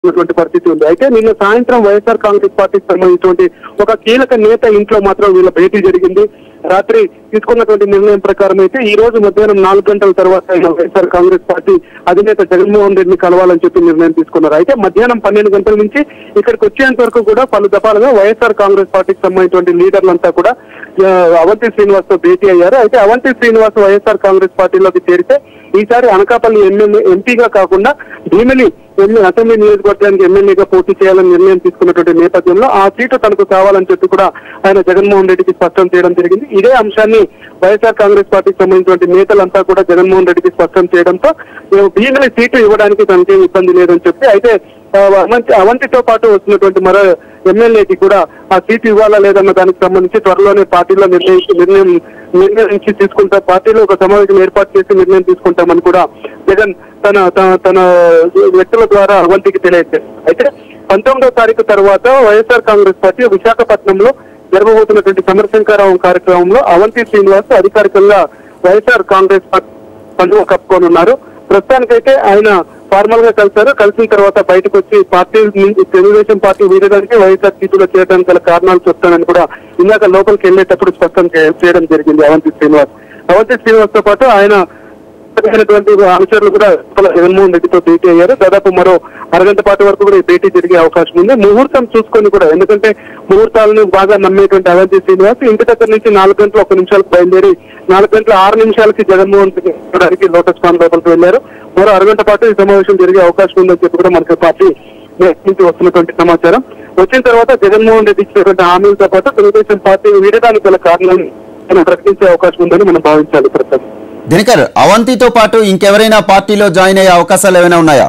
ఉన్నటువంటి పరిస్థితి ఉంది అయితే నిన్న సాయంత్రం వైఎస్ఆర్ కాంగ్రెస్ పార్టీకి సంబంధించినటువంటి ఒక కీలక నేత ఇంట్లో మాత్రం వీళ్ళ భేటీ జరిగింది రాత్రి తీసుకున్నటువంటి నిర్ణయం ప్రకారం అయితే ఈ రోజు మధ్యాహ్నం నాలుగు గంటల తర్వాత ఆయన వైఎస్ఆర్ కాంగ్రెస్ పార్టీ అధినేత జగన్మోహన్ రెడ్డిని కలవాలని చెప్పి నిర్ణయం తీసుకున్నారు అయితే మధ్యాహ్నం పన్నెండు గంటల నుంచి ఇక్కడికి వచ్చేంత వరకు కూడా పలు దఫాలుగా వైఎస్ఆర్ కాంగ్రెస్ పార్టీకి సంబంధించినటువంటి లీడర్లంతా కూడా ఆ, అవంతి శ్రీనివాస్ తో భేటీ అయ్యారు అయితే అవంతి శ్రీనివాస్ వైఎస్ఆర్ కాంగ్రెస్ పార్టీలోకి చేరితే ఈసారి అనకాపల్లి ఎమ్మెల్యే ఎంపీగా కాకుండా భీమిలి ఎమ్మె- అసెంబ్లీ నియోజకవర్గానికి ఎమ్మెల్యేగా పోటీ చేయాలని నిర్ణయం తీసుకున్నటువంటి నేపథ్యంలో ఆ సీటు తనకు కావాలని చెప్పి కూడా ఆయన జగన్మోహన్ రెడ్డికి స్పష్టం చేయడం జరిగింది ఇదే అంశాన్ని వైఎస్ఆర్ కాంగ్రెస్ పార్టీకి సంబంధించినటువంటి నేతలంతా కూడా జగన్మోహన్ రెడ్డికి స్పష్టం చేయడంతో ఏ, భీమిలి సీటు ఇవ్వడానికి తనకేం ఇబ్బంది లేదని చెప్పి అయితే ఆ, అవంతి అవంతితో పాటు వస్తున్నటువంటి మరో ఎమ్మెల్యేకి కూడా ఆ సీటు ఇవ్వాలా లేదన్న దానికి సంబంధించి త్వరలోనే పార్టీలో నిర్ణయించి నిర్ణయం నిర్ణయించి తీసుకుంటా పార్టీలో ఒక సమావేశం ఏర్పాటు చేసి నిర్ణయం తీసుకుంటామని కూడా జగన్ తన తన- తన వ్యక్తుల ద్వారా అవంతికి తెలియజేశారు అయితే పంతొమ్మిదో తారీఖు తర్వాత వైఎస్ఆర్ కాంగ్రెస్ పార్టీ విశాఖపట్నంలో జరగబోతున్నటువంటి సమరశంకారావం కార్యక్రమంలో అవంతి శ్రీనివాస్ అధికారికంగా వైఎస్ఆర్ కాంగ్రెస్ పార్టీ పండుగ కప్పుకోనున్నారు ప్రస్తుతానికైతే ఆయన ఫార్మల్ గా కలిశారు కలిసిన తర్వాత బయటకు వచ్చి పార్టీ నుంచి తెలుగుదేశం పార్టీ వీడడానికి వైఎస్ఆర్ సీటులో చేయడానికి గల కారణాలు చెప్తానని కూడా ఇందాక లోపలికి వెళ్ళేటప్పుడు స్పష్టం చే- చేయడం జరిగింది అవంతి శ్రీనివాస్ అవంతి శ్రీనివాస్ తో పాటు ఆయన అయినటువంటి అనుచరులు కూడా లోపల జగన్మోహన్ రెడ్డితో భేటీ అయ్యారు దాదాపు మరో అరగంట పాటు వరకు కూడా ఈ భేటీ జరిగే అవకాశం ఉంది ముహూర్తం చూసుకొని కూడా ఎందుకంటే ముహూర్తాలను బాగా నమ్మేటువంటి అవంతి శ్రీనివాస్ ఇంటి దగ్గర నుంచి నాలుగు గంటల ఒక నిమిషాలకు బయలుదేరి నాలుగు గంటల ఆరు నిమిషాలకి జగన్మోహన్ రెడ్డి చూడడానికి లోటస్ పాన్ లోపలికి వెళ్లారు మరో అరగంట పాటు ఈ సమావేశం జరిగే అవకాశం ఉందని చెప్పి కూడా మనకి పార్టీ నుంచి వస్తున్నటువంటి సమాచారం వచ్చిన తర్వాత జగన్మోహన్ రెడ్డి ఇచ్చినటువంటి హామీలతో పాటు తెలుగుదేశం పార్టీ వీడడానికి గల కారణాలను ఆయన ప్రకటించే అవకాశం ఉందని మనం భావించాలి ప్రస్తుతం దినకర్ అవంతితో పాటు ఇంకెవరైనా పార్టీలో జాయిన్ అయ్యే అవకాశాలు ఏమైనా ఉన్నాయా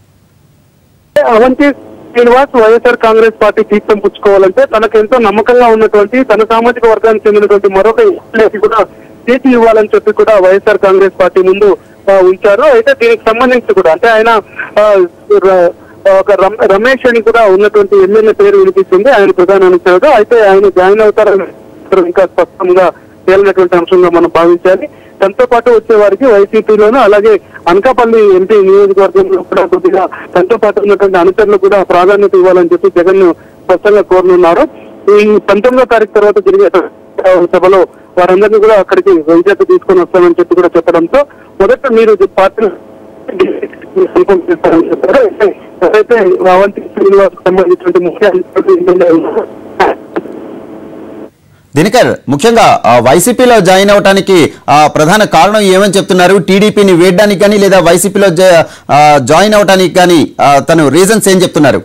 Avanthi Srinivas YSR Congress party తీర్థం పుచ్చుకోవాలంటే తనకు ఎంతో నమ్మకంగా ఉన్నటువంటి తన సామాజిక వర్గానికి చెందినటువంటి మరొక ఎమ్మెల్యేకి కూడా సీటు ఇవ్వాలని చెప్పి కూడా వైఎస్ఆర్ కాంగ్రెస్ పార్టీ ముందు ఆ, ఉంచారు అయితే దీనికి సంబంధించి కూడా అంటే ఆయన ఆ, ర- ఒక రమ్- రమేష్ అని కూడా ఉన్నటువంటి ఎమ్మెల్యే పేరు వినిపిస్తుంది ఆయన ప్రధాన అనుచరుడు అయితే ఆయన జాయిన్ అవుతారని ఇంకా స్పష్టంగా తేలినటువంటి అంశంగా మనం భావించాలి తనతో పాటు వచ్చే వారికి వైసీపీలోను అలాగే అనకాపల్లి ఎంపీ నియోజకవర్గంలో కూడా కొద్దిగా తనతో పాటు ఉన్నటువంటి అనుచరులు కూడా ప్రాధాన్యత ఇవ్వాలని చెప్పి జగన్ స్పష్టంగా కోరనున్నారు ఈ పంతొమ్మిదో తారీఖు తర్వాత జరిగే సభలో వారందరినీ కూడా అక్కడికి వైజాగ్ తీసుకొని వస్తామని చెప్పి కూడా చెప్పడంతో మొదట మీరు పార్టీ ఇన్ఫార్మ్ చేస్తారని చెప్పారు అయితే ఎవరైతే అవంతి శ్రీనివాస్ సంబంధించినటువంటి ముఖ్య అధికారులు ఎమ్మెల్యే ఉన్నారో, దినకర్ ముఖ్యంగా ఆ, వైసీపీలో జాయిన్ అవడానికి ఆ, ప్రధాన కారణం ఏమని చెప్తున్నారు టీడీపీని వేయడానికి కానీ లేదా వైసీపీలో జా- ఆ, జాయిన్ అవడానికి కానీ ఆ, తను రీజన్స్ ఏం చెప్తున్నారు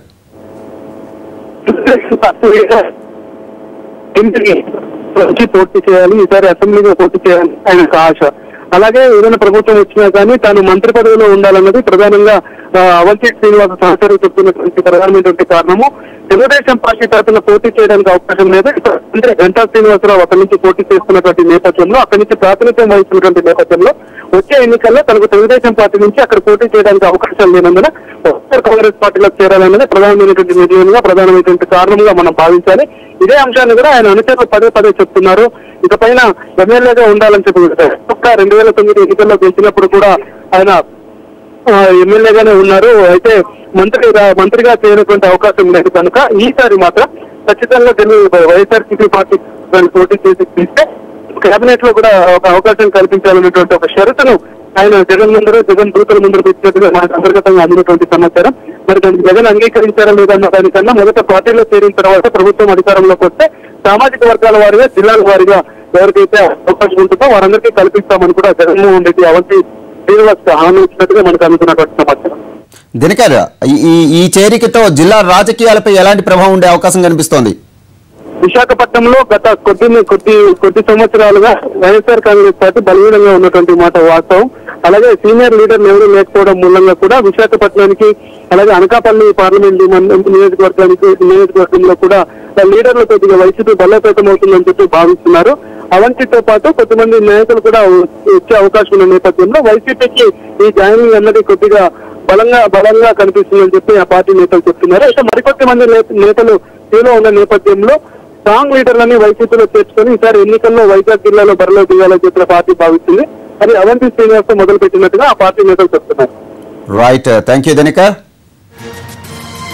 వచ్చి పోటీ చేయాలి ఈసారి అసెంబ్లీలో పోటీ చేయాలి ఆయన ఒక ఆశ అలాగే ఏదైనా ప్రభుత్వం వచ్చినా కానీ తాను మంత్రి పదవిలో ఉండాలన్నది ప్రధానంగా ఆ, అవంతి శ్రీనివాస సహచరు చెప్తున్నటువంటి ప్రధానమైనటువంటి కారణము తెలుగుదేశం పార్టీ తరఫున పోటీ చేయడానికి అవకాశం లేదు ఇక్కడ అంటే గంటా శ్రీనివాసరావు అక్కడి నుంచి పోటీ చేస్తున్నటువంటి నేపథ్యంలో అక్కడి నుంచి ప్రాతినిధ్యం వహిస్తున్నటువంటి నేపథ్యంలో వచ్చే ఎన్నికల్లో తనకు తెలుగుదేశం పార్టీ నుంచి అక్కడ పోటీ చేయడానికి అవకాశం లేనందున వైఎస్ఆర్ కాంగ్రెస్ పార్టీలోకి చేరాలన్నది ప్రధానమైనటువంటి నిర్ణయంగా ప్రధానమైనటువంటి కారణంగా మనం భావించాలి ఇదే అంశాన్ని కూడా ఆయన అనుచరులు పదే పదే చెప్తున్నారు ఇకపైన ఎమ్మెల్యేగా ఉండాలని చెప్పి ఒక్క రెండు వేల తొమ్మిది ఎన్నికల్లో గెలిచినప్పుడు కూడా ఆయన ఆ, ఎమ్మెల్యేగానే ఉన్నారు అయితే మంత్రి మంత్రిగా చేయనటువంటి అవకాశం లేదు కనుక ఈసారి మాత్రం ఖచ్చితంగా తెలుగు వైఎస్ఆర్సీపీ పార్టీ దాన్ని పోటీ చేసి తీస్తే కేబినెట్ లో కూడా ఒక అవకాశం కల్పించాలన్నటువంటి ఒక షరతును ఆయన జగన్ ముందర జగన్ దూతల ముందర పెట్టినట్టుగా మనకు అంతర్గతంగా అందినటువంటి సమాచారం మరి దానికి జగన్ అంగీకరించారా లేదన్న దానికన్నా మొదట పార్టీలో చేరిన తర్వాత ప్రభుత్వం అధికారంలోకి వస్తే సామాజిక వర్గాల వారిగా జిల్లాల వారిగా ఎవరికైతే అవకాశం ఉంటుందో వారందరికీ కల్పిస్తామని కూడా జగన్మోహన్ రెడ్డి అవంతి శ్రీనివాస్ హామీ ఇచ్చినట్టుగా మనకు అందుతున్నటువంటి సమాచారం దినకర్ ఈ- ఈ ఈ చేరికతో జిల్లా రాజకీయాలపై ఎలాంటి ప్రభావం ఉండే అవకాశం కనిపిస్తోంది విశాఖపట్నంలో గత కొద్ది కొద్ది కొద్ది సంవత్సరాలుగా వైఎస్ఆర్ కాంగ్రెస్ పార్టీ బలహీనంగా ఉన్నటువంటి మాట వాస్తవం అలాగే సీనియర్ లీడర్లు ఎవరు లేకపోవడం మూలంగా కూడా విశాఖపట్నానికి అలాగే అనకాపల్లి పార్లమెంట్ మన- నియోజకవర్గానికి నియోజకవర్గంలో కూడా లీడర్లు కొద్దిగా వైసీపీ బలోపేతం అవుతుందని చెప్పి భావిస్తున్నారు అవంతితో పాటు కొంతమంది నాయకులు కూడా వచ్చే అవకాశం ఉన్న నేపథ్యంలో వైసీపీకి ఈ జాయినింగ్ అన్నది కొద్దిగా బలంగా బలంగా కనిపిస్తుందని చెప్పి ఆ పార్టీ నేతలు చెప్తున్నారు అయితే మరికొద్ది మంది నేత- నేతలు తీలో ఉన్న నేపథ్యంలో స్ట్రాంగ్ లీడర్లని వైసీపీలో చేర్చుకొని ఈసారి ఎన్నికల్లో వైజాగ్ జిల్లాలో బరిలో దిగాలని చెప్పిన పార్టీ భావిస్తుంది అది అవంతి శ్రీనివాస్ మొదలు పెట్టినట్టుగా ఆ పార్టీ నేతలు చెప్తున్నారు రైట్ థ్యాంక్ యూ దినకర్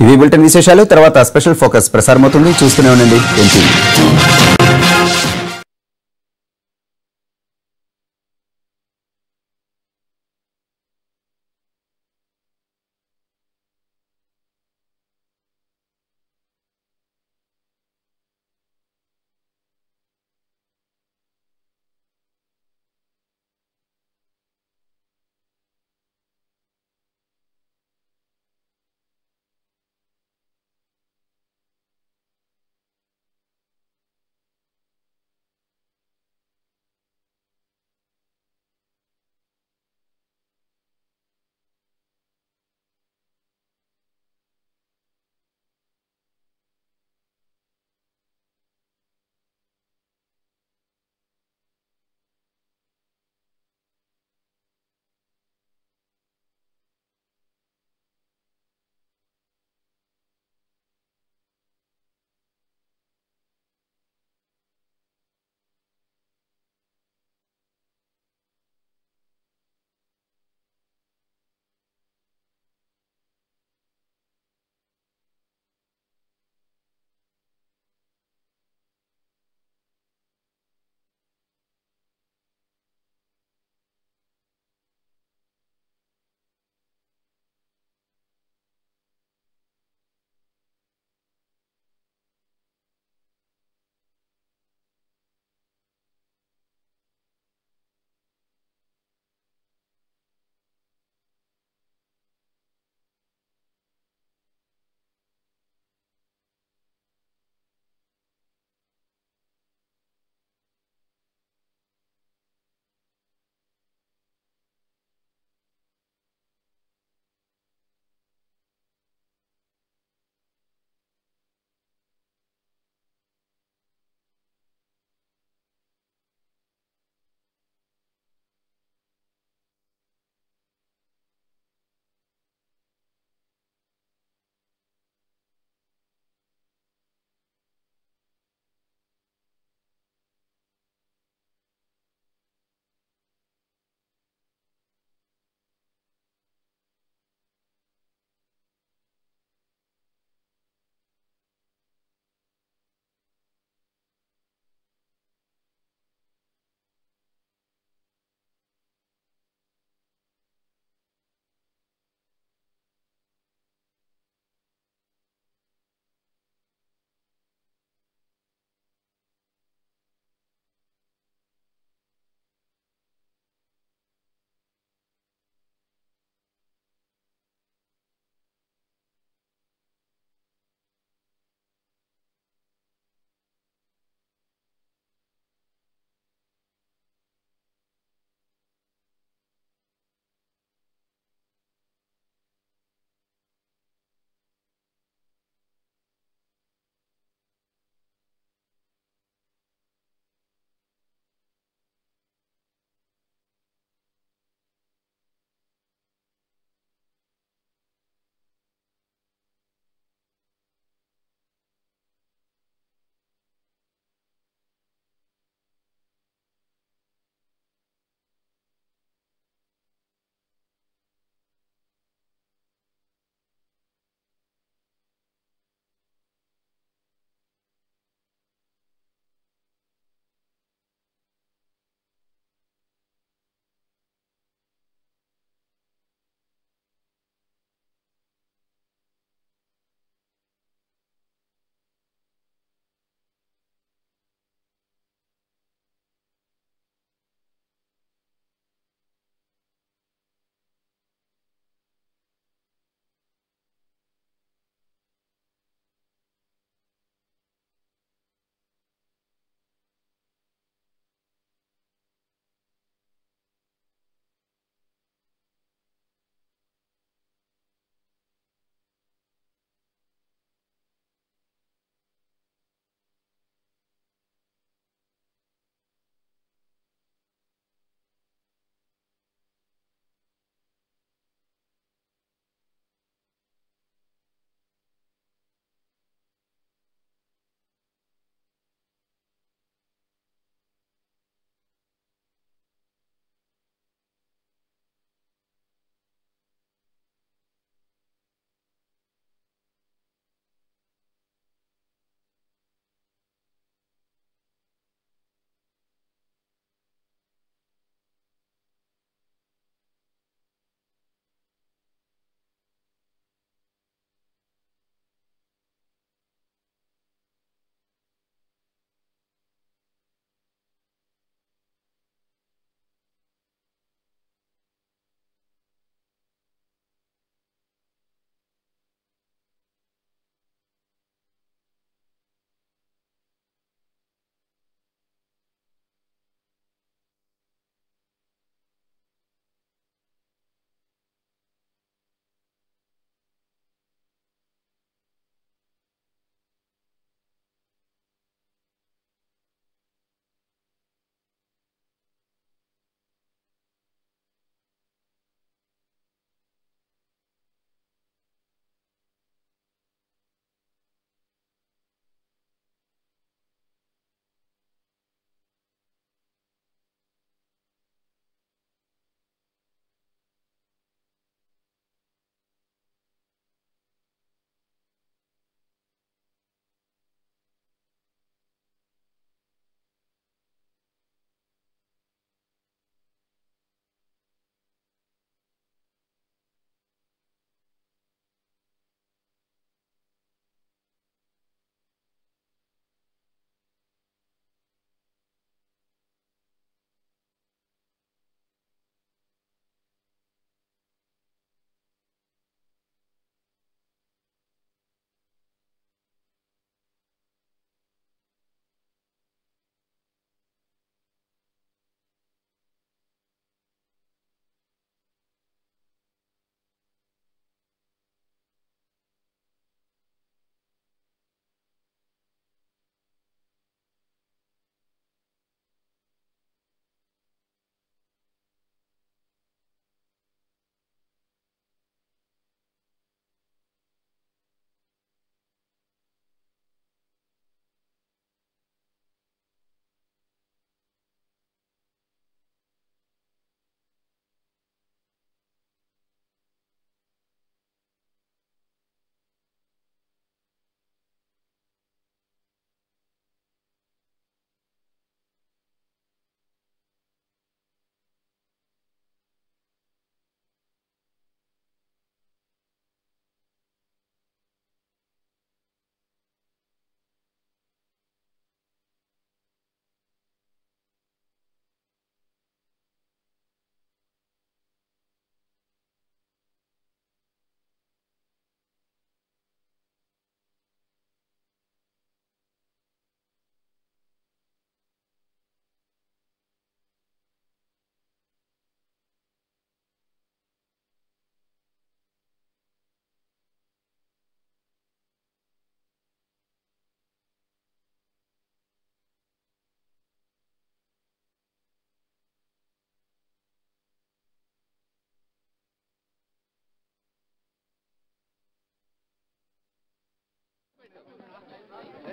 ఇవి బులెటిన్ విశేషాలు తర్వాత స్పెషల్ ఫోకస్ ప్రసారమవుతుంది చూస్తూనే ఉండండి ఎన్టీవీ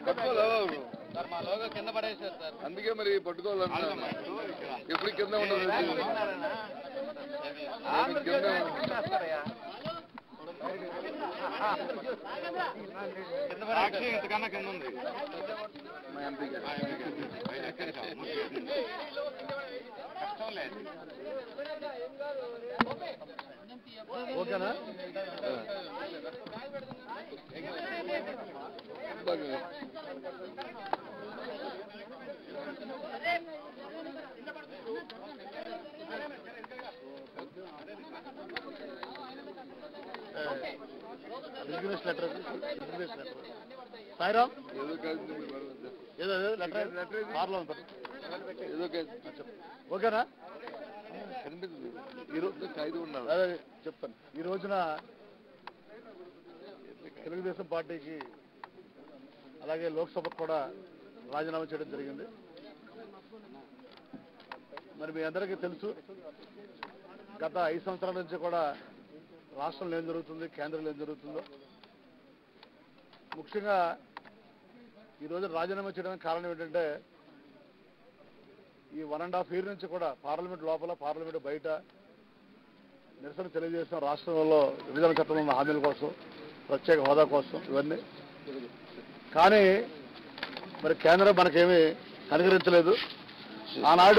సార్ మా లోగో కింద పడేశారు సార్ అందుకే మరి పట్టుకోవాలన్నా ఎప్పుడు కింద ఉండదు కింద సాక్షి ఇంతకన్నా కింద ఉంది మా ఎంపీ గారు కష్టం లేదు ఓకేనా బాగా. Resignation letter resignation letter Sairam ఏదో కాదు మీరు మరి వద్దు. ఏదో ఏదో లెటర్ లెటర్ ఇది. కార్లో ఉంది ఏదో కాదు ఓకేనా కనిపిస్తుంది ఈరోజు ఖైదు ఉన్నారు అదే చెప్తాను ఈ రోజున తెలుగుదేశం పార్టీకి అలాగే లోక్సభకు కూడా రాజీనామా చేయడం జరిగింది మరి మీ అందరికీ తెలుసు గత ఐదు సంవత్సరాల నుంచి కూడా రాష్ట్రంలో ఏం జరుగుతుంది కేంద్రంలో ఏం జరుగుతుందో ముఖ్యంగా ఈరోజు రాజీనామా చేయడానికి కారణం ఏంటంటే ఈ వన్ అండ్ హాఫ్ ఇయర్ నుంచి కూడా పార్లమెంట్ లోపల పార్లమెంట్ బయట నిరసన తెలియజేసిన రాష్ట్రంలో విభజన చట్టంలో ఉన్న హామీల కోసం ప్రత్యేక హోదా కోసం ఇవన్నీ కానీ మరి కేంద్రం మనకేమీ కనుగరించలేదు ఆనాడు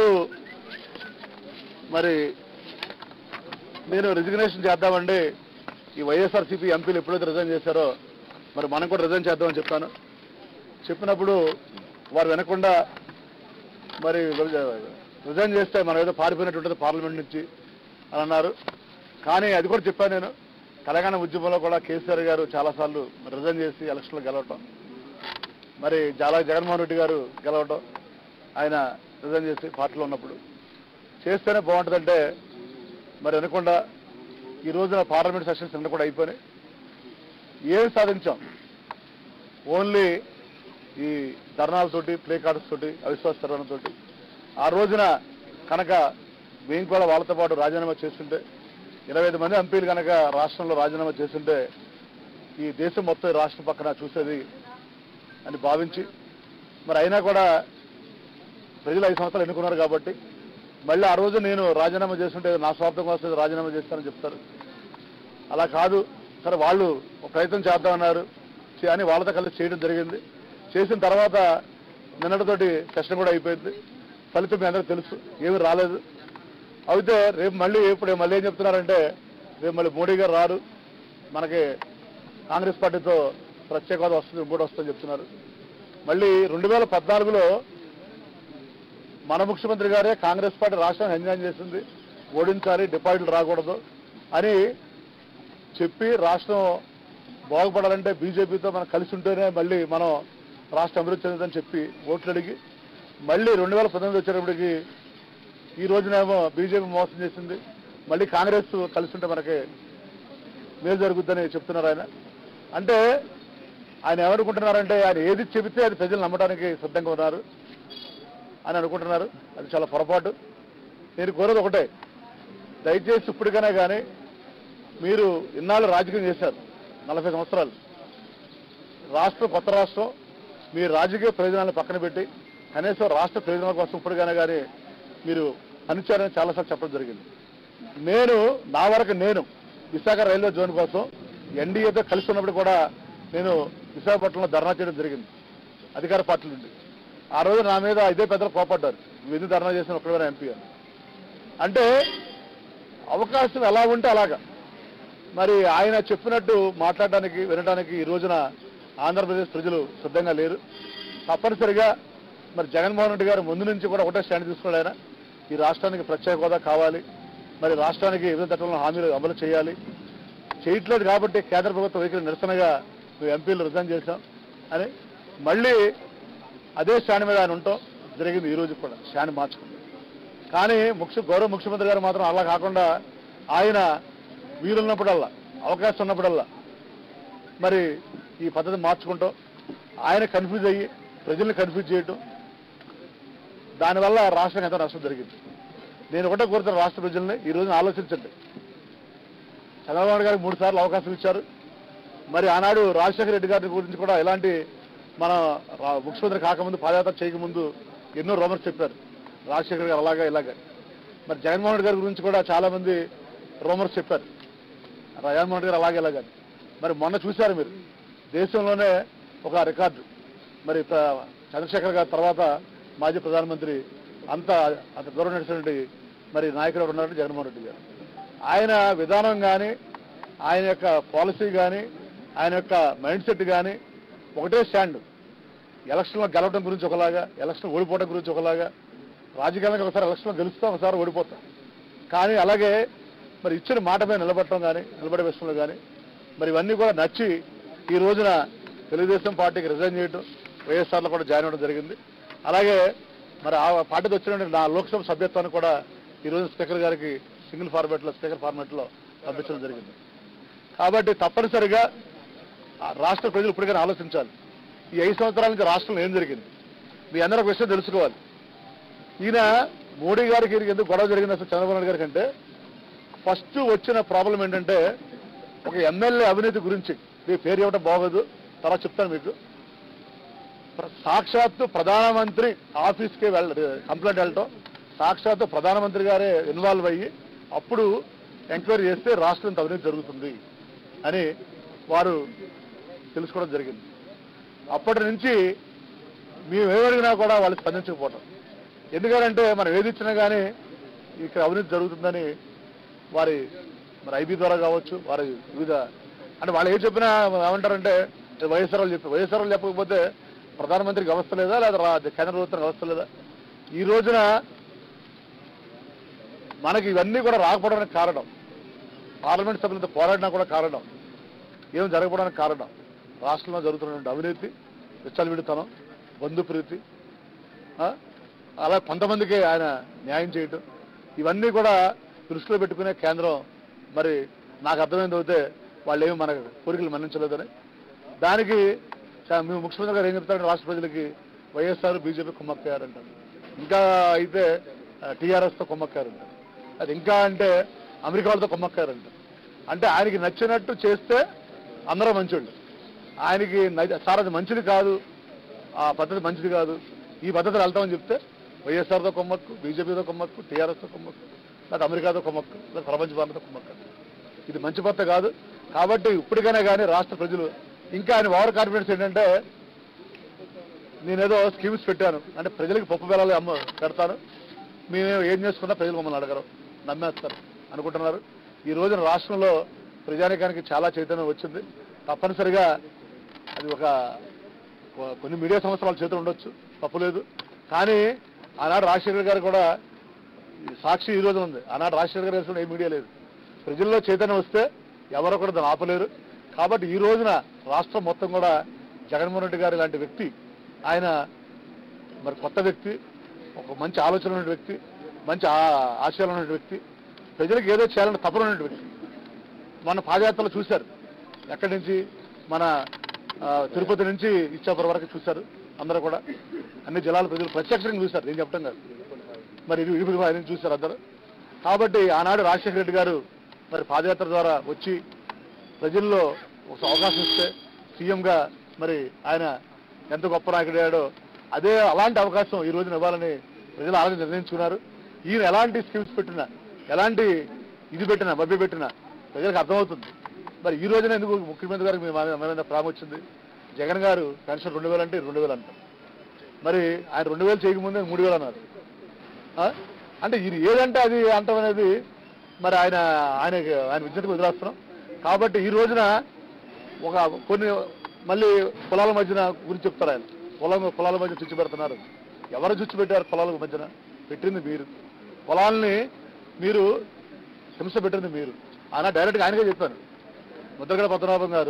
మరి నేను రిజిగ్నేషన్ చేద్దామండి ఈ వైఎస్ఆర్సీపీ ఎంపీలు ఎప్పుడైతే రిజైన్ చేశారో మరి మనం కూడా రిజైన్ చేద్దామని చెప్పాను చెప్పినప్పుడు వారు వినకుండా మరి రిజైన్ చేస్తే మనం ఏదో పారిపోయినట్టు ఉంటుంది పార్లమెంట్ నుంచి అని అన్నారు కానీ అది కూడా చెప్పాను నేను తెలంగాణ ఉద్యమంలో కూడా కేసీఆర్ గారు చాలాసార్లు రిజైన్ చేసి ఎలక్షన్లో గెలవటం మరి చాలా జగన్మోహన్ రెడ్డి గారు గెలవటం ఆయన రిజైన్ చేసి పార్టీలో ఉన్నప్పుడు చేస్తేనే బాగుంటుందంటే మరి అనకుండా ఈ రోజున పార్లమెంట్ సెషన్స్ నిన్న కూడా అయిపోయినాయి ఏం సాధించాం ఓన్లీ ఈ ధర్నాలతోటి ప్లే కార్డ్స్ తోటి అవిశ్వాస తరుణంతోటి ఆ రోజున కనుక మేము కూడా వాళ్ళతో పాటు రాజీనామా చేస్తుంటే ఇరవై ఐదు మంది ఎంపీలు కనుక రాష్ట్రంలో రాజీనామా చేస్తుంటే ఈ దేశం మొత్తం ఈ రాష్ట్రం పక్కన చూసేది అని భావించి మరి అయినా కూడా ప్రజలు ఐదు సంవత్సరాలు ఎన్నుకున్నారు కాబట్టి మళ్ళీ ఆ రోజు నేను రాజీనామా చేస్తుంటే నా స్వార్థం కోసం రాజీనామా చేస్తానని చెప్తారు అలా కాదు సరే వాళ్ళు ఒక ప్రయత్నం చేద్దామన్నారు చే- అని వాళ్ళతో కలిసి చేయడం జరిగింది చేసిన తర్వాత నిన్నటితోటి సెషన్ కూడా అయిపోయింది ఫలితం మీ అందరికీ తెలుసు ఏమీ రాలేదు అయితే రేపు మళ్ళీ ఇప్పుడు మళ్ళీ ఏం చెప్తున్నారంటే రేపు మళ్ళీ మోడీ గారు రారు మనకి కాంగ్రెస్ పార్టీతో ప్రత్యేక హోదా వస్తుంది ఇంకోటి వస్తుందని చెప్తున్నారు మళ్ళీ రెండు వేల పద్నాలుగులో మన ముఖ్యమంత్రి గారే కాంగ్రెస్ పార్టీ రాష్ట్రాన్ని ఎంజాయ్ చేసింది ఓడించాలి డిపాజిట్లు రాకూడదు అని చెప్పి రాష్ట్రం బాగుపడాలంటే బీజేపీతో మనం కలిసి ఉంటేనే మళ్ళీ మనం రాష్ట్రం అభివృద్ధి చెందుతుందని చెప్పి ఓట్లు అడిగి మళ్ళీ రెండు వేల పంతొమ్మిది వచ్చేటప్పటికి ఈ రోజునేమో బీజేపీ మోసం చేసింది మళ్ళీ కాంగ్రెస్ కలిసి ఉంటే మనకి మేలు జరుగుద్దని చెప్తున్నారు ఆయన అంటే ఆయన ఏమనుకుంటున్నారంటే ఆయన ఏది చెబితే అది ప్రజలు నమ్మడానికి సిద్ధంగా ఉన్నారు అని అనుకుంటున్నారు అది చాలా పొరపాటు నేను కోరేది ఒకటే దయచేసి ఇప్పటికైనా కానీ మీరు ఇన్నాళ్ళు రాజకీయం చేశారు నలభై సంవత్సరాలు రాష్ట్రం కొత్త రాష్ట్రం మీ రాజకీయ ప్రయోజనాలను పక్కన పెట్టి కనీసం రాష్ట్ర ప్రయోజనాల కోసం ఇప్పటికైనా కానీ మీరు పనిచేయాలని చాలాసార్లు చెప్పడం జరిగింది నేను నా వరకు నేను విశాఖ రైల్వే జోన్ కోసం ఎన్డీఏతో కలిసి ఉన్నప్పుడు కూడా నేను విశాఖపట్నంలో ధర్నా చేయడం జరిగింది అధికార పార్టీ నుండి ఆ రోజు నా మీద ఇదే పెద్దలు కోపడ్డారు నువ్వు ఎందుకు ధర్నా చేసిన ఒక్కడైనా ఎంపీ అని అంటే అవకాశం ఎలా ఉంటే అలాగా మరి ఆయన చెప్పినట్టు మాట్లాడడానికి వినడానికి ఈ రోజున ఆంధ్రప్రదేశ్ ప్రజలు సిద్ధంగా లేరు తప్పనిసరిగా మరి జగన్మోహన్ రెడ్డి గారు ముందు నుంచి కూడా ఒకటే స్టాండ్ తీసుకున్నాడు ఆయన ఈ రాష్ట్రానికి ప్రత్యేక హోదా కావాలి మరి రాష్ట్రానికి వివిధ చట్టంలో హామీలు అమలు చేయాలి చేయట్లేదు కాబట్టి కేంద్ర ప్రభుత్వ వైఖరి నిరసనగా మేము ఎంపీలు రిజైన్ చేశాం అని మళ్ళీ అదే స్టాండ్ మీద ఆయన ఉంటాం జరిగింది ఈ రోజు కూడా స్టాండ్ మార్చుకుంది కానీ ముఖ్య గౌరవ ముఖ్యమంత్రి గారు మాత్రం అలా కాకుండా ఆయన వీలున్నప్పుడల్లా అవకాశం ఉన్నప్పుడల్లా మరి ఈ పద్ధతి మార్చుకుంటాం ఆయన కన్ఫ్యూజ్ అయ్యి ప్రజల్ని కన్ఫ్యూజ్ చేయటం దానివల్ల రాష్ట్రానికి ఎంతో నష్టం జరిగింది నేను ఒకటే కోరుతాను రాష్ట్ర ప్రజల్ని ఈ రోజున ఆలోచించండి చంద్రబాబు నాయుడు గారికి మూడు సార్లు అవకాశం ఇచ్చారు మరి ఆనాడు రాజశేఖర రెడ్డి గారి గురించి కూడా ఎలాంటి మన రా- ముఖ్యమంత్రి కాకముందు పాదయాత్ర చేయకముందు ఎన్నో రోమర్స్ చెప్పారు రాజశేఖర్ గారు అలాగా ఇలాగా మరి జగన్మోహన్ రెడ్డి గారి గురించి కూడా చాలా మంది రోమర్స్ చెప్పారు జగన్మోహన్ రెడ్డి గారు అలాగే ఇలాగా మరి మొన్న చూశారు మీరు దేశంలోనే ఒక రికార్డు మరి ప్ర- చంద్రశేఖర్ గారి తర్వాత మాజీ ప్రధానమంత్రి అంత అంత దూరం నడిచినటువంటి మరి నాయకుడు ఎవరు ఉన్నారంటే జగన్మోహన్ రెడ్డి గారు ఆయన విధానం కానీ ఆయన యొక్క పాలసీ కానీ ఆయన యొక్క మైండ్ సెట్ కానీ ఒకటే స్టాండ్ ఎలక్షన్లో గెలవడం గురించి ఒకలాగా ఎలక్షన్ ఓడిపోవడం గురించి ఒకలాగా రాజకీయాలకు ఒకసారి ఎలక్షన్లో గెలుస్తాం ఒకసారి ఓడిపోతాం కానీ అలాగే మరి ఇచ్చిన మాట మీద నిలబడటం కానీ నిలబడే విషయంలో కానీ మరి ఇవన్నీ కూడా నచ్చి ఈ రోజున తెలుగుదేశం పార్టీకి రిజైన్ చేయడం వైఎస్ఆర్లో కూడా జాయిన్ అవ్వడం జరిగింది అలాగే మరి ఆ పార్టీకి వచ్చిన నా లోక్సభ సభ్యత్వాన్ని కూడా ఈ రోజు స్పీకర్ గారికి సింగిల్ ఫార్మాట్లో స్పీకర్ ఫార్మాట్లో పంపించడం జరిగింది కాబట్టి తప్పనిసరిగా ఆ రాష్ట్ర ప్రజలు ఇప్పటికైనా ఆలోచించాలి ఈ ఐదు సంవత్సరాల నుంచి రాష్ట్రంలో ఏం జరిగింది మీ అందరూ ఒక విషయం తెలుసుకోవాలి ఈయన మోడీ గారికి ఈయనకి ఎందుకు గొడవ జరిగింది అసలు చంద్రబాబు నాయుడు గారికి అంటే ఫస్ట్ వచ్చిన ప్రాబ్లం ఏంటంటే ఒక ఎమ్మెల్యే అవినీతి గురించి మీ పేరు ఇవ్వడం బాగోదు తర్వాత చెప్తాను మీకు ప్ర- సాక్షాత్తు ప్రధానమంత్రి ఆఫీస్కి వెళ్ళ కంప్లైంట్ వెళ్ళటం సాక్షాత్తు ప్రధానమంత్రి గారే ఇన్వాల్వ్ అయ్యి అప్పుడు ఎంక్వైరీ చేస్తే రాష్ట్రం ఇంత అవినీతి జరుగుతుంది అని వారు తెలుసుకోవడం జరిగింది అప్పటి నుంచి మేము ఏమడిగినా కూడా వాళ్ళు స్పందించకపోవటం ఎందుకంటే మనం ఏది ఇచ్చినా కానీ ఇక్కడ అవినీతి జరుగుతుందని వారి మరి ఐబీ ద్వారా కావచ్చు వారి వివిధ అంటే వాళ్ళు ఏం చెప్పినా ఏమంటారంటే ఇది వైఎస్ఆర్ వాళ్ళు చెప్పి వైఎస్ఆర్ వాళ్ళు చెప్పకపోతే ప్రధానమంత్రికి అవస్థ లేదా లేదా రా- కేంద్ర ప్రభుత్వానికి అవస్థ లేదా ఈ రోజున మనకి ఇవన్నీ కూడా రాకపోవడానికి కారణం పార్లమెంట్ సభ్యులతో పోరాడినా కూడా కారణం ఏం జరగకపోవడానికి కారణం రాష్ట్రంలో జరుగుతున్నటువంటి అవినీతి విచ్చలవిడితనం బంధుప్రీతి ఆ? అలా కొంతమందికి ఆయన న్యాయం చేయటం ఇవన్నీ కూడా దృష్టిలో పెట్టుకునే కేంద్రం మరి నాకు అర్థమైంది అయితే వాళ్ళు ఏమి మన కోరికలు మన్నించలేదని దానికి చా- మేము ముఖ్యమంత్రి గారు ఏం చెప్తారంటే రాష్ట్ర ప్రజలకి వైఎస్ఆర్ బీజేపీ కుమ్మక్కారంటారు ఇంకా అయితే టీఆర్ఎస్తో కుమ్మక్కారంటారు అది ఇంకా అంటే అమెరికా వాళ్ళతో కుమ్మక్కారంటారు అంటే ఆయనకి నచ్చినట్టు చేస్తే అందరూ మంచోళ్ళు ఆయనకి నచ్చ- సార్ అది మంచిది కాదు ఆ పద్ధతి మంచిది కాదు ఈ పద్ధతిలో వెళ్తామని చెప్తే వైఎస్ఆర్తో కొమ్మక్కు బీజేపీతో కొమ్మక్కు టీఆర్ఎస్తో కొమ్మక్కు లేదా అమెరికాతో కొమ్మక్కు లేదా ప్రపంచ భారతతో కొమ్మక్కు ఇది మంచి పద్ధతి కాదు కాబట్టి ఇప్పటికైనా కానీ రాష్ట్ర ప్రజలు ఇంకా ఆయన ఓవర్ కాన్ఫిడెన్స్ ఏంటంటే నేనేదో స్కీమ్స్ పెట్టాను అంటే ప్రజలకు పప్పు బెల్లాలు అమ్మ పెడతాను మేము ఏం చేసుకున్నా ప్రజలు మమ్మల్ని అడగరు నమ్మేస్తారు అనుకుంటున్నారు ఈ రోజున రాష్ట్రంలో ప్రజానికానికి చాలా చైతన్యం వచ్చింది తప్పనిసరిగా అది ఒక కొ- కొన్ని మీడియా సంస్థల వాళ్ళ చేతులు ఉండొచ్చు తప్పు లేదు కానీ ఆనాడు రాజశేఖర్ గారు కూడా ఈ సాక్షి ఈ రోజు ఉంది ఆనాడు రాజశేఖర్ గారు వేసిన ఏ మీడియా లేదు ప్రజల్లో చైతన్యం వస్తే ఎవరో కూడా దాన్ని ఆపలేరు కాబట్టి ఈ రోజున రాష్ట్రం మొత్తం కూడా జగన్మోహన్ రెడ్డి గారు ఇలాంటి వ్యక్తి ఆయన మరి కొత్త వ్యక్తి ఒక మంచి ఆలోచన ఉన్న వ్యక్తి మంచి ఆ- ఆశయాలు ఉన్న వ్యక్తి ప్రజలకు ఏదో చేయాలని తపన ఉన్న వ్యక్తి మన పాదయాత్రలో చూశారు ఎక్కడి నుంచి మన ఆ, తిరుపతి నుంచి ఇచ్చాపురం వరకు చూశారు అందరూ కూడా అన్ని జిల్లాల ప్రజలు ప్రత్యక్షంగా చూశారు నేను చెప్పడం కాదు మరి ఇరు- ఇరువురు ఆయన చూశారు అందరూ కాబట్టి ఆనాడు రాజశేఖర రెడ్డి గారు మరి పాదయాత్ర ద్వారా వచ్చి ప్రజల్లో ఒక అవకాశం ఇస్తే సీఎంగా మరి ఆయన ఎంత గొప్ప నాయకుడు అయ్యాడో అదే అలాంటి అవకాశం ఈ రోజున ఇవ్వాలని ప్రజలు అలాగే నిర్ణయించుకున్నారు ఈయన ఎలాంటి స్కీమ్స్ పెట్టినా ఎలాంటి ఇది పెట్టినా మభ్య పెట్టినా ప్రజలకు అర్థమవుతుంది మరి ఈ రోజున ఎందుకు ముఖ్యమంత్రి గారికి మీ మన మీద ప్రేమ వచ్చింది జగన్ గారు పెన్షన్ రెండు వేలు అంటే రెండు వేలు అంటారు మరి ఆయన రెండు వేలు చేయకముందే మూడు వేలు అన్నారు ఆ? అంటే ఇది ఏదంటే అది అంటాం అనేది మరి ఆయన ఆయన ఆయన విద్యకు వదిలేస్తున్నాం కాబట్టి ఈ రోజున ఒక కొన్ని మళ్ళీ కులాల మధ్యన గురించి చెప్తారు ఆయన కులం కులాల మధ్య చుచ్చు పెడుతున్నారు ఎవరు చుచ్చు పెట్టారు కులాల మధ్యన పెట్టింది మీరు కులాలని మీరు హింస పెట్టింది మీరు ఆనాడు డైరెక్ట్గా ఆయనగా చెప్పాను ముద్రగడ పద్మనాభం గారు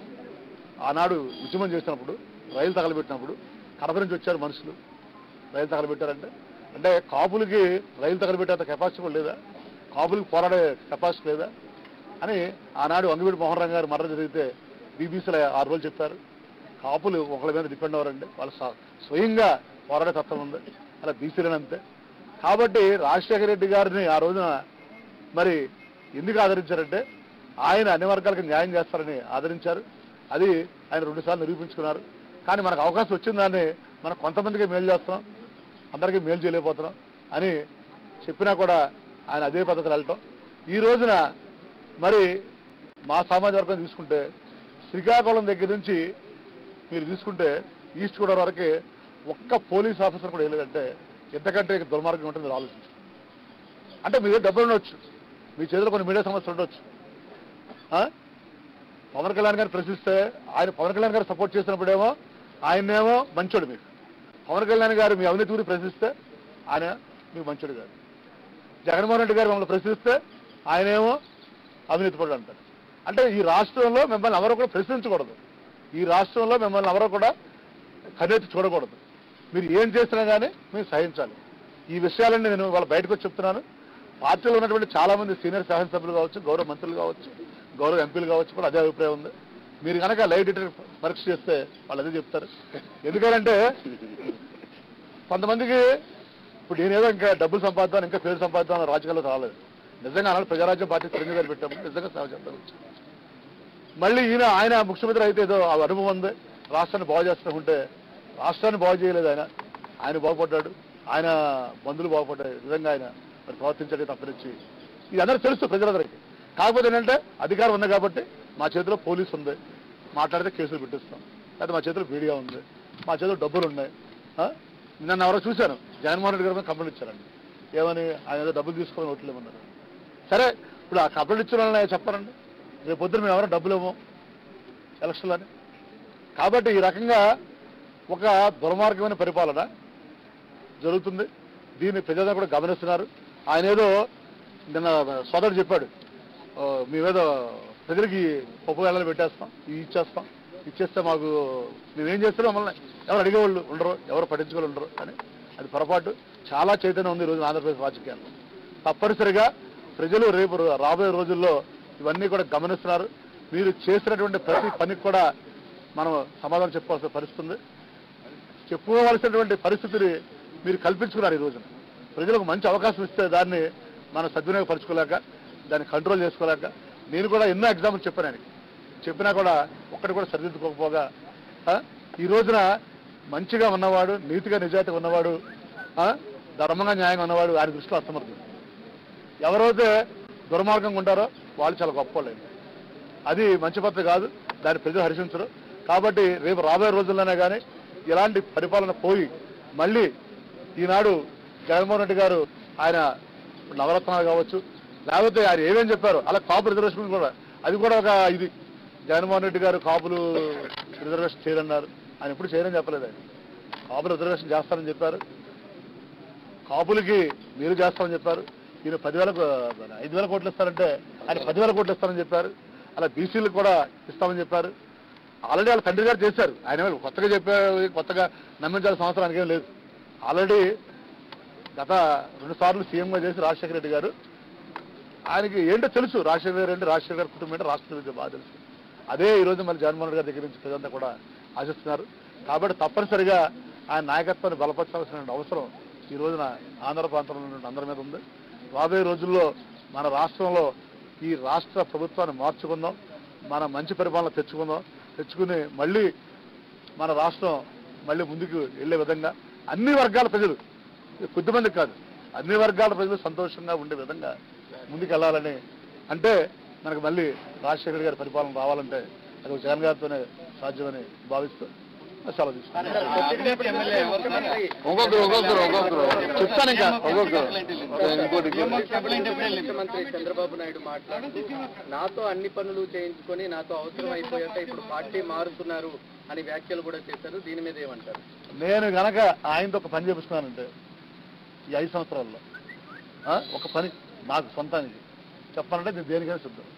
ఆనాడు ఉద్యమం చేసినప్పుడు రైలు తగలబెట్టినప్పుడు కడప నుంచి వచ్చారు మనుషులు రైలు తగలబెట్టారంటే అంటే కాపులకి రైలు తగలబెట్టేంత కెపాసిటీ కూడా లేదా కాపులకి పోరాడే కెపాసిటీ లేదా అని ఆనాడు వంగవీడి మోహన్ రంగ గారు మరణం జరిగితే బీబీసీలో ఆరు రోజులు చెప్పారు కాపులు ఒకళ్ళ మీద డిపెండ్ అవ్వరండి వాళ్ళు స్వ- స్వయంగా పోరాడే తత్వం ఉంది అలా బీసీలను అంతే కాబట్టి రాజశేఖర రెడ్డి గారిని ఆ రోజున మరి ఎందుకు ఆదరించారంటే ఆయన అన్ని వర్గాలకు న్యాయం చేస్తారని ఆదరించారు అది ఆయన రెండుసార్లు నిరూపించుకున్నారు కానీ మనకు అవకాశం వచ్చిందని మనం కొంతమందికి మేలు చేస్తున్నాం అందరికీ మేలు చేయలేకపోతున్నాం అని చెప్పినా కూడా ఆయన అదే పద్ధతిలో వెళ్ళటం ఈ రోజున మరి మా సామాజిక వర్గం తీసుకుంటే శ్రీకాకుళం దగ్గర నుంచి మీరు తీసుకుంటే ఈస్ట్ గోదావరి వరకు ఒక్క పోలీస్ ఆఫీసర్ కూడా వెళ్ళలేదంటే ఎంతకంటే ఇక దుర్మార్గం ఉంటుంది మీరు ఆలోచించండి అంటే మీ దగ్గర డబ్బులు ఉండొచ్చు మీ చేతిలో కొన్ని మీడియా సమస్యలు ఉండొచ్చు ఆ? పవన్ కళ్యాణ్ గారు ప్రశ్నిస్తే ఆయన పవన్ కళ్యాణ్ గారు సపోర్ట్ చేసినప్పుడేమో ఆయన్నేమో మంచోడు మీకు పవన్ కళ్యాణ్ గారు మీ అవినీతి గురించి ప్రశ్నిస్తే ఆయన మీకు మంచోడు గారు జగన్మోహన్ రెడ్డి గారు మమ్మల్ని ప్రశ్నిస్తే ఆయనేమో అవినీతి పడు అంటారు అంటే ఈ రాష్ట్రంలో మిమ్మల్ని ఎవరు కూడా ప్రశ్నించకూడదు ఈ రాష్ట్రంలో మిమ్మల్ని ఎవరు కూడా కన్నెత్తి చూడకూడదు మీరు ఏం చేసినా కానీ మీరు సహించాలి ఈ విషయాలన్నీ నేను వాళ్ళ బయటకు వచ్చి చెప్తున్నాను పార్టీలో ఉన్నటువంటి చాలా మంది సీనియర్ శాసనసభ్యులు కావచ్చు గౌరవ మంత్రులు కావచ్చు గౌరవ ఎంపీలు కావచ్చు కూడా అదే అభిప్రాయం ఉంది మీరు కనుక లైవ్ డిటెక్టర్ పరీక్ష చేస్తే వాళ్ళు అదే చెప్తారు ఎందుకంటే కొంతమందికి ఇప్పుడు నేనేదో ఇంకా డబ్బులు సంపాదిద్దాం ఇంకా పేరు సంపాదిద్దాం అన్న రాజకీయాల్లో రాలేదు నిజంగా అన్నాడు ప్రజారాజ్యం పార్టీ చిరంజీవి గారు పెట్టాము నిజంగా సేవ చేద్దాం మళ్ళీ ఈయన ఆయన ముఖ్యమంత్రి అయితే ఏదో ఆ అనుభవం ఉంది రాష్ట్రాన్ని బాగు చేస్తుంటే రాష్ట్రాన్ని బాగు చేయలేదు ఆయన ఆయన బాగుపడ్డాడు ఆయన బంధువులు బాగుపడ్డాడు నిజంగా ఆయన మరి ప్రవర్తించడం తప్పనిచ్చి ఇది అందరూ తెలుసు ప్రజలందరికీ కాకపోతే ఏంటంటే అధికారం ఉంది కాబట్టి మా చేతిలో పోలీసు ఉంది మాట్లాడితే కేసులు పెట్టిస్తాం లేకపోతే మా చేతిలో మీడియా ఉంది మా చేతిలో డబ్బులు ఉన్నాయి ఆ? నన్ను ఎవరో చూశాను జగన్మోహన్ రెడ్డి గారి మీద కంప్లైంట్ ఇచ్చారండి ఏమని ఆయన ఏదో డబ్బులు తీసుకొని ఓట్లు ఇవ్వమన్నారు సరే ఇప్పుడు ఆ కంప్లైంట్ ఇచ్చిన వాళ్ళని చెప్పారండి రేపు పొద్దున మేము ఎవరో డబ్బులు ఇవ్వం ఎలక్షన్లని కాబట్టి ఈ రకంగా ఒక దుర్మార్గమైన పరిపాలన జరుగుతుంది దీన్ని ప్రజలు కూడా గమనిస్తున్నారు ఆయన ఏదో నిన్న సోదరుడు చెప్పాడు "ఓ, మేమేదో ప్రజలకి పప్పు వేళలు పెట్టేస్తాం ఇవి ఇచ్చేస్తాం ఇచ్చేస్తే మాకు మేమేం చేస్తారో మమ్మల్ని ఎవరు అడిగేవాళ్ళు ఉండరు ఎవరు పట్టించుకోవాలి ఉండరు అని అది పొరపాటు చాలా చైతన్యం ఉంది ఈ రోజు ఆంధ్రప్రదేశ్ రాజకీయాల్లో తప్పనిసరిగా ప్రజలు రేపు రాబోయే రోజుల్లో ఇవన్నీ కూడా గమనిస్తున్నారు మీరు చేసినటువంటి ప్రతి పనికి కూడా మనం సమాధానం చెప్పాల్సిన పరిస్థితి ఉంది చెప్పుకోవాల్సినటువంటి పరిస్థితిని మీరు కల్పించుకున్నారు ఈ రోజున ప్రజలకు మంచి అవకాశం ఇస్తే దాన్ని మనం సద్వినియోగపరచుకోలేక దాన్ని కంట్రోల్ చేసుకోలేక నేను కూడా ఎన్నో ఎగ్జాంపుల్ చెప్పాను ఆయనకి చెప్పినా కూడా ఒక్కటి కూడా సరిదిద్దుకోకపోగా ఆ, ఈ రోజున మంచిగా ఉన్నవాడు నీతిగా నిజాయితీగా ఉన్నవాడు ఆ, ధర్మంగా న్యాయంగా ఉన్నవాడు ఆయన దృష్టిలో అసమర్థుడు ఎవరైతే దుర్మార్గంగా ఉంటారో వాళ్ళు చాలా గొప్ప అది మంచి పద్ధతి కాదు దాన్ని ప్రజలు హర్షించరు కాబట్టి రేపు రాబోయే రోజుల్లోనే కానీ ఇలాంటి పరిపాలన పోయి మళ్ళీ ఈనాడు జగన్మోహన్ రెడ్డి గారు ఆయన నవరత్నాలు కావచ్చు లేకపోతే ఆయన ఏమేం చెప్పారు అలా కాపు రిజర్వేషన్ కూడా అది కూడా ఒక ఇది జగన్మోహన్ రెడ్డి గారు కాపులు రిజర్వేషన్ చేయరన్నారు ఆయన ఎప్పుడు చేయరని చెప్పలేదు ఆయన కాపులు రిజర్వేషన్ చేస్తారని చెప్పారు కాపులకి మీరు చేస్తామని చెప్పారు ఈయన పదివేల ఐదు వేల కోట్లు ఇస్తారంటే ఆయన పదివేల కోట్లు ఇస్తారని చెప్పారు అలా బీసీలకు కూడా ఇస్తామని చెప్పారు ఆల్రెడీ వాళ్ళ తండ్రి గారు చేశారు ఆయన ఏమీ కొత్తగా చెప్పారు కొత్తగా నమ్మించాల్సిన సంవత్సరానికి ఏం లేదు ఆల్రెడీ గత రెండు సార్లు సీఎంగా చేసి రాజశేఖర రెడ్డి గారు ఆయనకి ఏంటో తెలుసు రాజశేఖర గారు అంటే రాజశేఖర గారి కుటుంబం ఏంటో రాష్ట్ర గురించి బాగా తెలుసు అదే ఈ రోజు మళ్ళీ జగన్మోహన్ రెడ్డి గారి దగ్గర నుంచి ప్రజలంతా కూడా ఆశిస్తున్నారు కాబట్టి తప్పనిసరిగా ఆయన నాయకత్వాన్ని బలపరచాల్సిన అవసరం ఈ రోజున ఆంధ్ర ప్రాంతంలో ఉన్న అందరి మీద ఉంది రాబోయే రోజుల్లో మన రాష్ట్రంలో ఈ రాష్ట్ర ప్రభుత్వాన్ని మార్చుకుందాం మన మంచి పరిపాలన తెచ్చుకుందాం తెచ్చుకుని మళ్ళీ మన రాష్ట్రం మళ్ళీ ముందుకు వెళ్ళే విధంగా అన్ని వర్గాల ప్రజలు కొద్దిమంది కాదు అన్ని వర్గాల ప్రజలు సంతోషంగా ఉండే విధంగా ముందుకు వెళ్ళాలని అంటే మనకు మళ్ళీ రాజశేఖర్ గారి పరిపాలన రావాలంటే అది ఒక జగన్ గారితోనే సాధ్యమని భావిస్తూ సెలవు తీసుకుంటాను ఒక్కొక్కరు ఒక్కొక్కరు ఒక్కొక్కరు చెప్తాను ఇంకా ఒక్కొక్కరు ఇంకోటి ముఖ్యమంత్రి చంద్రబాబు నాయుడు మాట్లాడుతూ నాతో అన్ని పనులు చేయించుకొని నాతో అవసరం అయిపోయాక ఇప్పుడు పార్టీ మారుతున్నారు అని వ్యాఖ్యలు కూడా చేశారు దీని మీద ఏమంటారు నేను గనక ఆయనతో ఒక పని చేపిస్తున్నానంటే ఈ ఐదు సంవత్సరాల్లో ఆ, ఒక పని నాకు సొంతానికి చెప్పాలంటే నేను దేనికైనా సిద్ధం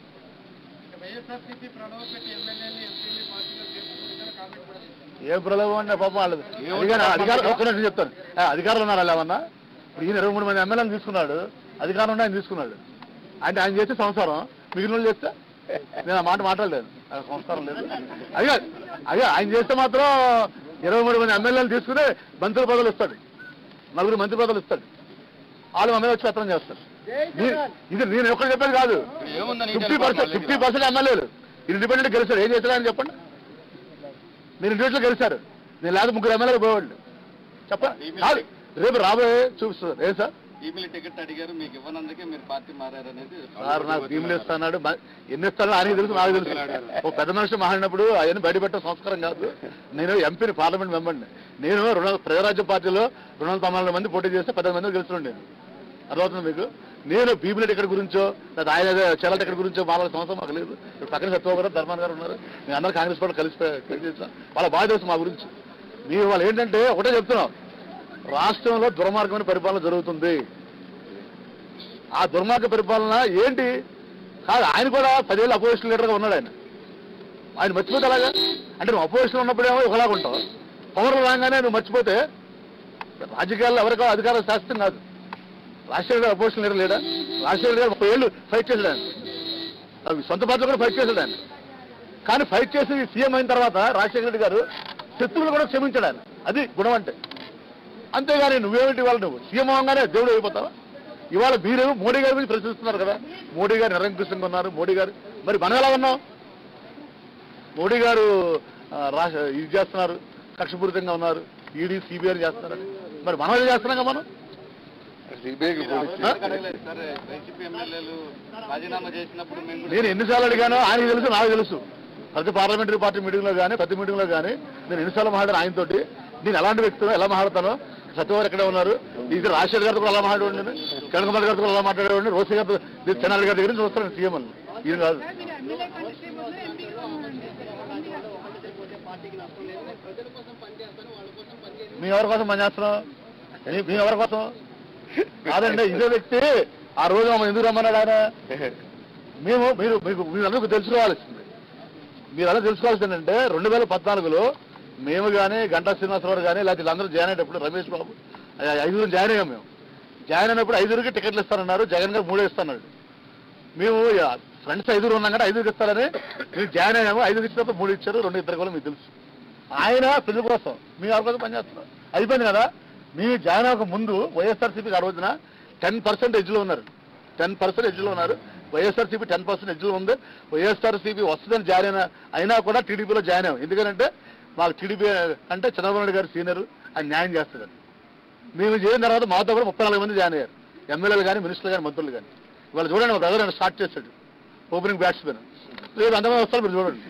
ఏ ప్రలోభం అంటే పాపం వాళ్ళది అధికారం అధికారం ఒక్క నిమిషం చెప్తాను ఆ, అధికారులు ఉన్నారు వాళ్ళు ఏమన్నా ఇప్పుడు ఈయన ఇరవై మూడు మంది ఎమ్మెల్యేలు తీసుకున్నాడు అధికారం ఉండి ఆయన తీసుకున్నాడు అంటే ఆయన చేస్తే సంసారం మిగిలిన వాళ్ళు చేస్తే నేను ఆ మాట మాట్లాడలేదు ఆ సంస్కారం లేదు అదే అదే ఆయన చేస్తే మాత్రం ఇరవై మూడు మంది ఎమ్మెల్యేలు తీసుకుని మంత్రి పదవులు ఇస్తాడు నలుగురు మంత్రి పదవులు ఇస్తాడు వాళ్ళు మా మీద వచ్చి పత్రం చేస్తారు నీ- ఇది నేను ఎక్కడ చెప్పేది కాదు ఏముందని ఫిఫ్టీ పర్సెంట్ ఫిఫ్టీ పర్సెంట్ ఎమ్మెల్యేలు ఇండిపెండెంట్ గెలిచారు ఏం చేశారు అని చెప్పండి మీరు ఇండివిజువల్ గెలిచారు నేను లేదా ముగ్గురు ఎమ్మెల్యేలు పోయేవాళ్ళు చెప్ప కాదు. రేపు రాబోయే చూపిస్తారు ఏం సార్ ఈమెయిల్ టికెట్ అడిగారు మీకు ఇవ్వనందుకే మీరు పార్టీ మారారనేది సార్ నాకు భీములు ఇస్తాడు ఎన్ని ఇస్తాడో ఆయనకి తెలుసు నాకు తెలుసు ఒక పెద్ద మనిషి మాట్లాడినప్పుడు ఆయన బయటపెట్టే సంస్కారం కాదు నేను ఎంపీని పార్లమెంట్ మెంబర్ని నేను రుణ ప్రజారాజ్య పార్టీలో రెండు వందల తొంభై నాలుగు మంది పోటీ చేస్తే పది మంది గెలుస్తున్నాను నేను అర్థమవుతుంది మీకు నేను భీముల టికెట్ గురించో లేదా ఆయన చెల్ల టికెట్ గురించో మాట్లాడే సంవత్సరం మాకు లేదు ఇప్పుడు పక్కన సత్యబాబు గారు ధర్మాన్ గారు ఉన్నారు మేము అందరూ కాంగ్రెస్ పార్టీ కలిసి కలిసి చేస్తాం వాళ్ళ బాగా తెలుసు మా గురించి మీరు వాళ్ళు ఏంటంటే ఒకటే చెప్తున్నాం రాష్ట్రంలో దుర్మార్గమైన పరిపాలన జరుగుతుంది ఆ దుర్మార్గ పరిపాలన ఏంటి కాదు ఆయన కూడా పదేళ్ళు అపోజిషన్ లీడర్గా ఉన్నాడు ఆయన ఆయన మర్చిపోతే అలాగా అంటే నువ్వు అపోజిషన్ ఉన్నప్పుడేమో ఒకలాగా ఉంటావు పవర్ రాగానే నువ్వు మర్చిపోతే రాజకీయాల్లో ఎవరికో అధికారం శాస్త్రం కాదు రాజశేఖర గారు అపోజిషన్ లీడర్ లేడా రాజశేఖర గారు ముప్పై ఏళ్ళు ఫైట్ చేశాడు ఆయన అవి సొంత పార్టీలో కూడా ఫైట్ చేశాడు ఆయన కానీ ఫైట్ చేసి సీఎం అయిన తర్వాత రాజశేఖర రెడ్డి గారు శత్రువులు కూడా క్షమించాడు ఆయన అది గుణం అంటే అంతేగాని నువ్వేమిటి వాళ్ళు నువ్వు సీఎం అవగానే దేవుడు అయిపోతావా ఇవాళ మీరేమో మోడీ గారి గురించి ప్రశ్నిస్తున్నారు కదా మోడీ గారు నిరంకుశంగా ఉన్నారు మోడీ గారు మరి మనం ఎలా ఉన్నాం మోడీ గారు ఆ, రాష్ట్ర ఇది చేస్తున్నారు కక్షపూరితంగా ఉన్నారు ఈడీ సిబిఐ చేస్తున్నారు మరి మనం ఏం చేస్తున్నాం కదా మనం సిబిఐకి ఆ? అడగలేదు సార్ వైసీపీ ఎమ్మెల్యేలు రాజీనామా చేసినప్పుడు మేము కూడా నేను ఎన్నిసార్లు అడిగానో ఆయనకి తెలుసు నాకు తెలుసు ప్రతి పార్లమెంటరీ పార్టీ మీటింగ్ లో కానీ ప్రతి మీటింగ్ లో కానీ నేను ఎన్నిసార్లు మాట్లాడాను ఆయనతోటి నేను ఎలాంటి వ్యక్తితో ఎలా మాట్లాడతానో సత్యవారు ఎక్కడే ఉన్నారు ఇది రాజశేఖర్ గారితో కూడా ఎలా మాట్లాడేవాడిని నేను కిరణ్ కుమార్ గారితో కూడా ఎలా మాట్లాడేవాడిని రోసి గారితో నేను చెన్నారెడ్డి గారి దగ్గర నుంచి చూస్తాను సీఎం అని ఇది కాదు మీరు ఎమ్మెల్యే కంటే ముందు ఎంపీగా కావాలండి ప్రజల కోసం పనిచేస్తాను వాళ్ళ కోసం పనిచేసి మీ ఎవరి కోసం పనిచేస్తున్నాం మీ- మీ ఎవరి కోసం కాదండి ఇదే వ్యక్తి ఆ రోజు మమ్మల్ని ఎందుకు రమ్మన్నాడు ఆయన మేము మీరు మీకు మీరందరూ తెలుసుకోవాల్సింది మీరందరూ తెలుసుకోవాల్సింది ఏంటంటే రెండు వేల పద్నాలుగులో మేము కానీ గంటా శ్రీనివాసరావు కానీ లేకపోతే వీళ్ళందరూ జాయిన్ అయ్యేటప్పుడు రమేష్ బాబు ఐ- ఐదుగురు జాయిన్ అయ్యాం మేము జాయిన్ అయినప్పుడు ఐదుగురికి టికెట్లు ఇస్తానన్నారు జగన్ గారు మూడే ఇస్తాన్నాడు మేము ఫ్రెండ్స్ ఐదుగురు ఉన్నాం కదా ఐదుగురు ఇస్తారని మేము జాయిన్ అయ్యాము ఐదుగురు ఇచ్చినప్పుడు మూడు ఇచ్చారు రెండు ఇద్దరు కూడా మీకు తెలుసు ఆయన ప్రజల కోసం మీ ఎవరి కోసం పనిచేస్తున్నారు అయిపోయింది కదా మీ జాయిన్ అవ్వక ముందు వైఎస్ఆర్సీపీకి ఆ రోజున టెన్ పర్సెంట్ ఎడ్జ్లో ఉన్నారు టెన్ పర్సెంట్ ఎడ్జ్లో ఉన్నారు వైఎస్ఆర్సీపీ టెన్ పర్సెంట్ ఎడ్జ్లో ఉంది వైఎస్ఆర్సీపీ వస్తుందని జాయిన్ అయినా అయినా కూడా టీడీపీలో జాయిన్ అయ్యాం ఎందుకంటే మాకు టీడీపీ అంటే చంద్రబాబు నాయుడు గారు సీనియర్ ఆయన న్యాయం చేస్తారు మేము చేరిన తర్వాత మాతో కూడా ముప్పై నాలుగు మంది జాయిన్ అయ్యారు ఎమ్మెల్యేలు కానీ మినిస్టర్లు కానీ మంత్రులు కానీ ఇవాళ చూడండి మా బ్రదర్ స్టార్ట్ చేశాడు ఓపెనింగ్ బ్యాట్స్మెన్ రేపు అంతమంది వస్తారు మీరు చూడండి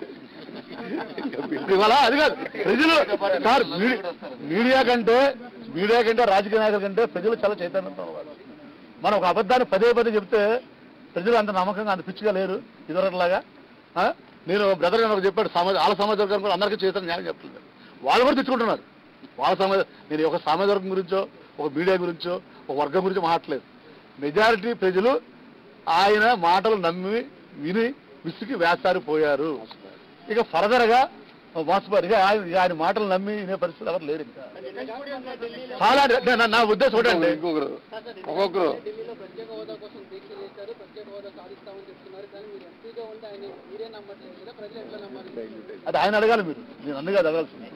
ఇవాళ అది కాదు ప్రజలు సార్ మీడి- మీడియా కంటే మీడియా కంటే రాజకీయ నాయకుల కంటే ప్రజలు చాలా చైతన్యంతో ఉన్నారు మనం ఒక అబద్ధాన్ని పదే పదే చెప్తే ప్రజలు అంత నమ్మకంగా అంత పిచ్చిగా లేరు ఇదివరలాగా ఆ? నేను బ్రదర్ గారు చెప్పాడు సమాజ వాళ్ళ సమాజ వర్గం కూడా అందరికీ చైతన్యం న్యాయం చెప్తున్నారు వాళ్ళు కూడా తెచ్చుకుంటున్నారు వాళ్ళ సమాజ నేను ఒక సామాజిక వర్గం గురించో ఒక మీడియా గురించో ఒక వర్గం గురించో మాట్లాడలేదు మెజారిటీ ప్రజలు ఆయన మాటలు నమ్మి విని విసిగి వేసారిపోయారు ఇక ఫర్దర్ గా వాసుబారి ఇక ఆయన ఇక ఆయన మాటలు నమ్మి వినే పరిస్థితి ఎవరు లేరు ఇంకా చాలా నా- నా ఉద్దేశం ఒకటండి ఇంకొకరు ఒక్కొక్కరు ఢిల్లీలో ప్రత్యేక హోదా కోసం దీక్ష చేశారు ప్రత్యేక హోదా సాధిస్తామని చెప్తున్నారు కానీ మీరు ఎంపీగా ఉంటే ఆయన మీరే నమ్మట్లేదు కదా ప్రజలు ఎట్లా నమ్మాలి అది ఆయన అడగాలి మీరు నేను అందుగా అడగాల్సింది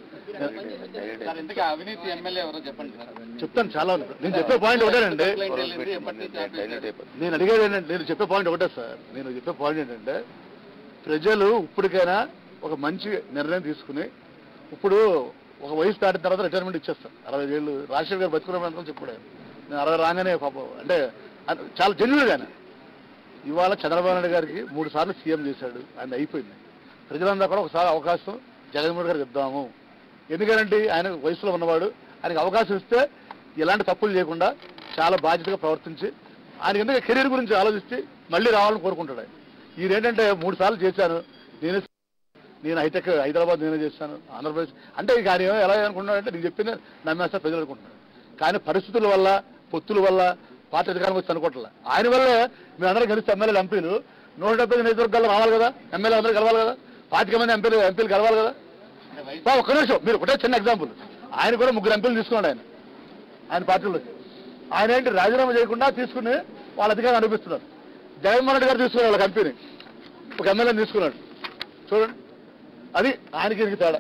సార్ ఇంతకీ అవినీతి ఎమ్మెల్యే ఎవరో చెప్పండి సార్ చెప్తాను చాలా ఉంది. నేను చెప్పే పాయింట్ ఒకటేనండి కంప్లైంట్ వెళ్ళింది ఎప్పటి నుంచి ఆపేశారు? నేను అడిగేది ఏంటంటే నేను చెప్పే పాయింట్ ఒకటే సార్ నేను చెప్పే పాయింట్ ఏంటంటే ప్రజలు ఇప్పటికైనా ఒక మంచి నిర్ణయం తీసుకుని ఇప్పుడు ఒక వయసు దాటిన తర్వాత రిటైర్మెంట్ ఇచ్చేస్తారు అరవై ఏళ్ళు రాజశేఖర్ గారు బతుకున్నామని చెప్పాడు ఆయన. నేను అరవై రాగానే పాపం అంటే అది చాలా జెన్యున్ గానే ఇవాళ చంద్రబాబు నాయుడు గారికి మూడు సార్లు సీఎం చేశాడు ఆయన అయిపోయింది ప్రజలందరూ కూడా ఒకసారి అవకాశం జగన్మోహన్ గారికి ఇద్దాము ఎందుకంటే ఆయన వయసులో ఉన్నవాడు ఆయనకి అవకాశం ఇస్తే ఎలాంటి తప్పులు చేయకుండా చాలా బాధ్యతగా ప్రవర్తించి ఆయన ఎందుకు కెరీర్ గురించి ఆలోచిస్తే మళ్ళీ రావాలని కోరుకుంటాడు ఆయన ఈయన ఏంటంటే మూడు సార్లు చేశాను నేనే నేను హైటెక్ హైదరాబాద్ నేనే చేశాను ఆంధ్రప్రదేశ్ అంటే ఇక ఆయన ఏమో ఎలా అనుకుంటున్నాడంటే నేను చెప్పింది నమ్మేస్తా ప్రజలు అనుకుంటున్నాడు కానీ పరిస్థితుల వల్ల పొత్తుల వల్ల పార్టీ అధికారం వచ్చి అనుకోవట్లే ఆయన వల్లే మేమందరం కలిసి ఎమ్మెల్యేలు ఎంపీలు నూట డెబ్బై నియోజకవర్గాలు రావాలి కదా ఎమ్మెల్యే అందరూ కలవాలి కదా పాతిక మంది ఎంపీలు ఎంపీలు కలవాలి కదా బా, ఒక్క నిమిషం మీరు ఒకటే చిన్న ఎగ్జాంపుల్ ఆయన కూడా ముగ్గురు ఎంపీలు తీసుకున్నాడు ఆయన ఆయన పార్టీలో ఆయన ఏంటి రాజీనామా చేయకుండా తీసుకుని వాళ్ళ అధికారం అనిపిస్తున్నారు జగన్మోహన్ రెడ్డి గారు తీసుకున్నారు వాళ్ళ కంపెనీ ఒక ఎమ్మెల్యేని తీసుకున్నాడు చూడండి అది ఆయనకి ఈయనకి తేడా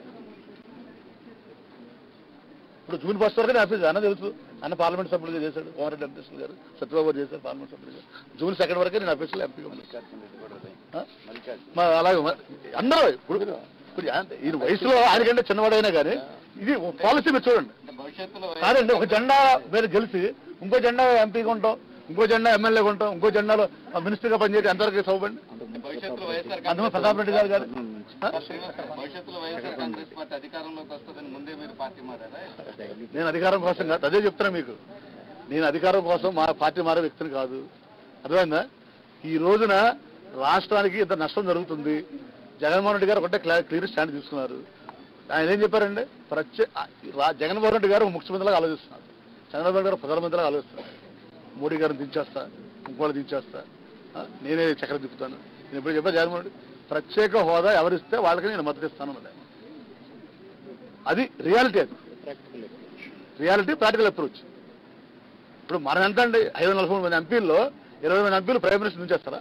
ఇప్పుడు జూన్ ఫస్ట్ వరకు నేను ఆఫీస్ అన్న తెలుసు అన్న పార్లమెంట్ సభ్యులుగా చేశాడు కోమరెడ్డి వెంకటేశ్వర గారు సత్యబాబు గారు చేశారు పార్లమెంట్ సభ్యులుగా జూన్ సెకండ్ వరకే నేను ఆఫీస్లో ఎంపీగా ఉన్నాను. మా అలాగే మ- అందరూ ఇప్పుడు ఇప్పుడు ఆయన- ఈయన వయసులో ఆయనకంటే చిన్నవాడైనా కానీ ఇది పాలసీ మీరు చూడండి అంటే భవిష్యత్తులో కాదండి ఒక జెండా మీరు గెలిచి ఇంకో జెండా ఎంపీగా ఉంటాం ఇంకో జెండా ఎమ్మెల్యేగా ఉంటాం ఇంకో జెండాలో మినిస్టర్గా పనిచేసి ఎంతవరకు చదవండి భవిష్యత్తులో వైఎస్ఆర్ అందులో ప్రతాప్ రెడ్డి గారు గారు ఆ? భవిష్యత్తులో వైఎస్ఆర్ కాంగ్రెస్ పార్టీ అధికారంలోకి వస్తుందని ముందే మీరు పార్టీ మారారా నేను అధికారం కోసం కాదు అదే చెప్తున్నా మీకు నేను అధికారం కోసం మా పార్టీ మారే వ్యక్తిని కాదు అర్థమైందా ఈ రోజున రాష్ట్రానికి ఇంత నష్టం జరుగుతుంది జగన్మోహన్ రెడ్డి గారు ఒకటే క్లా- క్లియర్ స్టాండ్ తీసుకున్నారు ఆయన ఏం చెప్పారండి ప్రత్యే రా- జగన్మోహన్ రెడ్డి గారు ఒక ముఖ్యమంత్రిలాగా ఆలోచిస్తున్నారు చంద్రబాబు నాయుడు గారు ప్రధానమంత్రిలాగా ఆలోచిస్తున్నారు మోడీ గారిని దించేస్తా ఇంకోళ్ళు దించేస్తా ఆ, నేనే చక్రం తిప్పుతాను నేను ఇప్పుడు చెప్పా జగన్మోహన్ రెడ్డి ప్రత్యేక హోదా ఎవరిస్తే వాళ్ళకి నేను మద్దతు ఇస్తాను అన్నది ఆయన. అది రియాలిటీ అది రియాలిటీ ప్రాక్టికల్ అప్రోచ్ ఇప్పుడు మనం ఎంత అండి ఐదు వందల నలభై మూడు మంది ఎంపీల్లో ఇరవై మంది ఎంపీలు ప్రైమ్ మినిస్టర్ నుంచేస్తారా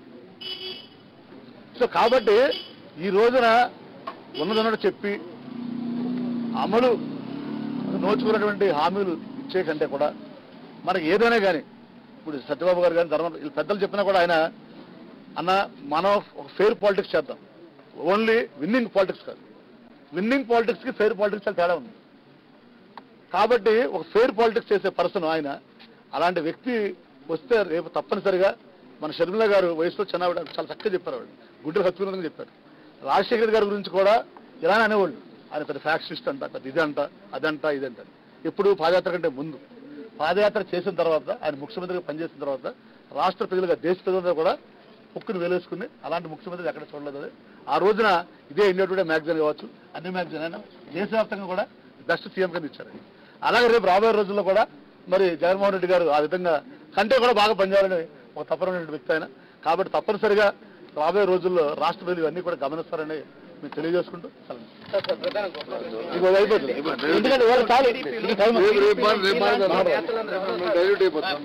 సో కాబట్టి ఈ రోజున ఉన్నదన్నట్టు చెప్పి అమలు నోచుకున్నటువంటి హామీలు ఇచ్చే కంటే కూడా మనకి ఏదైనా కానీ ఇప్పుడు సత్యబాబు గారు కానీ ధర్మ వీళ్ళు పెద్దలు చెప్పినా కూడా ఆయన అన్న మనం ఒక ఫెయిర్ పాలిటిక్స్ చేద్దాం ఓన్లీ విన్నింగ్ పాలిటిక్స్ కాదు విన్నింగ్ పాలిటిక్స్ కి ఫెయిర్ పాలిటిక్స్ చాలా తేడా ఉంది కాబట్టి ఒక ఫెయిర్ పాలిటిక్స్ చేసే పర్సన్ ఆయన అలాంటి వ్యక్తి వస్తే రేపు తప్పనిసరిగా మన షర్మిల గారు వయసులో చిన్నవిడ చాలా చక్కగా చెప్పారు ఆవిడ గుడ్డలు హత్తుకున్నదని చెప్పారు రాజశేఖర్ గారి గురించి కూడా ఇలానే అనేవాళ్ళు ఆయన పెద్ద ఫ్యాక్షనిస్ట్ అంట పెద్ద ఇదంట అదంట ఇదంట ఎప్పుడు పాదయాత్ర కంటే ముందు పాదయాత్ర చేసిన తర్వాత ఆయన ముఖ్యమంత్రిగా పనిచేసిన తర్వాత రాష్ట్ర ప్రజలుగా దేశ ప్రజలందరూ కూడా ముక్కును వేలేసుకుని అలాంటి ముఖ్యమంత్రి ఎక్కడ చూడలేదు అది. ఆ రోజున ఇదే ఇండియా టుడే మ్యాగజైన్ కావచ్చు అన్ని మ్యాగజైన్ అయినా దేశవ్యాప్తంగా కూడా బెస్ట్ సీఎం కింద ఇచ్చారు అలాగే రేపు రాబోయే రోజుల్లో కూడా మరి జగన్మోహన్ రెడ్డి గారు ఆ విధంగా కంటే కూడా బాగా పనిచేయాలని ఒక తప్పనటువంటి వ్యక్తి ఆయన కాబట్టి తప్పనిసరిగా రాబోయే రోజుల్లో రాష్ట్ర ప్రజలు ఇవన్నీ కూడా గమనిస్తారని మేము తెలియజేసుకుంటూ సెలవు. ఇదిగో అయిపోతుంది ఎందుకంటే ఇవాళ చాలు ఇది టైం రేపు రేపు మాట్లాడు, రేపు మాట్లాడదాం. మేము డైల్యూట్ అయిపోతాం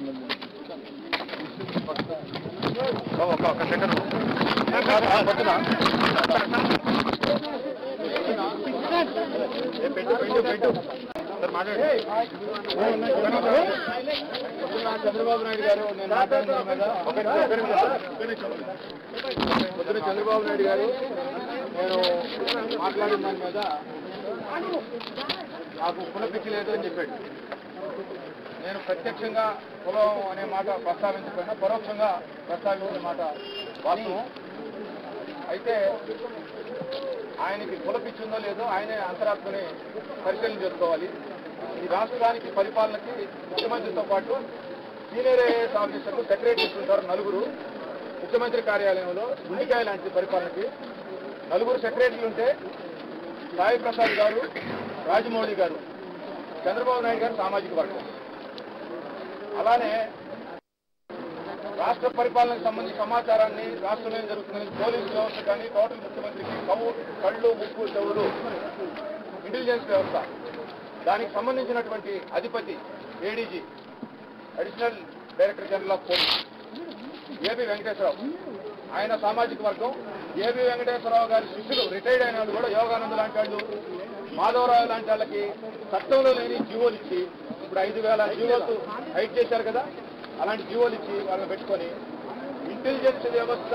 చంద్రబాబు నాయుడు గారు నేను మాట్లాడిన దాని మీద ఒకటి పొద్దున చంద్రబాబు నాయుడు గారు నేను మాట్లాడిన దాని మీద నాకు కులపిచ్చి లేదు అని చెప్పాడు నేను ప్రత్యక్షంగా కులం అనే మాట ప్రస్తావించకపోయినా పరోక్షంగా ప్రస్తావించిన మాట వాస్తవం అయితే ఆయనకి కులపిచ్చిందో లేదో ఆయనే అంతరాత్మని పరిశీలన చేసుకోవాలి ఈ రాష్ట్రానికి పరిపాలనకి ముఖ్యమంత్రితో పాటు సీనియర్ ఐఏఎస్ ఆఫీసర్లు సెక్రటరీస్ ఉంటారు నలుగురు ముఖ్యమంత్రి కార్యాలయంలో గుండికాయ లాంటి పరిపాలనకి నలుగురు సెక్రటరీలు ఉంటే సాయి ప్రసాద్ గారు రాజమౌళి గారు చంద్రబాబు నాయుడు గారు సామాజిక వర్గం అలానే రాష్ట్ర పరిపాలనకు సంబంధించిన సమాచారాన్ని రాష్ట్రంలో ఏం జరుగుతుందని పోలీసు వ్యవస్థ కానీ టోటల్ ముఖ్యమంత్రికి కవు కళ్ళు ముక్కు చెవులు ఇంటెలిజెన్స్ వ్యవస్థ దానికి సంబంధించినటువంటి అధిపతి ADG additional director general of police AB Venkateswara Rao ఆయన సామాజిక వర్గం ఏబి వెంకటేశ్వరరావు గారి శిష్యులు రిటైర్డ్ అయిన వాళ్ళు కూడా యోగానంద్ లాంటి వాళ్ళు మాధవరావు లాంటి వాళ్ళకి చట్టంలో లేని జీవోలు ఇచ్చి ఇప్పుడు ఐదు వేల జీవోలు హైట్ చేశారు కదా అలాంటి జీవోలు ఇచ్చి వాళ్ళని పెట్టుకొని ఇంటెలిజెన్స్ వ్యవస్థ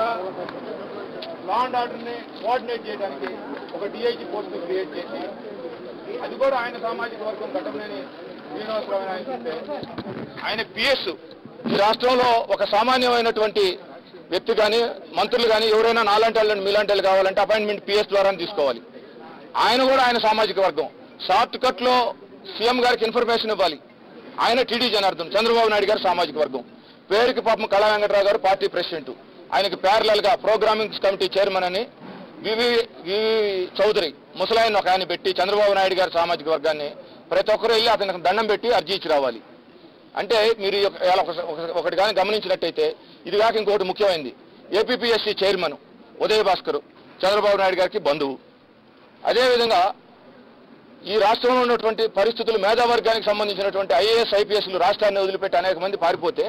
లా అండ్ ఆర్డర్ని కోఆర్డినేట్ చేయడానికి ఒక డిఐజీ పోస్ట్ క్రియేట్ చేసి అది కూడా ఆయన సామాజిక వర్గం ఘటనలేని శ్రీనివాసరావు అని ఆయన చెప్తే ఆయన పిఎస్ ఈ రాష్ట్రంలో ఒక సామాన్యమైనటువంటి వ్యక్తి కానీ మంత్రులు కానీ ఎవరైనా నాలాంటి వాళ్ళని మీలాంటి వాళ్ళు కావాలంటే అపాయింట్మెంట్ పిఎస్ ద్వారా తీసుకోవాలి ఆయన కూడా ఆయన సామాజిక వర్గం షార్ట్ కట్ లో సీఎం గారికి ఇన్ఫర్మేషన్ ఇవ్వాలి ఆయన టీడీ జనార్దన్ చంద్రబాబు నాయుడు గారు సామాజిక వర్గం పేరుకి పాపం కళా వెంకటరావు గారు పార్టీ ప్రెసిడెంట్ ఆయనకి ప్యారలల్ గా ప్రోగ్రామింగ్ కమిటీ చైర్మన్ అని వివి వివి చౌదరి ముసలాయన్ ఒక ఆయన పెట్టి చంద్రబాబు నాయుడు గారి సామాజిక వర్గాన్ని ప్రతి ఒక్కరు వెళ్ళి అతనికి దండం పెట్టి అర్జీ ఇచ్చి రావాలి అంటే మీరు ఈ యొక్క- ఇవాళ ఒక- ఒక- ఒకటి కానీ గమనించినట్టయితే ఇది కాక ఇంకోటి ముఖ్యమైనది ఏపీపీఎస్సీ చైర్మన్ ఉదయ భాస్కర్ చంద్రబాబు నాయుడు గారికి బంధువు అదేవిధంగా ఈ రాష్ట్రంలో ఉన్నటువంటి పరిస్థితులు మేధావర్గానికి సంబంధించినటువంటి ఐఏఎస్ ఐపీఎస్లు రాష్ట్రాన్ని వదిలిపెట్టి అనేక మంది పారిపోతే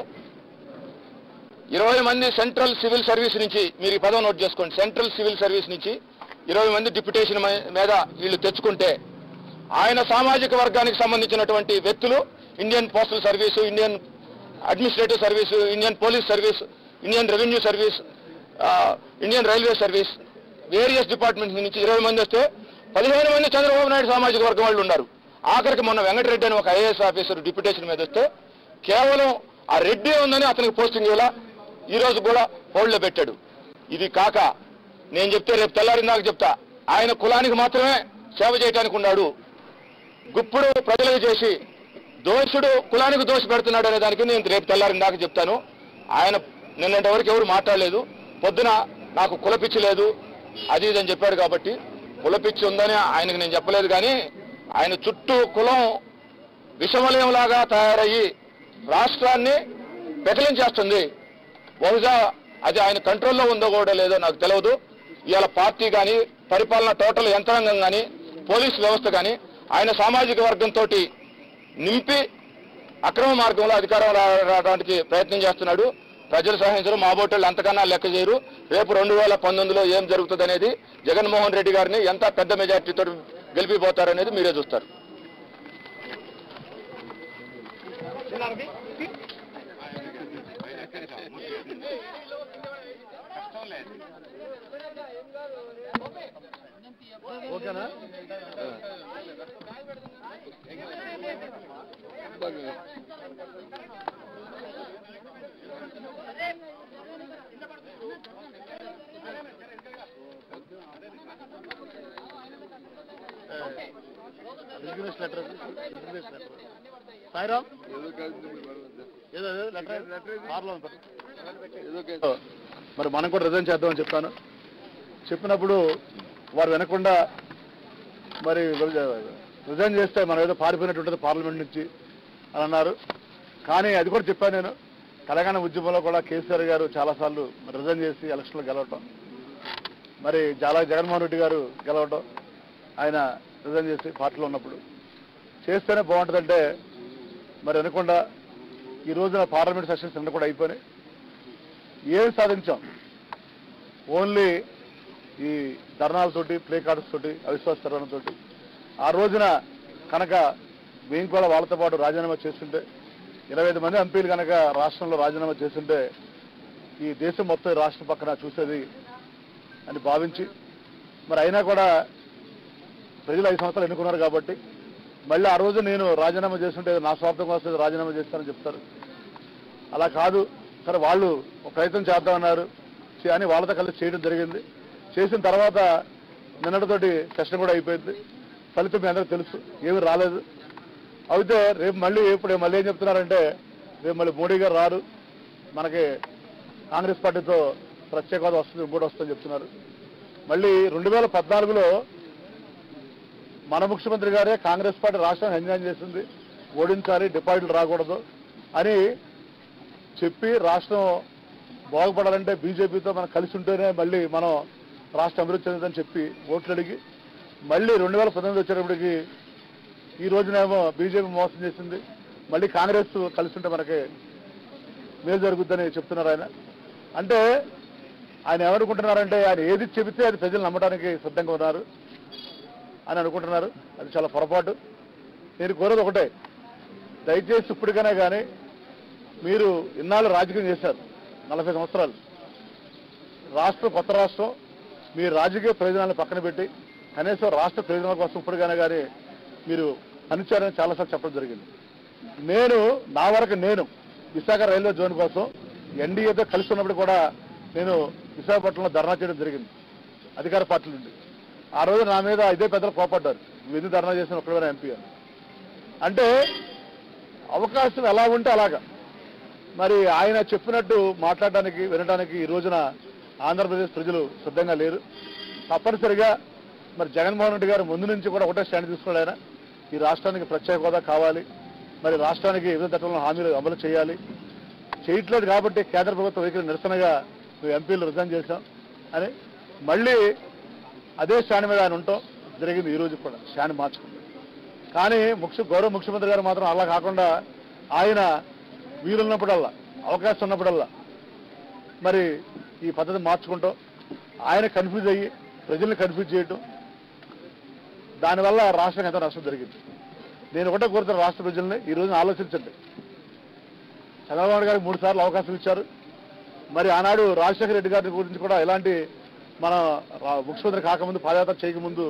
ఇరవై మంది సెంట్రల్ సివిల్ సర్వీస్ నుంచి మీరు ఈ పదం నోట్ చేసుకోండి సెంట్రల్ సివిల్ సర్వీస్ నుంచి ఇరవై మంది డిప్యుటేషన్ మ- మీద వీళ్ళు తెచ్చుకుంటే ఆయన సామాజిక వర్గానికి సంబంధించినటువంటి వ్యక్తులు Indian postal service Indian administrative service Indian police service Indian revenue service ఆ, Indian railway service various departments నుంచి ఇరవై మంది వస్తే పదిహేను మంది చంద్రబాబు నాయుడు సామాజిక వర్గం వాళ్ళు ఉన్నారు ఆఖరికి మొన్న వెంకటరెడ్డి అని ఒక ఐఏఎస్ ఆఫీసర్ డిప్యూటేషన్ మీద వస్తే కేవలం ఆ రెడ్డి ఉందని అతనికి పోస్టింగ్ ఇలా ఈ రోజు కూడా హోల్డ్లో పెట్టాడు ఇది కాక నేను చెప్తే రేపు తెల్లారిందాక చెప్తా ఆయన కులానికి మాత్రమే సేవ చేయడానికి ఉన్నాడు గుప్పుడు ప్రజలకు చేసి దోషుడు కులానికి దోషి పెడుతున్నాడు అనే దానికి నేను రేపు తెల్లారిందాక చెప్తాను ఆయన నిన్నటి వరకు ఎవరు మాట్లాడలేదు పొద్దున నాకు కులపిచ్చి లేదు అది ఇది అని చెప్పాడు కాబట్టి కులపిచ్చి ఉందని ఆయనకు నేను చెప్పలేదు కానీ ఆయన చుట్టూ కులం విషమలయంలాగా తయారయ్యి రాష్ట్రాన్ని పెకలించేస్తుంది బహుశా అది ఆయన కంట్రోల్లో ఉందో కూడా లేదో నాకు తెలియదు ఇవాళ పార్టీ కానీ పరిపాలన టోటల్ యంత్రాంగం కానీ పోలీస్ వ్యవస్థ కానీ ఆయన సామాజిక వర్గంతో నింపి అక్రమ మార్గంలో అధికారం రా- రావడానికి ప్రయత్నం చేస్తున్నాడు ప్రజలు సహించరు మా బోటోళ్ళు అంతకన్నా లెక్క చేయరు రేపు రెండు వేల పంతొమ్మిదిలో ఏం జరుగుతుంది అనేది జగన్మోహన్ రెడ్డి గారిని ఎంత పెద్ద మెజార్టీతో గెలిపిపోతారనేది మీరే చూస్తారు ఓకేనా resignation letter resignation letter Sairam ఏదో కలిసి మేడం ఏదో ఏదో లెటర్ కార్లో ఉంది. ఏదో కలిసి మరి మనం కూడా రిజైన్ చేద్దామని చెప్పాను చెప్పినప్పుడు వారు వినకుండా మరి రిజైన్ చేస్తే మనం ఏదో పారిపోయినట్టు ఉంటుంది పార్లమెంట్ నుంచి అని అన్నారు కానీ అది కూడా చెప్పాను నేను తెలంగాణ ఉద్యమంలో కూడా కేసీఆర్ గారు చాలాసార్లు రిజైన్ చేసి ఎలక్షన్లో గెలవటం మరి చాలా జగన్మోహన్ రెడ్డి గారు గెలవటం ఆయన రిజైన్ చేసి పార్టీలో ఉన్నప్పుడు చేస్తేనే బాగుంటుందంటే మరి వినకుండా ఈ రోజున పార్లమెంట్ సెషన్స్ నిన్న కూడా అయిపోయినాయి ఏం సాధించాం ఓన్లీ ఈ ధర్నాలతోటి ప్లే కార్డ్స్ తోటి అవిశ్వాస తోటి ఆ రోజున కనుక మేము కూడా వాళ్ళతో పాటు రాజీనామా చేస్తుంటే ఇరవై ఐదు మంది ఎంపీలు కనుక రాష్ట్రంలో రాజీనామా చేస్తుంటే ఈ దేశం మొత్తం ఈ రాష్ట్రం పక్కన చూసేది అని భావించి మరి అయినా కూడా ప్రజలు ఐదు సంవత్సరాలు ఎన్నుకున్నారు కాబట్టి మళ్ళీ ఆ రోజు నేను రాజీనామా చేస్తుంటే నా స్వార్థం కోసం రాజీనామా చేస్తానని చెప్తారు అలా కాదు సరే వాళ్ళు ఒక ప్రయత్నం చేద్దామన్నారు చే- అని వాళ్ళతో కలిసి చేయడం జరిగింది చేసిన తర్వాత నిన్నటితోటి సెషన్ కూడా అయిపోయింది ఫలితం మీ అందరికీ తెలుసు ఏమీ రాలేదు అయితే రేపు మళ్ళీ ఇప్పుడు మళ్ళీ ఏం చెప్తున్నారంటే రేపు మళ్ళీ మోడీ గారు రారు మనకి కాంగ్రెస్ పార్టీతో ప్రత్యేక హోదా వస్తుంది ఇంకోటి వస్తుందని చెప్తున్నారు మళ్ళీ రెండు వేల పద్నాలుగులో మన ముఖ్యమంత్రి గారే కాంగ్రెస్ పార్టీ రాష్ట్రాన్ని అన్యాయం చేసింది ఓడించాలి డిపాజిట్లు రాకూడదు అని చెప్పి రాష్ట్రం బాగుపడాలంటే బీజేపీతో మనం కలిసి ఉంటేనే మళ్ళీ మనం రాష్ట్రం అభివృద్ధి చెందుతుందని చెప్పి ఓట్లు అడిగి మళ్ళీ రెండు వేల పంతొమ్మిది వచ్చేటప్పటికి ఈ రోజునేమో బీజేపీ మోసం చేసింది మళ్ళీ కాంగ్రెస్ కలిసి ఉంటే మనకి మేలు జరుగుద్దని చెప్తున్నారు ఆయన అంటే ఆయన ఏమనుకుంటున్నారంటే ఆయన ఏది చెబితే అది ప్రజలు నమ్మడానికి సిద్ధంగా ఉన్నారు అని అనుకుంటున్నారు అది చాలా పొరపాటు నేను కోరేది ఒకటే దయచేసి ఇప్పటికైనా కానీ మీరు ఇన్నాళ్ళు రాజకీయం చేశారు నలభై సంవత్సరాలు రాష్ట్రం కొత్త రాష్ట్రం మీ రాజకీయ ప్రయోజనాలను పక్కన పెట్టి కనీసం రాష్ట్ర ప్రయోజనాల కోసం ఇప్పటికైనా కానీ మీరు పనిచేయాలని చాలాసార్లు చెప్పడం జరిగింది నేను నా వరకు నేను విశాఖ రైల్వే జోన్ కోసం ఎన్డీఏతో కలిసి ఉన్నప్పుడు కూడా నేను విశాఖపట్నంలో ధర్నా చేయడం జరిగింది అధికార పార్టీ నుండి ఆ రోజు నా మీద ఇదే పెద్దలు కోపడ్డారు నువ్వు ఎందుకు ధర్నా చేసిన ఒక్కడైనా ఎంపీ అని అంటే అవకాశం ఎలా ఉంటే అలాగా మరి ఆయన చెప్పినట్టు మాట్లాడడానికి వినడానికి ఈ రోజున ఆంధ్రప్రదేశ్ ప్రజలు సిద్ధంగా లేరు తప్పనిసరిగా మరి జగన్మోహన్ రెడ్డి గారు ముందు నుంచి కూడా ఒకటే స్టాండ్ తీసుకున్నాడు ఆయన ఈ రాష్ట్రానికి ప్రత్యేక హోదా కావాలి మరి రాష్ట్రానికి వివిధ చట్టంలో హామీలు అమలు చేయాలి చేయట్లేదు కాబట్టి కేంద్ర ప్రభుత్వ వైఖరి నిరసనగా మేము ఎంపీలు రిజైన్ చేశాం అని మళ్ళీ అదే స్టాండ్ మీద ఆయన ఉంటాం జరిగింది ఈ రోజు కూడా స్టాండ్ మార్చుకుంది కానీ ముఖ్య గౌరవ ముఖ్యమంత్రి గారు మాత్రం అలా కాకుండా ఆయన వీలున్నప్పుడల్లా అవకాశం ఉన్నప్పుడల్లా మరి ఈ పద్ధతి మార్చుకుంటాం ఆయన కన్ఫ్యూజ్ అయ్యి ప్రజల్ని కన్ఫ్యూజ్ చేయటం దానివల్ల రాష్ట్రానికి ఎంతో నష్టం జరిగింది నేను ఒకటే కోరుతున్న రాష్ట్ర ప్రజల్ని ఈ రోజున ఆలోచించండి చంద్రబాబు గారికి మూడు సార్లు అవకాశం ఇచ్చారు మరి ఆనాడు రాజశేఖర రెడ్డి గారి గురించి కూడా ఎలాంటి మన రా- ముఖ్యమంత్రి కాకముందు పాదయాత్ర చేయకముందు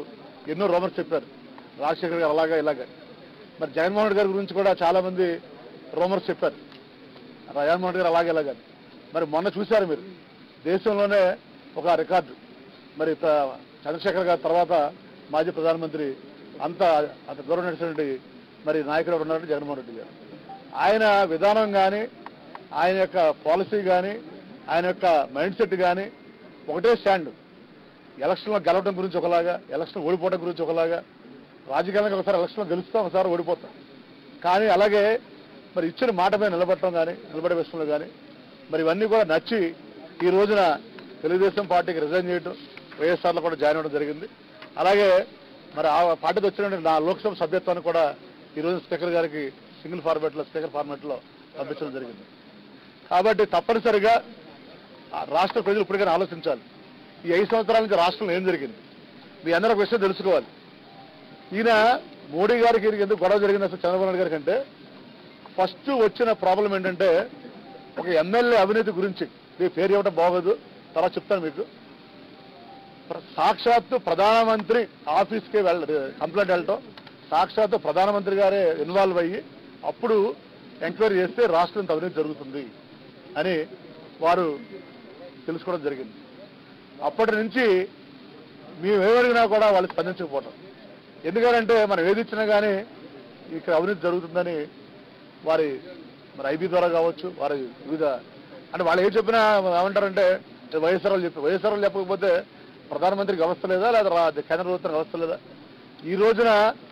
ఎన్నో రోమర్స్ చెప్పారు రాజశేఖర్ గారు అలాగా ఇలాగా మరి జగన్మోహన్ రెడ్డి గారి గురించి కూడా చాలా మంది రోమర్స్ చెప్పారు జగన్మోహన్ రెడ్డి గారు అలాగే ఇలాగా మరి మొన్న చూశారు మీరు దేశంలోనే ఒక రికార్డు మరి ప్ర- చంద్రశేఖర్ గారి తర్వాత మాజీ ప్రధానమంత్రి అంత అంత దూరం నడిచినటువంటి మరి నాయకుడు ఎవరు ఉన్నారంటే జగన్మోహన్ రెడ్డి గారు ఆయన విధానం కానీ ఆయన యొక్క పాలసీ కానీ ఆయన యొక్క మైండ్ సెట్ కానీ ఒకటే స్టాండ్ ఎలక్షన్లో గెలవడం గురించి ఒకలాగా ఎలక్షన్ ఓడిపోవడం గురించి ఒకలాగా రాజకీయంగా ఒకసారి ఎలక్షన్లో గెలుస్తాం ఒకసారి ఓడిపోతాం కానీ అలాగే మరి ఇచ్చిన మాట మీద నిలబడటం కానీ నిలబడే విషయంలో కానీ మరి ఇవన్నీ కూడా నచ్చి ఈ రోజున తెలుగుదేశం పార్టీకి రిజైన్ చేయడం వైఎస్ఆర్లో కూడా జాయిన్ అవ్వడం జరిగింది అలాగే మరి ఆ పార్టీకి వచ్చిన నా లోక్సభ సభ్యత్వాన్ని కూడా ఈ రోజు స్పీకర్ గారికి సింగిల్ ఫార్మాట్లో స్పీకర్ ఫార్మాట్లో పంపించడం జరిగింది కాబట్టి తప్పనిసరిగా ఆ రాష్ట్ర ప్రజలు ఇప్పటికైనా ఆలోచించాలి ఈ ఐదు సంవత్సరాల నుంచి రాష్ట్రంలో ఏం జరిగింది మీ అందరూ ఒక విషయం తెలుసుకోవాలి ఈయన మోడీ గారికి ఈయనకి ఎందుకు గొడవ జరిగింది అసలు చంద్రబాబు నాయుడు గారి కంటే ఫస్ట్ వచ్చిన ప్రాబ్లం ఏంటంటే ఒక ఎమ్మెల్యే అవినీతి గురించి మీ పేరు ఇవ్వడం బాగోదు తర్వాత చెప్తాను మీకు ప్ర- సాక్షాత్తు ప్రధానమంత్రి ఆఫీస్కి వెళ్ళ కంప్లైంట్ వెళ్ళటం సాక్షాత్తు ప్రధానమంత్రి గారే ఇన్వాల్వ్ అయ్యి అప్పుడు ఎంక్వైరీ చేస్తే రాష్ట్రం ఇంత అవినీతి జరుగుతుంది అని వారు తెలుసుకోవడం జరిగింది అప్పటి నుంచి మేము ఏమడిగినా కూడా వాళ్ళు స్పందించకపోవటం ఎందుకంటే మనం ఏది ఇచ్చినా కానీ ఇక్కడ అవినీతి జరుగుతుందని వారి మరి ఐబీ ద్వారా కావచ్చు వారి వివిధ అంటే వాళ్ళు ఏం చెప్పినా ఏమంటారంటే వైఎస్ఆర్ వాళ్ళు చెప్పి వైఎస్ఆర్ వాళ్ళు చెప్పకపోతే ప్రధానమంత్రికి వ్యవస్థ లేదా లేదా రా- కేంద్ర ప్రభుత్వం వ్యవస్థ లేదా ఈ రోజున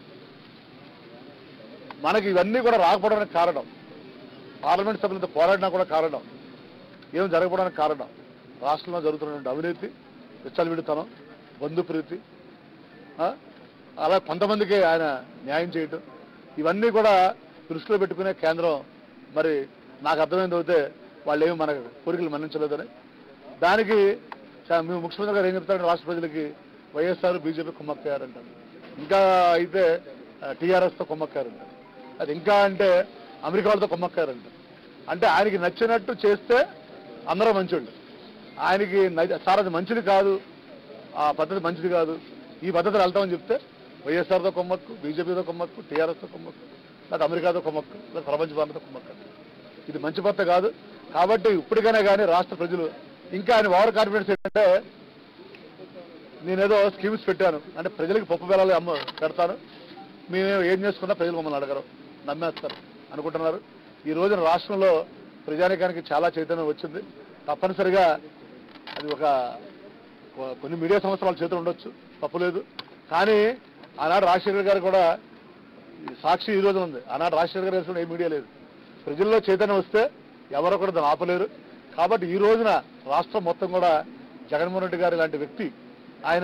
మనకి ఇవన్నీ కూడా రాకపోవడానికి కారణం పార్లమెంట్ సభ్యులతో పోరాడినా కూడా కారణం ఏం జరగకపోవడానికి కారణం రాష్ట్రంలో జరుగుతున్నటువంటి అవినీతి విచ్చలవిడితనం బంధుప్రీతి ఆ? అలా కొంతమందికి ఆయన న్యాయం చేయటం ఇవన్నీ కూడా దృష్టిలో పెట్టుకునే కేంద్రం మరి నాకు అర్థమైంది అయితే వాళ్ళు ఏమి మన కోరికలు మన్నించలేదని దానికి చా- మేము ముఖ్యమంత్రి గారు ఏం చెప్తారంటే రాష్ట్ర ప్రజలకి వైఎస్ఆర్ బీజేపీ కుమ్మక్కారంటారు ఇంకా అయితే టీఆర్ఎస్తో కుమ్మక్కారంటారు అది ఇంకా అంటే అమెరికా వాళ్ళతో కుమ్మక్కారంటారు అంటే ఆయనకి నచ్చినట్టు చేస్తే అందరూ మంచోళ్ళు ఆయనకి నచ్చ- సార్ అది మంచిది కాదు ఆ పద్ధతి మంచిది కాదు ఈ పద్ధతిలో వెళ్తామని చెప్తే వైఎస్ఆర్తో కొమ్మక్కు బీజేపీతో కొమ్మక్కు టీఆర్ఎస్తో కొమ్మక్కు లేదా అమెరికాతో కొమ్మక్కు లేదా ప్రపంచ భారతతో కొమ్మక్కు ఇది మంచి పద్ధతి కాదు కాబట్టి ఇప్పటికైనా కానీ రాష్ట్ర ప్రజలు ఇంకా ఆయన ఓవర్ కాన్ఫిడెన్స్ ఏంటంటే నేనేదో స్కీమ్స్ పెట్టాను అంటే ప్రజలకు పప్పు బెల్లాలు అమ్మ పెడతాను మేము ఏం చేసుకున్నా ప్రజలు మమ్మల్ని అడగరు నమ్మేస్తారు అనుకుంటున్నారు ఈ రోజున రాష్ట్రంలో ప్రజానికానికి చాలా చైతన్యం వచ్చింది తప్పనిసరిగా అది ఒక కొ- కొన్ని మీడియా సంవత్సరాల చేతులు ఉండొచ్చు తప్పులేదు కానీ ఆనాడు రాజశేఖర్ గారు కూడా ఈ సాక్షి ఈ రోజు ఉంది ఆనాడు రాజశేఖర్ గారు వేసుకున్న ఏ మీడియా లేదు ప్రజల్లో చైతన్యం వస్తే ఎవరో కూడా దాన్ని ఆపలేరు కాబట్టి ఈ రోజున రాష్ట్రం మొత్తం కూడా జగన్మోహన్ రెడ్డి గారు ఇలాంటి వ్యక్తి ఆయన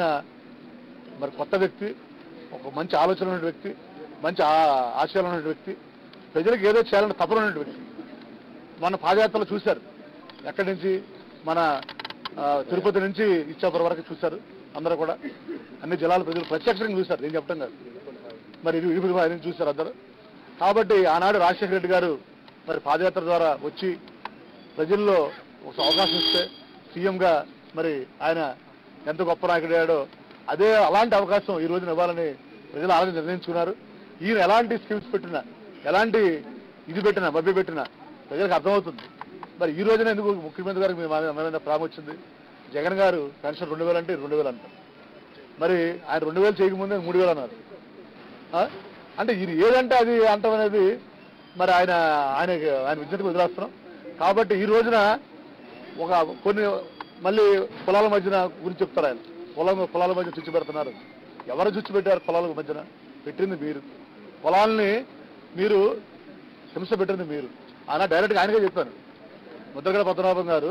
మరి కొత్త వ్యక్తి ఒక మంచి ఆలోచన ఉన్న వ్యక్తి మంచి ఆ- ఆశయాలు ఉన్న వ్యక్తి ప్రజలకు ఏదో చేయాలని తపన ఉన్న వ్యక్తి మన పాదయాత్రలు చూశారు ఎక్కడి నుంచి మన ఆ, తిరుపతి నుంచి ఇచ్చాపురం వరకు చూశారు అందరూ కూడా అన్ని జిల్లాల ప్రజలు ప్రత్యక్షంగా చూశారు నేను చెప్పడం కాదు మరి ఇది ఇప్పుడు ఆయన చూశారు అందరూ కాబట్టి ఆనాడు రాజశేఖర రెడ్డి గారు మరి పాదయాత్ర ద్వారా వచ్చి ప్రజల్లో ఒక అవకాశం ఇస్తే సీఎంగా మరి ఆయన ఎంత గొప్ప నాయకుడయ్యాడో అదే అలాంటి అవకాశం ఈ రోజున ఇవ్వాలని ప్రజలు ఆలోచన నిర్ణయించుకున్నారు ఈయన ఎలాంటి స్కీమ్స్ పెట్టినా ఎలాంటి ఇది పెట్టినా మభ్య పెట్టినా ప్రజలకు అర్థమవుతుంది మరి ఈ రోజున ఎందుకు ముఖ్యమంత్రి గారికి మీ మా- మా మీద ప్రేమ వచ్చింది జగన్ గారు పెన్షన్ రెండు వేలు అంటే రెండు వేలు అంటారు మరి ఆయన రెండు వేలు చేయకముందే మూడు వేలు అన్నారు ఆ? అంటే ఇది ఏదంటే అది అంటం అనేది మరి ఆయన ఆయన ఆయన విద్యకు వదిలేస్తున్నాం కాబట్టి ఈ రోజున ఒక కొన్ని మళ్ళీ కులాల మధ్యన గురించి చెప్తారు ఆయన కులం కులాల మధ్య చుచ్చు పెడుతున్నారు ఎవరు చుచ్చు పెట్టారు కులాల మధ్యన పెట్టింది మీరు కులాలని మీరు హింస పెట్టింది మీరు ఆనాడు డైరెక్ట్గా ఆయనకే చెప్పాను ముద్రగడ పద్మనాభం గారు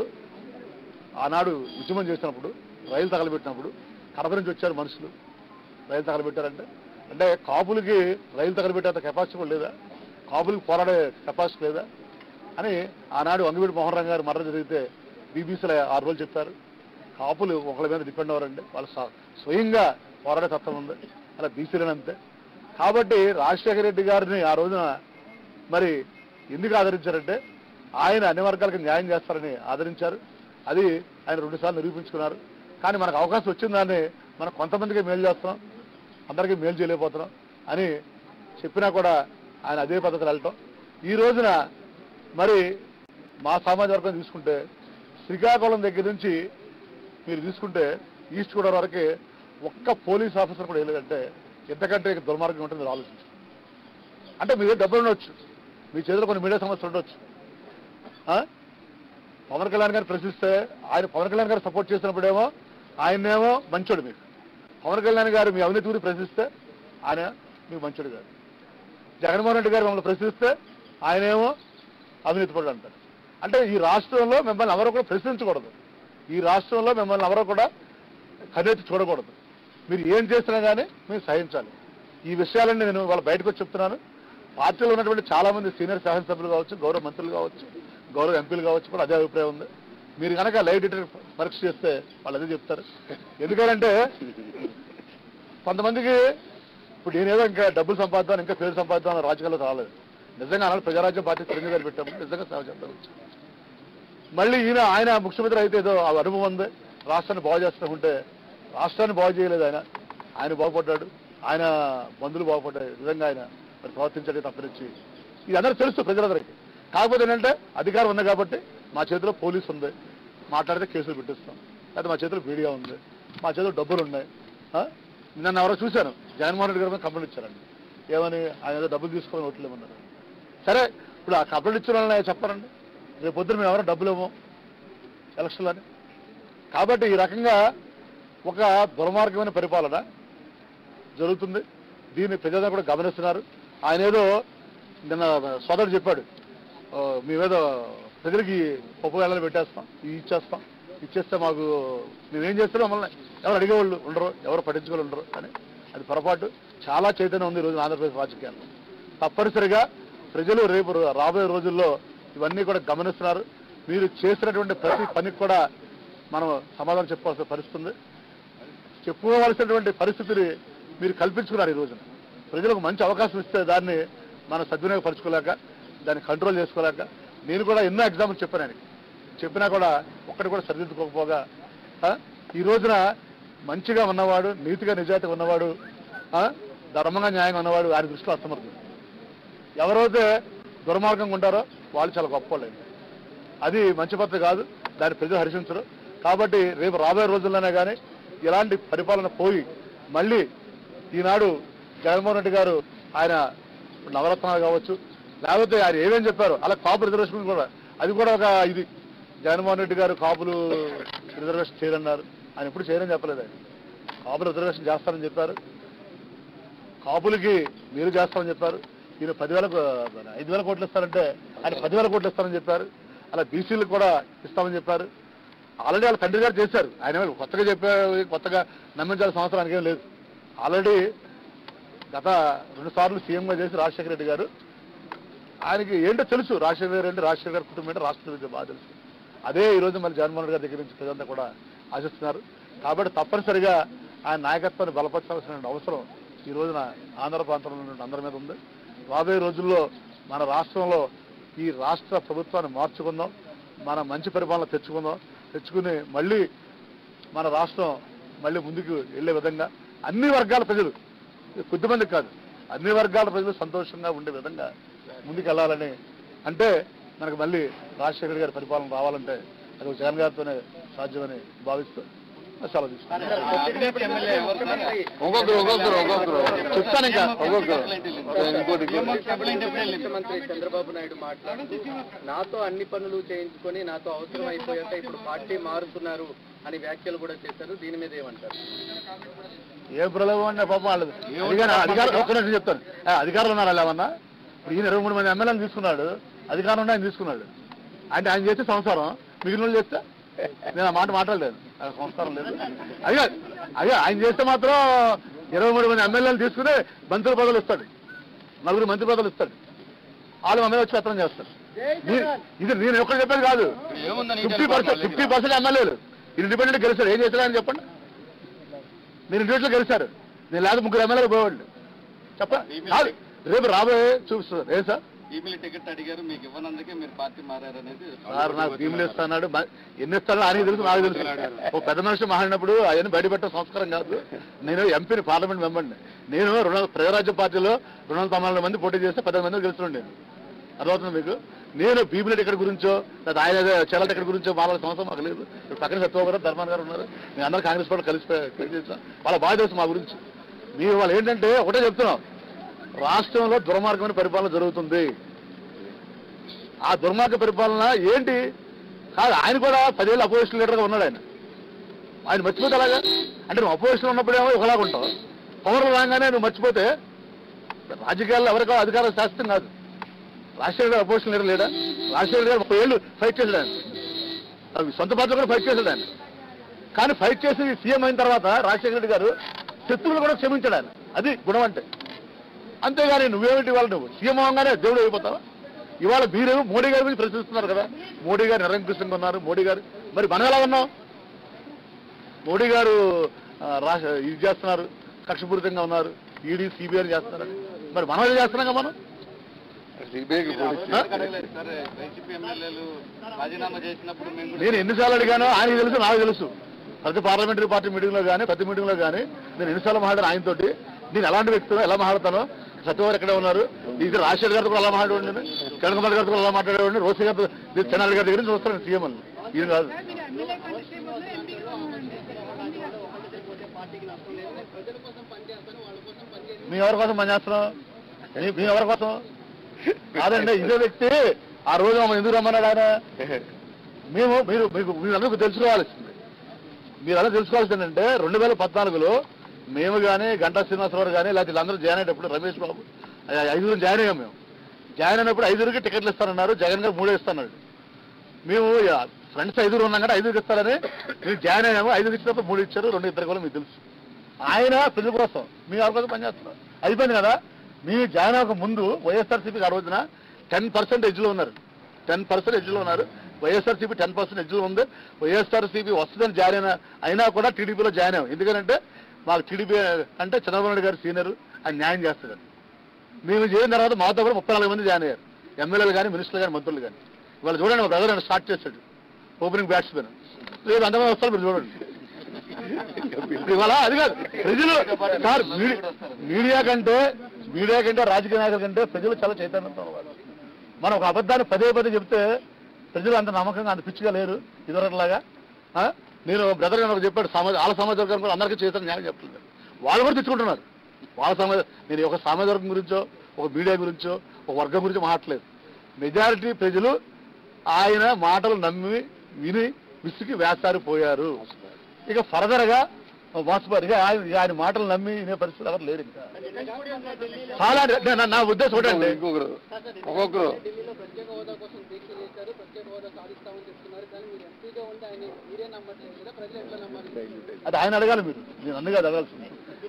ఆనాడు ఉద్యమం చేసినప్పుడు రైలు తగలబెట్టినప్పుడు కడప నుంచి వచ్చారు మనుషులు రైలు తగలబెట్టారంటే అంటే కాపులకి రైలు తగలబెట్టేంత కెపాసిటీ కూడా లేదా కాపులకి పోరాడే కెపాసిటీ లేదా అని ఆనాడు అంగివీడి మోహన్ రంగ్ గారు మరణం జరిగితే బీబీసీలో ఆరు రోజులు చెప్పారు కాపులు ఒకళ్ళ మీద డిపెండ్ అవ్వరండి వాళ్ళు స్వ- స్వయంగా పోరాడే తత్వం ఉంది అలా బీసీలను అంతే కాబట్టి రాజశేఖర రెడ్డి గారిని ఆ రోజున మరి ఎందుకు ఆదరించారంటే ఆయన అన్ని వర్గాలకు న్యాయం చేస్తారని ఆదరించారు అది ఆయన రెండుసార్లు నిరూపించుకున్నారు కానీ మనకు అవకాశం వచ్చిందని మనం కొంతమందికి మేలు చేస్తున్నాం అందరికీ మేలు చేయలేకపోతున్నాం అని చెప్పినా కూడా ఆయన అదే పద్ధతిలో వెళ్ళటం ఈ రోజున మరి మా సామాజిక వర్గం తీసుకుంటే శ్రీకాకుళం దగ్గర నుంచి మీరు తీసుకుంటే ఈస్ట్ గోదావరి వరకు ఒక్క పోలీస్ ఆఫీసర్ కూడా వెళ్ళలేదంటే ఎంతకంటే ఇక దుర్మార్గం ఉంటుంది మీరు ఆలోచించండి అంటే మీ దగ్గర డబ్బులు ఉండొచ్చు మీ చేతిలో కొన్ని మీడియా సమస్యలు ఉండొచ్చు ఆ? పవన్ కళ్యాణ్ గారు ప్రశ్నిస్తే ఆయన పవన్ కళ్యాణ్ గారు సపోర్ట్ చేసినప్పుడేమో ఆయన్నేమో మంచోడు మీకు పవన్ కళ్యాణ్ గారు మీ అవినీతి గురించి ప్రశ్నిస్తే ఆయన మీకు మంచోడు గారు జగన్మోహన్ రెడ్డి గారు మమ్మల్ని ప్రశ్నిస్తే ఆయనేమో అవినీతి పరుడు అంటారు అంటే ఈ రాష్ట్రంలో మిమ్మల్ని ఎవరు కూడా ప్రశ్నించకూడదు ఈ రాష్ట్రంలో మిమ్మల్ని ఎవరు కూడా కన్నెత్తి చూడకూడదు మీరు ఏం చేసినా కానీ మీరు సహించాలి ఈ విషయాలన్నీ నేను వాళ్ళ బయటకు వచ్చి చెప్తున్నాను పార్టీలో ఉన్నటువంటి చాలా మంది సీనియర్ శాసనసభ్యులు కావచ్చు గౌరవ మంత్రులు కావచ్చు గౌరవ ఎంపీలు కావచ్చు కూడా అదే అభిప్రాయం ఉంది మీరు కనుక లైవ్ డిటెక్టర్ పరీక్ష చేస్తే వాళ్ళు అదే చెప్తారు ఎందుకంటే కొంతమందికి ఇప్పుడు నేనేదో ఇంకా డబ్బులు సంపాదిద్దాం ఇంకా పేరు సంపాదిద్దాం అన్న రాజకీయాల్లో రాలేదు నిజంగా అనాలి ప్రజారాజ్యం పార్టీ చిరంజీవి గారు పెట్టాము నిజంగా సేవ చేద్దాం మళ్ళీ ఈయన ఆయన ముఖ్యమంత్రి అయితే ఏదో ఆ అనుభవం ఉంది రాష్ట్రాన్ని బాగు చేస్తూ ఉంటే రాష్ట్రాన్ని బాగు చేయలేదు ఆయన ఆయన బాగుపడ్డాడు ఆయన బంధువులు బాగుపడ్డాడు నిజంగా ఆయన మరి ప్రవర్తించడం తప్పనిచ్చి ఇది అందరూ తెలుసు ప్రజలందరికీ కాకపోతే ఏంటంటే అధికారం ఉంది కాబట్టి మా చేతిలో పోలీసు ఉంది మాట్లాడితే కేసులు పెట్టిస్తాం లేదా మా చేతిలో మీడియా ఉంది మా చేతిలో డబ్బులు ఉన్నాయి ఆ? నిన్న ఎవరో చూశాను జగన్మోహన్ రెడ్డి గారి మీద కంప్లైంట్ ఇచ్చారండి ఏమని ఆయన ఏదో డబ్బులు తీసుకొని ఓట్లు ఇవ్వమన్నారు సరే ఇప్పుడు ఆ కంప్లైంట్ ఇచ్చిన వాళ్ళని చెప్పారండి రేపు పొద్దున మేము ఎవరో డబ్బులు ఇవ్వం ఎలక్షన్లు అని కాబట్టి ఈ రకంగా ఒక దుర్మార్గమైన పరిపాలన జరుగుతుంది దీన్ని ప్రజలందరూ కూడా గమనిస్తున్నారు ఆయన ఏదో నిన్న సోదరుడు చెప్పాడు "ఓ, మేమేదో ప్రజలకి పప్పు వేళలు పెట్టేస్తాం ఇవి ఇచ్చేస్తాం ఇచ్చేస్తే మాకు మేమేం చేస్తున్నాం మమ్మల్ని ఎవరు అడిగేవాళ్ళు ఉండరు ఎవరు పట్టించుకోవాలి ఉండరు అని అది పొరపాటు చాలా చైతన్యం ఉంది ఈ రోజు ఆంధ్రప్రదేశ్ రాజకీయాల్లో తప్పనిసరిగా ప్రజలు రేపు రో- రాబోయే రోజుల్లో ఇవన్నీ కూడా గమనిస్తున్నారు మీరు చేసినటువంటి ప్రతి పనికి కూడా మనం సమాధానం చెప్పాల్సిన పరిస్థితి ఉంది చెప్పుకోవాల్సినటువంటి పరిస్థితిని మీరు కల్పించుకున్నారు ఈ రోజున ప్రజలకు మంచి అవకాశం ఇస్తే దాన్ని మనం సద్వినియోగపరచుకోలేక దాన్ని కంట్రోల్ చేసుకోలేక నేను కూడా ఎన్నో ఎగ్జాంపుల్ చెప్పాను ఆయనకి చెప్పినా కూడా ఒక్కటి కూడా సరిదిద్దుకోకపోగా ఆ, ఈ రోజున మంచిగా ఉన్నవాడు నీతిగా నిజాయితీగా ఉన్నవాడు ఆ, ధర్మంగా న్యాయంగా ఉన్నవాడు ఆయన దృష్టిలో అసమర్థుడు ఎవరైతే దుర్మార్గంగా ఉంటారో వాళ్ళు చాలా గొప్పవాళ్ళు అది మంచి పద్ధతి కాదు దాన్ని ప్రజలు హర్షించరు కాబట్టి రేపు రాబోయే రోజుల్లోనే కానీ ఇలాంటి పరిపాలన పోయి మళ్ళీ ఈనాడు జగన్మోహన్ రెడ్డి గారు ఆయన నవరత్నాలు కావచ్చు లేకపోతే ఆయన ఏమేం చెప్పారు అలా కాపు రిజర్వేషన్ కూడా అది కూడా ఒక ఇది జగన్మోహన్ రెడ్డి గారు కాపులు రిజర్వేషన్ చేయరన్నారు ఆయన ఎప్పుడు చేయరని చెప్పలేదు ఆయన కాపులు రిజర్వేషన్ చేస్తారని చెప్పారు కాపులకి మీరు చేస్తామని చెప్పారు ఈయన పదివేల ఐదు వేల కోట్లు ఇస్తారంటే ఆయన పదివేల కోట్లు ఇస్తారని చెప్పారు అలా బీసీలకు కూడా ఇస్తామని చెప్పారు ఆల్రెడీ వాళ్ళ తండ్రి గారు చేశారు ఆయన ఏమీ కొత్తగా చెప్పారు కొత్తగా నమ్మించాల్సిన అవసరం ఆయనకేం లేదు ఆల్రెడీ గత రెండు సార్లు సీఎంగా చేసి రాజశేఖర రెడ్డి గారు ఆయనకి ఏంటో తెలుసు రాజశేఖర రెడ్డి అంటే రాజశేఖర గారి కుటుంబం ఏంటో రాష్ట్ర గురించి బాగా తెలుసు అదే ఈ రోజు మళ్ళీ జగన్మోహన్ రెడ్డి గారి దగ్గర నుంచి ప్రజలంతా కూడా ఆశిస్తున్నారు కాబట్టి తప్పనిసరిగా ఆయన నాయకత్వాన్ని బలపరచాల్సిన అవసరం ఈ రోజున ఆంధ్ర ప్రాంతంలో ఉన్న అందరి మీద ఉంది రాబోయే రోజుల్లో మన రాష్ట్రంలో ఈ రాష్ట్ర ప్రభుత్వాన్ని మార్చుకుందాం మన మంచి పరిపాలన తెచ్చుకుందాం తెచ్చుకుని మళ్ళీ మన రాష్ట్రం మళ్ళీ ముందుకు వెళ్ళే విధంగా అన్ని వర్గాల ప్రజలు కొద్దిమంది కాదు అన్ని వర్గాల ప్రజలు సంతోషంగా ఉండే విధంగా ముందుకు వెళ్ళాలని అంటే మనకు మళ్ళీ రాజశేఖర్ గారి పరిపాలన రావాలంటే అది ఒక జగన్ గారితోనే సాధ్యమని భావిస్తూ సెలవు తీసుకుంటాను ఒక్కొక్కరు ఒక్కొక్కరు ఒక్కొక్కరు చెప్తాను ఇంకా ఒక్కొక్కరు ఇంకోటి ముఖ్యమంత్రి చంద్రబాబు నాయుడు మాట్లాడుతూ నాతో అన్ని పనులు చేయించుకొని నాతో అవసరం అయిపోయాక ఇప్పుడు పార్టీ మారుతున్నారు అని వ్యాఖ్యలు కూడా చేశారు దీని మీద ఏమంటారు ఏ ప్రలోభం అంటే పాపం వాళ్ళది అధికారం అధికారం ఒక్క నిమిషం చెప్తాను ఆ, అధికారులు ఉన్నారు వాళ్ళు ఏమన్నా ఇప్పుడు ఈయన ఇరవై మూడు మంది ఎమ్మెల్యేలు తీసుకున్నాడు అధికారం ఉండి ఆయన తీసుకున్నాడు అంటే ఆయన చేస్తే సంసారం మిగిలిన వాళ్ళు చేస్తే నేను ఆ మాట మాట్లాడలేదు ఆ సంస్కారం లేదు అదే అదే ఆయన చేస్తే మాత్రం ఇరవై మూడు మంది ఎమ్మెల్యేలు తీసుకుని మంత్రి పదవులు ఇస్తాడు నలుగురు మంత్రి పదవులు ఇస్తాడు వాళ్ళు మా మీద వచ్చి పత్రం చేస్తారు నీ- ఇది నేను ఒక్కటి చెప్పేది కాదు ఫిఫ్టీ పర్సెంట్ ఫిఫ్టీ పర్సెంట్ ఎమ్మెల్యేలు ఇండిపెండెంట్ గెలిచారు ఏం చేశారు అని చెప్పండి మీరు ఇండివిజువల్ గెలిచారు నేను లేదా ముగ్గురు ఎమ్మెల్యేలు పోయేవాళ్ళు చెప్పండి కాదు. రేపు రాబోయే చూపిస్తారు ఏం సార్ ఈమెయిల్ టికెట్ అడిగారు మీకు ఇవ్వనందుకే మీరు పార్టీ మారారు అనేది సార్ నాకు భీములు ఇస్తున్నాడు మ- ఎన్ని ఇస్తాడో ఆయనకి తెలుసు నాకు తెలుసు ఒక పెద్ద మనిషి మాట్లాడినప్పుడు ఆయన బయటపెట్టే సంస్కారం కాదు నేను ఎంపీని పార్లమెంట్ మెంబర్ని నేను రుణ ప్రజారాజ్య పార్టీలో రెండు వందల తొంభై నాలుగు మంది పోటీ చేస్తే పది మంది గెలుస్తుండే అర్థమవుతుంది మీకు నేను బీబీలెట్ ఎక్కడి గురించో లేదా ఆయన చెల్లెట్ ఎక్కడి గురించో మాట్లాడే సంవత్సరం మాకు లేదు ఇప్పుడు పక్కన సత్యబాబు గారు ధర్మాన్ గారు ఉన్నారు మేము అందరూ కాంగ్రెస్ పార్టీ కలిసి పే- పే చేస్తాం వాళ్ళ బాగా తెలుసు మా గురించి మీరు వాళ్ళు ఏంటంటే ఒకటే చెప్తున్నాం రాష్ట్రంలో దుర్మార్గమైన పరిపాలన జరుగుతుంది ఆ దుర్మార్గ పరిపాలన ఏంటి కాదు ఆయన కూడా పదేళ్ళు అపోజిషన్ లీడర్గా ఉన్నాడు ఆయన ఆయన మర్చిపోతే అలాగా అంటే నువ్వు అపోజిషన్ ఉన్నప్పుడేమో ఒకలాగా ఉంటావు పవర్ రాగానే నువ్వు మర్చిపోతే రాజకీయాల్లో ఎవరికో అధికారం శాస్త్రం కాదు రాజశేఖర గారు అపోజిషన్ లీడర్ లేడా రాజశేఖర గారు ముప్పై ఏళ్ళు ఫైట్ చేశాడు ఆయన అవి సొంత పార్టీలో కూడా ఫైట్ చేశాడు ఆయన కానీ ఫైట్ చేసి సీఎం అయిన తర్వాత రాజశేఖర రెడ్డి గారు శత్రువులు కూడా క్షమించాడు ఆయన అది గుణం అంటే అంతేగాని నువ్వేమిటి ఇవాళ నువ్వు సీఎం అవగానే దేవుడు అయిపోతావా ఇవాళ మీరు మోడీ గారి గురించి ప్రశ్నిస్తున్నారు కదా మోడీ గారు నిరంకుశంగా ఉన్నారు మోడీ గారు మరి మనం ఎలా ఉన్నాం మోడీ గారు ఆ, రాష్ట్ర ఇది చేస్తున్నారు కక్షపూరితంగా ఉన్నారు ఈడీ సిబిఐ చేస్తున్నారు మరి మనం ఏం చేస్తున్నాం కదా మనం సిబిఐకి ఆ? అడగలేదు సార్ వైసీపీ ఎమ్మెల్యేలు రాజీనామా చేసినప్పుడు మేము కూడా నేను ఎన్నిసార్లు అడిగానో ఆయనకి తెలుసు నాకు తెలుసు ప్రతి పార్లమెంటరీ పార్టీ మీటింగ్ లో కానీ ప్రతి మీటింగ్ లో కానీ నేను ఎన్నిసార్లు మాట్లాడాను ఆయనతోటి నేను ఎలాంటి వ్యక్తితో ఎలా మాట్లాడతానో సత్యవారు ఎక్కడే ఉన్నారు ఇది రాజశేఖర్ గారితో కూడా అలా మాట్లాడేవాడిని నేను కిరణ్ కుమార్ గారితో కూడా అలా మాట్లాడేవాడిని రోసి గారితో నేను చెన్నారెడ్డి గారి దగ్గర నుంచి చూస్తాను సీఎం అని ఇది కాదు సార్ మీరు ఎమ్మెల్యే కానిస్టేబుల్ ఎంపీగా ఉండండి ప్రజల కోసం పనిచేస్తాను వాళ్ళ కోసం పనిచేసి మీ ఎవరి కోసం పనిచేస్తున్నాం మీ- మీ ఎవరి కోసం కాదండి ఇదే వ్యక్తి ఆ రోజు మమ్మల్ని ఎందుకు రమ్మన్నాడు ఆయన మేము మీరు మీకు మీరందరూ తెలుసుకోవాల్సింది మీరు అలా తెలుసుకోవాల్సింది ఏంటంటే రెండు వేల పద్నాలుగులో మేము కానీ గంటా శ్రీనివాసరావు కానీ లేకపోతే వీళ్ళందరూ జాయిన్ అయ్యేటప్పుడు రమేష్ బాబు ఐ- ఐదుగురు జాయిన్ అయ్యాం మేము జాయిన్ అయినప్పుడు ఐదుగురికి టికెట్లు ఇస్తానన్నారు జగన్ గారు మూడే ఇస్తాన్నాడు మేము ఫ్రెండ్స్ ఐదుగురు ఉన్నాం కదా ఐదుగురు ఇస్తారని మేము జాయిన్ అయ్యాము ఐదుగురు ఇచ్చినప్పుడు మూడు ఇచ్చారు రెండు ఇద్దరు కూడా మీకు తెలుసు ఆయన ప్రజల కోసం మీ ఎవరి కోసం పనిచేస్తున్నారు అయిపోయింది కదా మీ జాయిన్ అవ్వక ముందు వైఎస్ఆర్సీపీకి ఆ రోజున టెన్ పర్సెంట్ ఎడ్జ్లో ఉన్నారు టెన్ పర్సెంట్ ఎడ్జ్లో ఉన్నారు వైఎస్ఆర్సీపీ టెన్ పర్సెంట్ ఎడ్జ్లో ఉంది వైఎస్ఆర్సీపీ వస్తుందని జాయిన్ అయినా అయినా కూడా టీడీపీలో జాయిన్ అయ్యాం ఎందుకంటే మాకు టీడీపీ అంటే చంద్రబాబు నాయుడు గారు సీనియర్ ఆయన న్యాయం చేస్తాడు మేము చేరిన తర్వాత మాతో కూడా ముప్పై నాలుగు మంది జాయిన్ అయ్యారు ఎమ్మెల్యేలు కానీ మినిస్టర్లు కానీ మంత్రులు కానీ ఇవాళ చూడండి మా బ్రదర్ స్టార్ట్ చేశాడు ఓపెనింగ్ బ్యాట్స్మెన్ రేపు అంతమంది వస్తారు మీరు చూడండి ఇవాళ అది కాదు ప్రజలు సార్ మీడి- మీడియా కంటే మీడియా కంటే రాజకీయ నాయకుల కంటే ప్రజలు చాలా చైతన్యంతో ఉన్నారు మనం ఒక అబద్ధాన్ని పదే పదే చెప్తే ప్రజలు అంత నమ్మకంగా అంత పిచ్చిగా లేరు ఇదివరకులాగా ఆ? నేను బ్రదర్ గారు ఒకటి చెప్పాడు సమాజ వాళ్ళ సమాజ వర్గం కూడా అందరికీ చేస్తాను న్యాయం చెప్తున్నారు వాళ్ళు కూడా తెచ్చుకుంటున్నారు వాళ్ళ సమాజ నేను ఒక సమాజ వర్గం గురించో ఒక మీడియా గురించో ఒక వర్గం గురించో మాట్లాడలేదు మెజారిటీ ప్రజలు ఆయన మాటలు నమ్మి విని విసిగి వేస్తారిపోయారు ఇక ఫర్దర్ గా వాసుబారి ఆయన ఆయన మాటలు నమ్మి వినే పరిస్థితి ఎవరు లేరు ఇంకా చాలా నా- నా ఉద్దేశం ఒకటండి ఇంకొకరు ఒక్కొక్కరు ఢిల్లీలో ప్రత్యేక హోదా కోసం దీక్ష చేశారు ప్రత్యేక హోదా సాధిస్తామని చెప్తున్నారు కానీ మీరు ఎంపీగా ఉంటే ఆయన మీరే నమ్మట్లేదు కదా ప్రజలు ఎట్లా నమ్మాలి అది ఆయన అడగాలి మీరు నేను అందుకే అడగాల్సింది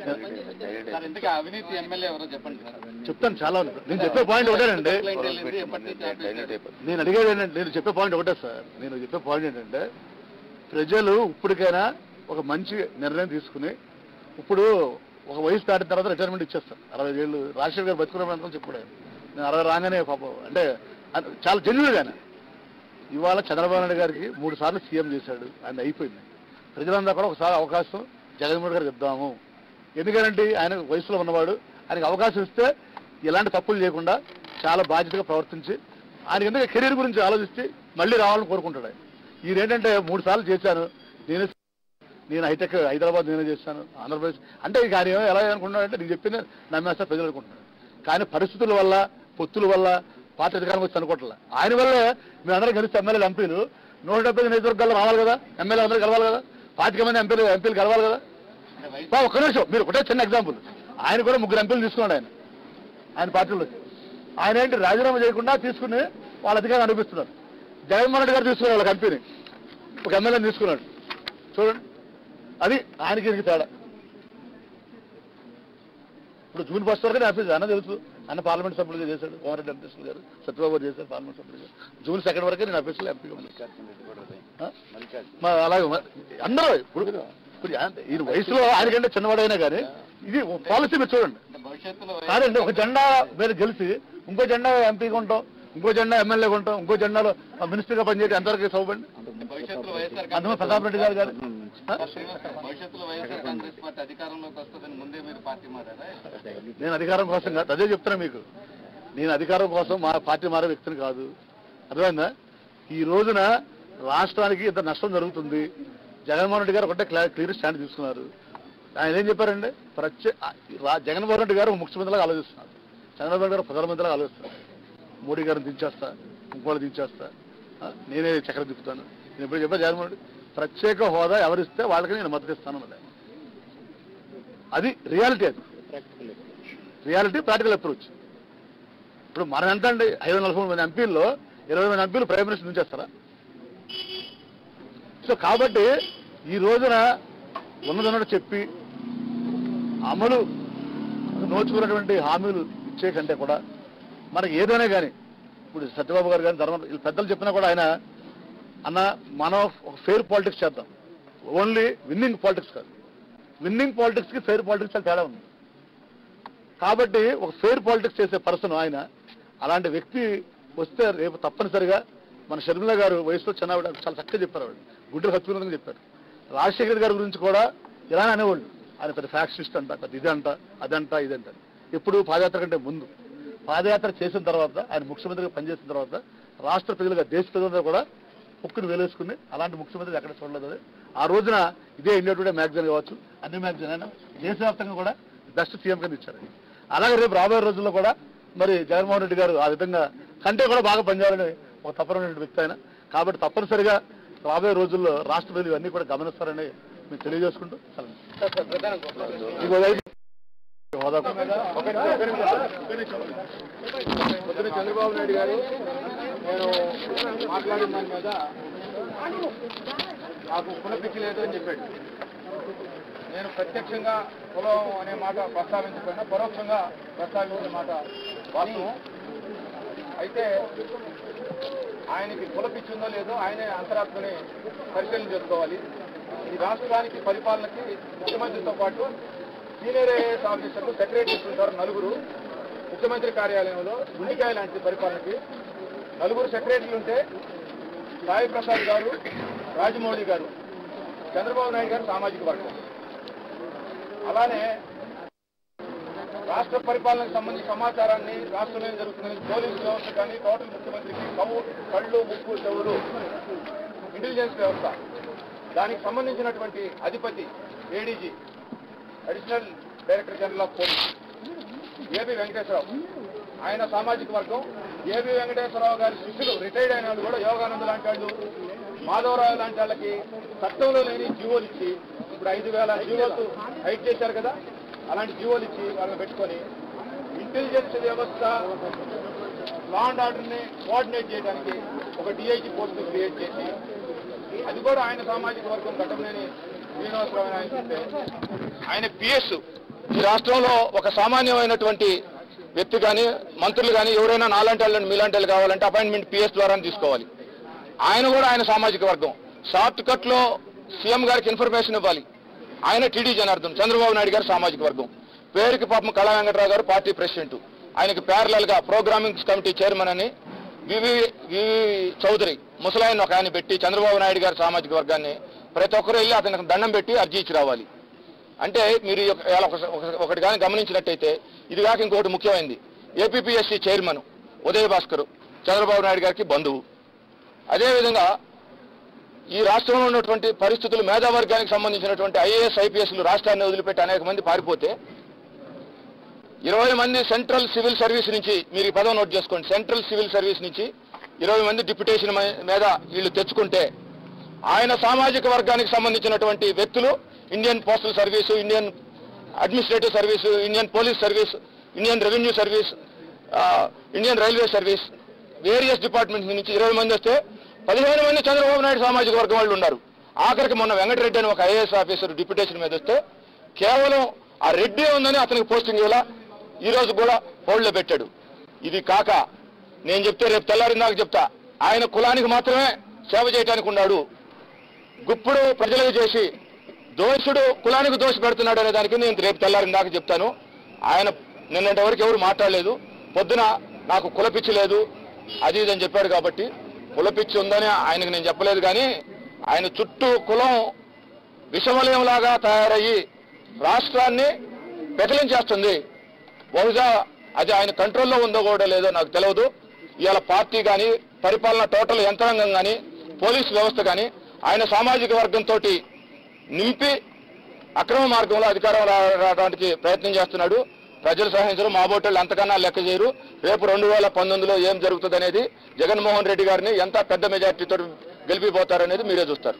సార్ ఇంతకీ అవినీతి ఎమ్మెల్యే ఎవరో చెప్పండి సార్ చెప్తాను చాలా ఉంది నేను చెప్పే పాయింట్ ఒకటేనండి కంప్లైంట్ వెళ్ళింది ఎప్పటి నుంచి ఆపేశారు? నేను అడిగేది ఏంటంటే నేను చెప్పే పాయింట్ ఒకటే సార్ నేను చెప్పే పాయింట్ ఏంటంటే ప్రజలు ఇప్పటికైనా ఒక మంచి నిర్ణయం తీసుకుని ఇప్పుడు ఒక వయసు దాటిన తర్వాత రిటైర్మెంట్ ఇచ్చేస్తారు అరవై ఏళ్ళు రాజశేఖర్ గారు బతుకున్న చెప్పాడు ఆయన. నేను అరవై రాగానే పాపం అంటే అది చాలా జెన్యున్ ఆయన ఇవాళ చంద్రబాబు నాయుడు గారికి మూడు సార్లు సీఎం చేశాడు ఆయన అయిపోయింది ప్రజలందరూ కూడా ఒకసారి అవకాశం జగన్మోహన్ గారికి ఇద్దాము ఎందుకంటే ఆయన వయసులో ఉన్నవాడు ఆయనకి అవకాశం ఇస్తే ఎలాంటి తప్పులు చేయకుండా చాలా బాధ్యతగా ప్రవర్తించి ఆయన ఎందుకంటే కెరీర్ గురించి ఆలోచిస్తే మళ్ళీ రావాలని కోరుకుంటాడు ఆయన ఈయనేంటంటే మూడు సార్లు చేశాను నేనే నేను హైటెక్ హైదరాబాద్ నేనే చేశాను ఆంధ్రప్రదేశ్ అంటే ఇక ఆయన ఏమో ఎలా అనుకుంటున్నాడంటే నీకు చెప్పింది నమ్మేస్తా ప్రజలు అనుకుంటున్నాడు కానీ పరిస్థితుల వల్ల పొత్తుల వల్ల పార్టీ అధికారం వచ్చి అనుకోవట్లే ఆయన వల్లే మేమందరం కలిసి ఎమ్మెల్యేలు ఎంపీలు నూట డెబ్బై నియోజకవర్గాలు రావాలి కదా ఎమ్మెల్యే అందరూ కలవాలి కదా పాతిక మంది ఎంపీలు ఎంపీలు కలవాలి కదా బా, ఒక్క నిమిషం మీరు ఒకటే చిన్న ఎగ్జాంపుల్ ఆయన కూడా ముగ్గురు ఎంపీలు తీసుకున్నాడు ఆయన ఆయన పార్టీలో ఆయన ఏంటి రాజీనామా చేయకుండా తీసుకుని వాళ్ళ అధికారం అనిపిస్తున్నారు జగన్మోహన్ రెడ్డి గారు తీసుకున్నారు వాళ్ళ కంపెనీ ఒక ఎమ్మెల్యేని తీసుకున్నాడు చూడండి అది ఆయనకి ఈయనకి తేడా ఇప్పుడు జూన్ ఫస్ట్ వరకు నేను ఆఫీస్ అన్న తెలుసు అన్న పార్లమెంట్ సభ్యులుగా చేశాడు కోమరెడ్డి వెంకటేశ్వర గారు సత్యబాబు గారు చేశారు పార్లమెంట్ సభ్యులుగా జూన్ సెకండ్ వరకే నేను ఆఫీస్లో ఎంపీగా ఉన్నాను మా అలాగే మ- అందరూ ఇప్పుడు ఇప్పుడు ఆయన- ఈయన వయసులో ఆయనకంటే చిన్నవాడైనా కానీ ఇది పాలసీ మీరు చూడండి అంటే భవిష్యత్తులో కాదండి ఒక జెండా మీద గెలిచి ఇంకో జెండా ఎంపీ కొంటాం ఇంకో జెండా ఎమ్మెల్యే కొంటాం ఇంకో జెండాలో మినిస్టర్గా పనిచేయడం ఎంతవరకు సౌబండి భవిష్యత్తులో వైఎస్ఆర్ అందులో ప్రతాప్ రెడ్డి గారు గారు ఆ? భవిష్యత్తులో వైఎస్ఆర్ కాంగ్రెస్ పార్టీ అధికారంలోకి వస్తుందని ముందే మీరు పార్టీ మారారా నేను అధికారం కోసం కాదు అదే చెప్తున్నా మీకు నేను అధికారం కోసం మా పార్టీ మారే వ్యక్తిని కాదు అర్థమైందా ఈ రోజున రాష్ట్రానికి ఇంత నష్టం జరుగుతుంది జగన్మోహన్ రెడ్డి గారు ఒకటే క్లా- క్లియర్ స్టాండ్ తీసుకున్నారు ఆయన ఏం చెప్పారండి ప్రత్యే రా- జగన్మోహన్ రెడ్డి గారు ముఖ్యమంత్రిలాగా ఆలోచిస్తున్నారు చంద్రబాబు నాయుడు గారు ప్రధానమంత్రిలాగా ఆలోచిస్తున్నారు మోడీ గారిని దించేస్తా ఇంకోళ్ళు దించేస్తా ఆ, నేనే చక్ర తిప్పుతాను నేను ఎప్పుడు చెప్పా జగన్మోహన్ రెడ్డి ప్రత్యేక హోదా ఎవరిస్తే వాళ్ళకి నేను మద్దతు ఇస్తాను అన్నది అది రియాలిటీ అది రియాలిటీ ప్రాక్టికల్ అప్రోచ్ ఇప్పుడు మనం ఎంత అండి ఐదు వందల నలభై మూడు మంది ఎంపీల్లో ఇరవై మంది ఎంపీలు ప్రైమ్ మినిస్టర్ నుంచేస్తారా సో కాబట్టి ఈ రోజున ఉన్నదన్నట్టు చెప్పి అమలు నోచుకున్నటువంటి హామీలు ఇచ్చే కంటే కూడా మనకి ఏదైనా కానీ ఇప్పుడు సత్యబాబు గారు కానీ ధర్మ వీళ్ళు పెద్దలు చెప్పినా కూడా ఆయన అన్న మనం ఒక ఫెయిర్ పాలిటిక్స్ చేద్దాం ఓన్లీ విన్నింగ్ పాలిటిక్స్ కాదు విన్నింగ్ పాలిటిక్స్ కి ఫెయిర్ పాలిటిక్స్ చాలా తేడా ఉంది కాబట్టి ఒక ఫెయిర్ పాలిటిక్స్ చేసే పర్సన్ ఆయన అలాంటి వ్యక్తి వస్తే రేపు తప్పనిసరిగా మన షర్మిల గారు వయసులో చిన్నవిడ చాలా చక్కగా చెప్పారు ఆవిడ గుడ్డలు హత్తుకున్నదని చెప్పారు రాజశేఖర్ గారి గురించి కూడా ఇలానే అనేవాళ్ళు ఆయన పెద్ద ఫ్యాక్షనిస్ట్ అంట పెద్ద ఇదంట అదంట ఇదంట ఎప్పుడు పాదయాత్ర కంటే ముందు పాదయాత్ర చేసిన తర్వాత ఆయన ముఖ్యమంత్రిగా పనిచేసిన తర్వాత రాష్ట్ర ప్రజలుగా దేశ ప్రజలందరూ కూడా ముక్కును వేలేసుకుని అలాంటి ముఖ్యమంత్రి ఎక్కడ చూడలేదు అది. ఆ రోజున ఇదే ఇండియా టుడే మ్యాగజైన్ కావచ్చు అన్ని మ్యాగజైన్ అయినా దేశవ్యాప్తంగా కూడా బెస్ట్ సీఎం కింద ఇచ్చారు అలాగే రేపు రాబోయే రోజుల్లో కూడా మరి జగన్మోహన్ రెడ్డి గారు ఆ విధంగా కంటే కూడా బాగా పనిచేయాలని ఒక తప్పనటువంటి వ్యక్తి ఆయన కాబట్టి తప్పనిసరిగా రాబోయే రోజుల్లో రాష్ట్ర ప్రజలు ఇవన్నీ కూడా గమనిస్తారని మేము తెలియజేసుకుంటూ సెలవు. ఇంకో వైపు హోదా పొద్దున చంద్రబాబు నాయుడు గారు నేను మాట్లాడిన దాని మీద నాకు కులపిచ్చి లేదు అని చెప్పాడు నేను ప్రత్యక్షంగా కులం అనే మాట ప్రస్తావించకపోయినా పరోక్షంగా ప్రస్తావించిన మాట వాస్తవం అయితే ఆయనకి కులపిచ్చి ఉందో లేదో ఆయనే అంతరాత్మని పరిశీలన చేసుకోవాలి ఈ రాష్ట్రానికి పరిపాలనకి ముఖ్యమంత్రితో పాటు సీనియర్ ఐఏఎస్ ఆఫీసర్లు సెక్రటరీస్ ఉంటారు నలుగురు ముఖ్యమంత్రి కార్యాలయంలో గుండికాయ లాంటి పరిపాలనకి నలుగురు సెక్రటరీలు ఉంటే సాయి ప్రసాద్ గారు రాజమౌళి గారు చంద్రబాబు నాయుడు గారు సామాజిక వర్గం అలానే రాష్ట్ర పరిపాలనకు సంబంధించిన సమాచారాన్ని రాష్ట్రంలో ఏం జరుగుతుందని పోలీసు వ్యవస్థ కానీ టోటల్ ముఖ్యమంత్రికి కవు కళ్ళు ముక్కు చెవులు ఇంటెలిజెన్స్ వ్యవస్థ దానికి సంబంధించినటువంటి అధిపతి ADG additional director general of police AB Venkateswara Rao ఆయన సామాజిక వర్గం ఏబి వెంకటేశ్వరరావు గారి శిష్యులు రిటైర్డ్ అయిన వాళ్ళు కూడా యోగానంద్ లాంటి వాళ్ళు మాధవరావు లాంటి వాళ్ళకి చట్టంలో లేని జీవోలు ఇచ్చి ఇప్పుడు ఐదు వేల జీవోలు హైట్ చేశారు కదా అలాంటి జీవోలు ఇచ్చి వాళ్ళని పెట్టుకొని ఇంటెలిజెన్స్ వ్యవస్థ లా అండ్ ఆర్డర్ని కోఆర్డినేట్ చేయడానికి ఒక డిఐజీ పోస్ట్ క్రియేట్ చేసి అది కూడా ఆయన సామాజిక వర్గం ఘటనలేని శ్రీనివాసరావు అని ఆయన చెప్తే ఆయన పిఎస్ ఈ రాష్ట్రంలో ఒక సామాన్యమైనటువంటి వ్యక్తి కానీ మంత్రులు కానీ ఎవరైనా నాలాంటి వాళ్ళని మీలాంటి వాళ్ళు కావాలంటే అపాయింట్మెంట్ పిఎస్ ద్వారా తీసుకోవాలి ఆయన కూడా ఆయన సామాజిక వర్గం షార్ట్ కట్ లో సీఎం గారికి ఇన్ఫర్మేషన్ ఇవ్వాలి ఆయన టీడీ జనార్దన్ చంద్రబాబు నాయుడు గారు సామాజిక వర్గం పేరుకి పాపం కళా వెంకటరావు గారు పార్టీ ప్రెసిడెంట్ ఆయనకి ప్యారలల్ గా ప్రోగ్రామింగ్ కమిటీ చైర్మన్ అని వివి వివి చౌదరి ముసలాయన్ ఒక ఆయన పెట్టి చంద్రబాబు నాయుడు గారి సామాజిక వర్గాన్ని ప్రతి ఒక్కరు వెళ్ళి అతనికి దండం పెట్టి అర్జీ ఇచ్చి రావాలి అంటే మీరు ఈ యొక్క- ఇలా ఒక- ఒక- ఒకటి కానీ గమనించినట్టయితే ఇది కాక ఇంకొకటి ముఖ్యమైనది ఏపీపీఎస్సీ చైర్మన్ ఉదయ భాస్కర్ చంద్రబాబు నాయుడు గారికి బంధువు అదేవిధంగా ఈ రాష్ట్రంలో ఉన్నటువంటి పరిస్థితులు మేధావర్గానికి సంబంధించినటువంటి ఐఏఎస్ ఐపీఎస్లు రాష్ట్రాన్ని వదిలిపెట్టి అనేక మంది పారిపోతే ఇరవై మంది సెంట్రల్ సివిల్ సర్వీస్ నుంచి మీరు ఈ పదం నోట్ చేసుకోండి సెంట్రల్ సివిల్ సర్వీస్ నుంచి ఇరవై మంది డిప్యుటేషన్ మ- మీద వీళ్ళు తెచ్చుకుంటే ఆయన సామాజిక వర్గానికి సంబంధించినటువంటి వ్యక్తులు Indian postal service Indian administrative service Indian police service Indian revenue service ఆ, Indian railway service various departments నుంచి ఇరవై మంది వస్తే పదిహేను మంది చంద్రబాబు నాయుడు సామాజిక వర్గం వాళ్ళు ఉన్నారు ఆఖరికి మొన్న వెంకటరెడ్డి అని ఒక ఐఏఎస్ ఆఫీసర్ డిప్యుటేషన్ మీద వస్తే కేవలం ఆ రెడ్డి ఉందని అతనికి పోస్టింగ్ ఇలా ఈ రోజు కూడా హోల్డ్లో పెట్టాడు ఇది కాక నేను చెప్తే రేపు తెల్లారిందాక చెప్తా ఆయన కులానికి మాత్రమే సేవ చేయడానికి ఉన్నాడు గుప్పుడు ప్రజలకు చేసి దోషుడు కులానికి దోషి పెడుతున్నాడు అనే దానికి నేను రేపు తెల్లారిందాక చెప్తాను ఆయన నిన్నటి వరకు ఎవరు మాట్లాడలేదు పొద్దున నాకు కులపిచ్చి లేదు అది ఇది అని చెప్పాడు కాబట్టి కులపిచ్చి ఉందని ఆయనకు నేను చెప్పలేదు కానీ ఆయన చుట్టూ కులం విషమలయంలాగా తయారయ్యి రాష్ట్రాన్ని పెకలించేస్తుంది బహుశా అది ఆయన కంట్రోల్లో ఉందో కూడా లేదో నాకు తెలియదు ఇవాళ పార్టీ కానీ పరిపాలన టోటల్ యంత్రాంగం కానీ పోలీస్ వ్యవస్థ కానీ ఆయన సామాజిక వర్గంతో నింపి అక్రమ మార్గంలో అధికారం రా- రావడానికి ప్రయత్నం చేస్తున్నాడు ప్రజలు సహించరు మా బోటోళ్ళు అంతకన్నా లెక్క చేయరు రేపు రెండు వేల పంతొమ్మిదిలో ఏం జరుగుతుంది అనేది జగన్మోహన్ రెడ్డి గారిని ఎంత పెద్ద మెజార్టీతో గెలిపిపోతారనేది మీరే చూస్తారు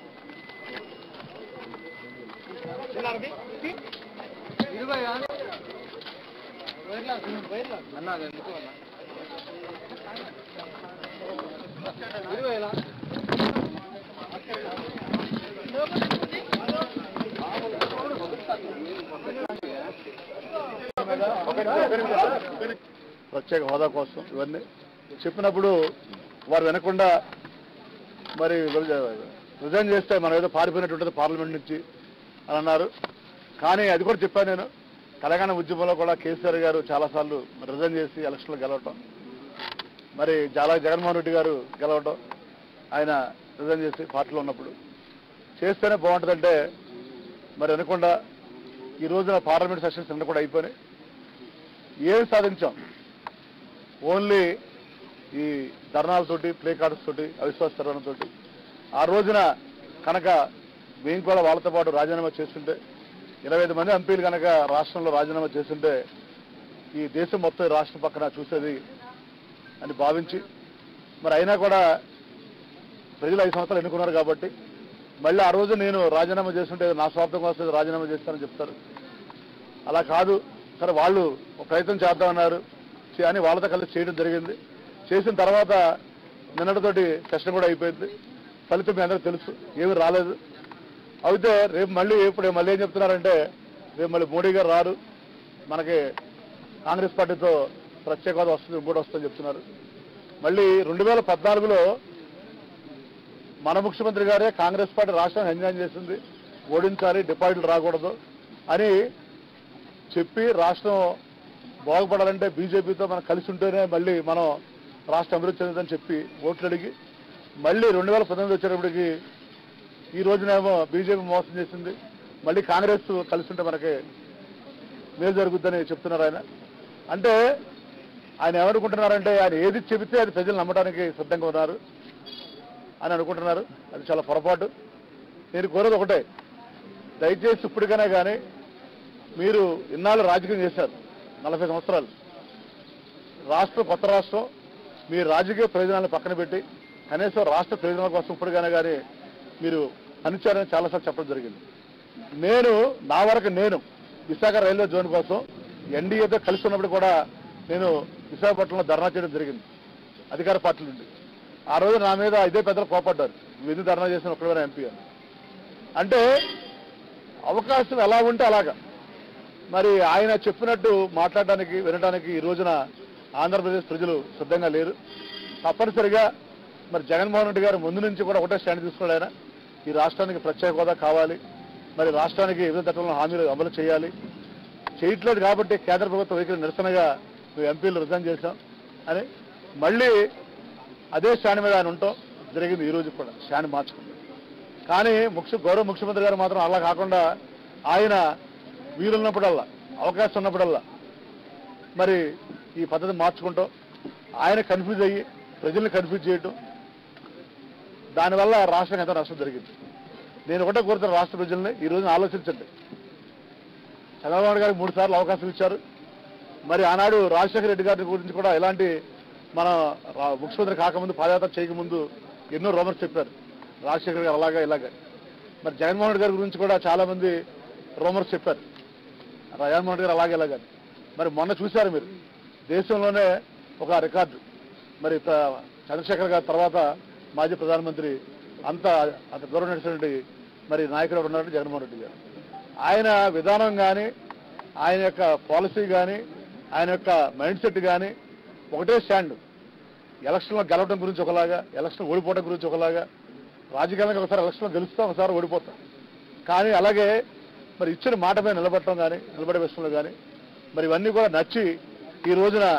ప్రత్యేక హోదా కోసం ఇవన్నీ చెప్పినప్పుడు వారు వినకుండా మరి రిజైన్ చేస్తే మనం ఏదో పారిపోయినట్టు ఉంటుంది పార్లమెంట్ నుంచి అని అన్నారు కానీ అది కూడా చెప్పాను నేను తెలంగాణ ఉద్యమంలో కూడా కేసీఆర్ గారు చాలాసార్లు రిజైన్ చేసి ఎలక్షన్లో గెలవటం మరి చాలా జగన్మోహన్ రెడ్డి గారు గెలవటం ఆయన రిజైన్ చేసి పార్టీలో ఉన్నప్పుడు చేస్తేనే బాగుంటుందంటే మరి అనకుండా ఈ రోజున పార్లమెంట్ సెషన్స్ నిన్న కూడా అయిపోయినాయి ఏం సాధించాం ఓన్లీ ఈ ధర్నాలతోటి ప్లే కార్డ్స్ తోటి అవిశ్వాస తోటి ఆ రోజున కనుక మేము కూడా వాళ్ళతో పాటు రాజీనామా చేస్తుంటే ఇరవై ఐదు మంది ఎంపీలు కనుక రాష్ట్రంలో రాజీనామా చేస్తుంటే ఈ దేశం మొత్తం ఈ రాష్ట్రం పక్కన చూసేది అని భావించి మరి అయినా కూడా ప్రజలు ఐదు సంవత్సరాలు ఎన్నుకున్నారు కాబట్టి మళ్ళీ ఆ రోజు నేను రాజీనామా చేస్తుంటే నా స్వార్థం కోసం రాజీనామా చేస్తానని చెప్తారు అలా కాదు సరే వాళ్ళు ఒక ప్రయత్నం చేద్దామన్నారు చే- అని వాళ్ళతో కలిసి చేయడం జరిగింది చేసిన తర్వాత నిన్నటితోటి సెషన్ కూడా అయిపోయింది ఫలితం మీ అందరికీ తెలుసు ఏమీ రాలేదు అయితే రేపు మళ్ళీ ఇప్పుడు మళ్ళీ ఏం చెప్తున్నారంటే రేపు మళ్ళీ మోడీ గారు రారు మనకి కాంగ్రెస్ పార్టీతో ప్రత్యేక హోదా వస్తుంది ఇంకోటి వస్తుందని చెప్తున్నారు మళ్ళీ రెండు వేల పద్నాలుగులో మన ముఖ్యమంత్రి గారే కాంగ్రెస్ పార్టీ రాష్ట్రాన్ని ఎంజాయ్ చేసింది ఓడించాలి డిపాజిట్లు రాకూడదు అని చెప్పి రాష్ట్రం బాగుపడాలంటే బీజేపీతో మనం కలిసి ఉంటేనే మళ్ళీ మనం రాష్ట్రం అభివృద్ధి చెందుతుందని చెప్పి ఓట్లు అడిగి మళ్ళీ రెండు వేల పంతొమ్మిది వచ్చేటప్పటికి ఈ రోజునేమో బీజేపీ మోసం చేసింది మళ్ళీ కాంగ్రెస్ కలిసి ఉంటే మనకి మేలు జరుగుద్దని చెప్తున్నారు ఆయన అంటే ఆయన ఏమనుకుంటున్నారంటే ఆయన ఏది చెబితే అది ప్రజలు నమ్మడానికి సిద్ధంగా ఉన్నారు అని అనుకుంటున్నారు అది చాలా పొరపాటు నేను కోరేది ఒకటే దయచేసి ఇప్పటికైనా కానీ మీరు ఇన్నాళ్ళు రాజకీయం చేశారు నలభై సంవత్సరాలు రాష్ట్రం కొత్త రాష్ట్రం మీ రాజకీయ ప్రయోజనాలను పక్కన పెట్టి కనీసం రాష్ట్ర ప్రయోజనాల కోసం ఇప్పటికైనా కానీ మీరు పనిచేయాలని చాలాసార్లు చెప్పడం జరిగింది నేను నా వరకు నేను విశాఖ రైల్వే జోన్ కోసం ఎన్డీఏతో కలిసి ఉన్నప్పుడు కూడా నేను విశాఖపట్నంలో ధర్నా చేయడం జరిగింది అధికార పార్టీ నుండి ఆ రోజు నా మీద ఇదే పెద్దలు కోపడ్డారు నువ్వు ఎందుకు ధర్నా చేసిన ఒక్కడైనా ఎంపీ అని అంటే అవకాశం ఎలా ఉంటే అలాగా మరి ఆయన చెప్పినట్టు మాట్లాడడానికి వినడానికి ఈ రోజున ఆంధ్రప్రదేశ్ ప్రజలు సిద్ధంగా లేరు తప్పనిసరిగా మరి జగన్మోహన్ రెడ్డి గారు ముందు నుంచి కూడా ఒకటే స్టాండ్ తీసుకున్నాడు ఆయన ఈ రాష్ట్రానికి ప్రత్యేక హోదా కావాలి మరి రాష్ట్రానికి వివిధ చట్టంలో హామీలు అమలు చేయాలి చేయట్లేదు కాబట్టి కేంద్ర ప్రభుత్వ వైఖరి నిరసనగా మేము ఎంపీలు రిజైన్ చేశాం అని మళ్ళీ అదే స్టాండ్ మీద ఆయన ఉంటాం జరిగింది ఈ రోజు కూడా స్టాండ్ మార్చుకుంది కానీ ముఖ్య గౌరవ ముఖ్యమంత్రి గారు మాత్రం అలా కాకుండా ఆయన వీలున్నప్పుడల్లా అవకాశం ఉన్నప్పుడల్లా మరి ఈ పద్ధతి మార్చుకుంటాం ఆయన కన్ఫ్యూజ్ అయ్యి ప్రజల్ని కన్ఫ్యూజ్ చేయటం దానివల్ల రాష్ట్రానికి ఎంతో నష్టం జరిగింది నేను ఒకటే కోరుతున్న రాష్ట్ర ప్రజల్ని ఈ రోజున ఆలోచించండి చంద్రబాబు నాయుడు గారికి మూడు సార్లు అవకాశం ఇచ్చారు మరి ఆనాడు రాజశేఖర రెడ్డి గారి గురించి కూడా ఇలాంటి మన రా- ముఖ్యమంత్రి కాకముందు పాదయాత్ర చేయకముందు ఎన్నో రోమర్స్ చెప్పారు రాజశేఖర్ గారు అలాగా ఇలాగా మరి జగన్మోహన్ రెడ్డి గారి గురించి కూడా చాలా మంది రోమర్స్ చెప్పారు జగన్మోహన్ రెడ్డి గారు అలాగే ఇలాగా మరి మొన్న చూశారు మీరు దేశంలోనే ఒక రికార్డు మరి ప్ర- చంద్రశేఖర్ గారి తర్వాత మాజీ ప్రధానమంత్రి అంత అంత గౌరవ నడిచినటువంటి మరి నాయకుడు ఎవరు ఉన్నారంటే జగన్మోహన్ రెడ్డి గారు ఆయన విధానం కానీ ఆయన యొక్క పాలసీ కానీ ఆయన యొక్క మైండ్ సెట్ కానీ ఒకటే స్టాండ్ ఎలక్షన్లో గెలవడం గురించి ఒకలాగా ఎలక్షన్ ఓడిపోవడం గురించి ఒకలాగా రాజకీయంగా ఒకసారి ఎలక్షన్లో గెలుస్తాం ఒకసారి ఓడిపోతాం కానీ అలాగే మరి ఇచ్చిన మాట మీద నిలబడటం కానీ నిలబడే విషయంలో కానీ మరి ఇవన్నీ కూడా నచ్చి ఈ రోజున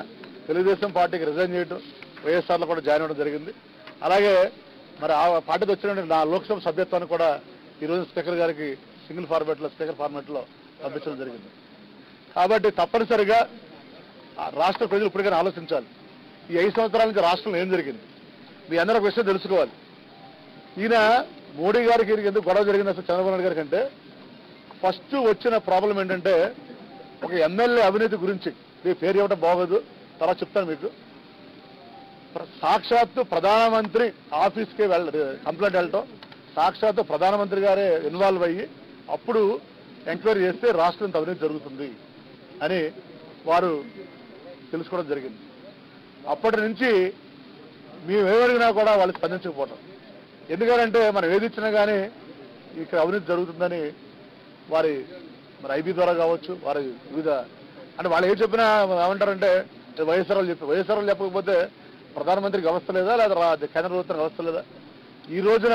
తెలుగుదేశం పార్టీకి రిజైన్ చేయడం వైఎస్ఆర్లో కూడా జాయిన్ అవ్వడం జరిగింది అలాగే మరి ఆ పార్టీకి వచ్చిన నా లోక్సభ సభ్యత్వాన్ని కూడా ఈరోజు స్పీకర్ గారికి సింగిల్ ఫార్మాట్లో స్పీకర్ ఫార్మాట్లో పంపించడం జరిగింది కాబట్టి తప్పనిసరిగా ఆ రాష్ట్ర ప్రజలు ఇప్పటికైనా ఆలోచించాలి ఈ ఐదు సంవత్సరాల నుంచి రాష్ట్రంలో ఏం జరిగింది మీ అందరూ ఒక విషయం తెలుసుకోవాలి ఈయన మోడీ గారికి ఈయనకి ఎందుకు గొడవ జరిగింది అసలు చంద్రబాబు నాయుడు గారికి అంటే ఫస్ట్ వచ్చిన ప్రాబ్లం ఏంటంటే ఒక ఎమ్మెల్యే అవినీతి గురించి మీ పేరు ఇవ్వడం బాగోదు తర్వాత చెప్తాను మీకు ప్ర- సాక్షాత్తు ప్రధానమంత్రి ఆఫీస్కి వెళ్ళ కంప్లైంట్ వెళ్ళటం సాక్షాత్తు ప్రధానమంత్రి గారే ఇన్వాల్వ్ అయ్యి అప్పుడు ఎంక్వైరీ చేస్తే రాష్ట్రం ఇంత అవినీతి జరుగుతుంది అని వారు తెలుసుకోవడం జరిగింది అప్పటి నుంచి మేము ఏమడిగినా కూడా వాళ్ళు స్పందించకపోవటం ఎందుకంటే మనం ఏది ఇచ్చినా కానీ ఇక్కడ అవినీతి జరుగుతుందని వారి మరి ఐబీ ద్వారా కావచ్చు వారి వివిధ అంటే వాళ్ళు ఏం చెప్పినా ఏమంటారంటే ఇది వైఎస్ఆర్ వాళ్ళు చెప్పి వైఎస్ఆర్ వాళ్ళు చెప్పకపోతే ప్రధానమంత్రికి వ్యవస్థ లేదా లేదా రా- కేంద్ర ప్రభుత్వం వ్యవస్థ లేదా ఈ రోజున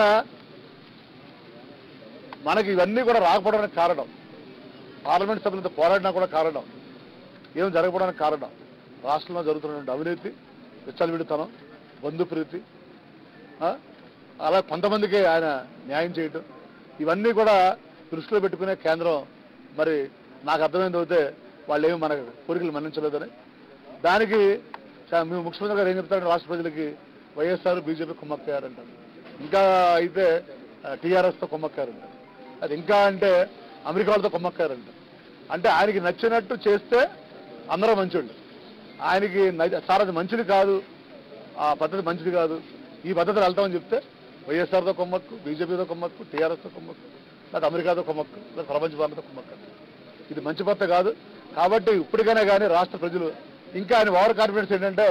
మనకి ఇవన్నీ కూడా రాకపోవడానికి కారణం పార్లమెంట్ సభ్యులతో పోరాడినా కూడా కారణం ఏం జరగకపోవడానికి కారణం రాష్ట్రంలో జరుగుతున్నటువంటి అవినీతి విచ్చలవిడితనం బంధుప్రీతి ఆ? అలా కొంతమందికి ఆయన న్యాయం చేయటం ఇవన్నీ కూడా దృష్టిలో పెట్టుకునే కేంద్రం మరి నాకు అర్థమైంది అయితే వాళ్ళు ఏమి మన కోరికలు మన్నించలేదని దానికి చా- మేము ముఖ్యమంత్రి గారు ఏం చెప్తారంటే రాష్ట్ర ప్రజలకి వైఎస్ఆర్ బీజేపీ కుమ్మక్కారంటారు ఇంకా అయితే టీఆర్ఎస్తో కుమ్మక్కారంటారు అది ఇంకా అంటే అమెరికా వాళ్ళతో కుమ్మక్కారంట అంటే ఆయనకి నచ్చినట్టు చేస్తే అందరూ మంచోళ్ళు ఆయనకి నచ్చ- సార్ అది మంచిది కాదు ఆ పద్ధతి మంచిది కాదు ఈ పద్ధతిలో వెళ్తామని చెప్తే వైఎస్ఆర్తో కొమ్మక్కు బీజేపీతో కొమ్మక్కు టీఆర్ఎస్తో కొమ్మక్కు లేదా అమెరికాతో కొమ్మక్కు లేదా ప్రపంచ భారతతో కొమ్మక్కు ఇది మంచి పద్ధతి కాదు కాబట్టి ఇప్పటికైనా కానీ రాష్ట్ర ప్రజలు ఇంకా ఆయన ఓవర్ కాన్ఫిడెన్స్ ఏంటంటే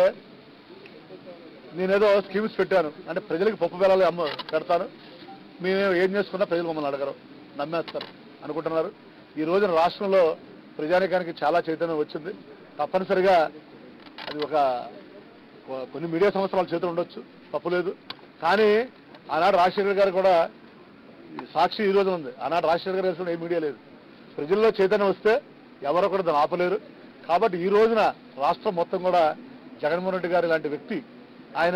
నేనేదో స్కీమ్స్ పెట్టాను అంటే ప్రజలకు పప్పు బెల్లాలు అమ్మ పెడతాను మేము ఏం చేసుకున్నా ప్రజలు మమ్మల్ని అడగరు నమ్మేస్తారు అనుకుంటున్నారు ఈ రోజున రాష్ట్రంలో ప్రజానికానికి చాలా చైతన్యం వచ్చింది తప్పనిసరిగా అది ఒక కొ- కొన్ని మీడియా సంస్థల చేతులు ఉండొచ్చు తప్పులేదు కానీ ఆనాడు రాజశేఖర్ గారు కూడా ఈ సాక్షి ఈ రోజు ఉంది ఆనాడు రాజశేఖర్ గారు వేసుకున్న ఏ మీడియా లేదు ప్రజల్లో చైతన్యం వస్తే ఎవరో కూడా దాన్ని ఆపలేరు కాబట్టి ఈ రోజున రాష్ట్రం మొత్తం కూడా జగన్మోహన్ రెడ్డి గారు ఇలాంటి వ్యక్తి ఆయన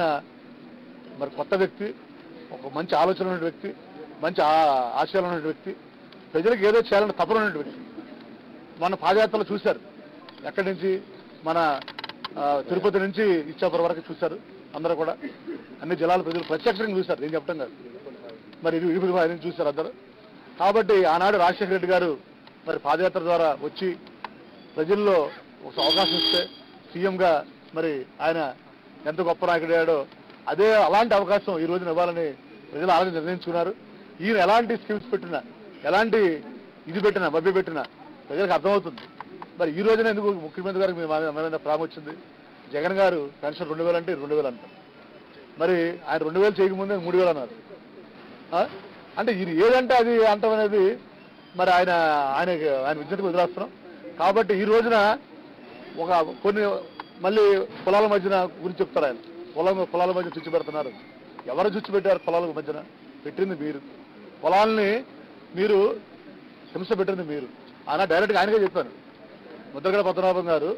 మరి కొత్త వ్యక్తి ఒక మంచి ఆలోచన ఉన్న వ్యక్తి మంచి ఆ- ఆశయాలు ఉన్న వ్యక్తి ప్రజలకు ఏదో చేయాలని తపన ఉన్న వ్యక్తి మన పాదయాత్రలో చూశారు ఎక్కడి నుంచి మన ఆ, తిరుపతి నుంచి ఇచ్చాపురం వరకు చూశారు అందరూ కూడా అన్ని జిల్లాల ప్రజలు ప్రత్యక్షంగా చూశారు నేను చెప్పడం కాదు మరి ఇది ఇరువురు ఆయన చూశారు అందరూ కాబట్టి ఆనాడు రాజశేఖర రెడ్డి గారు మరి పాదయాత్ర ద్వారా వచ్చి ప్రజల్లో ఒక అవకాశం ఇస్తే సీఎంగా మరి ఆయన ఎంత గొప్ప నాయకుడయ్యాడో అదే అలాంటి అవకాశం ఈ రోజున ఇవ్వాలని ప్రజలు ఆలోచన నిర్ణయించుకున్నారు ఈయన ఎలాంటి స్కీమ్స్ పెట్టినా ఎలాంటి ఇది పెట్టినా మభ్య పెట్టినా ప్రజలకు అర్థమవుతుంది మరి ఈ రోజున ఎందుకు ముఖ్యమంత్రి గారికి మీ మా- మీద ప్రేమ వచ్చింది జగన్ గారు పెన్షన్ రెండు వేలు అంటే రెండు వేలు అంటారు మరి ఆయన రెండు వేలు చేయకముందే మూడు వేలు అన్నారు ఆ? అంటే ఇది ఏదంటే అది అంటం అనేది మరి ఆయన ఆయన ఆయన విద్యకు వదిలేస్తున్నాం కాబట్టి ఈ రోజున ఒక కొన్ని మళ్ళీ పొలాల మధ్యన గురించి చెప్తారు ఆయన పొలం పొలాల మధ్య చుచ్చు పెడుతున్నారు ఎవరు చుచ్చు పెట్టారు పొలాల మధ్యన పెట్టింది మీరు పొలాల్ని మీరు హింస పెట్టింది మీరు ఆనాడు డైరెక్ట్గా ఆయనకే చెప్పాను ముద్రగడ పద్మనాభం గారు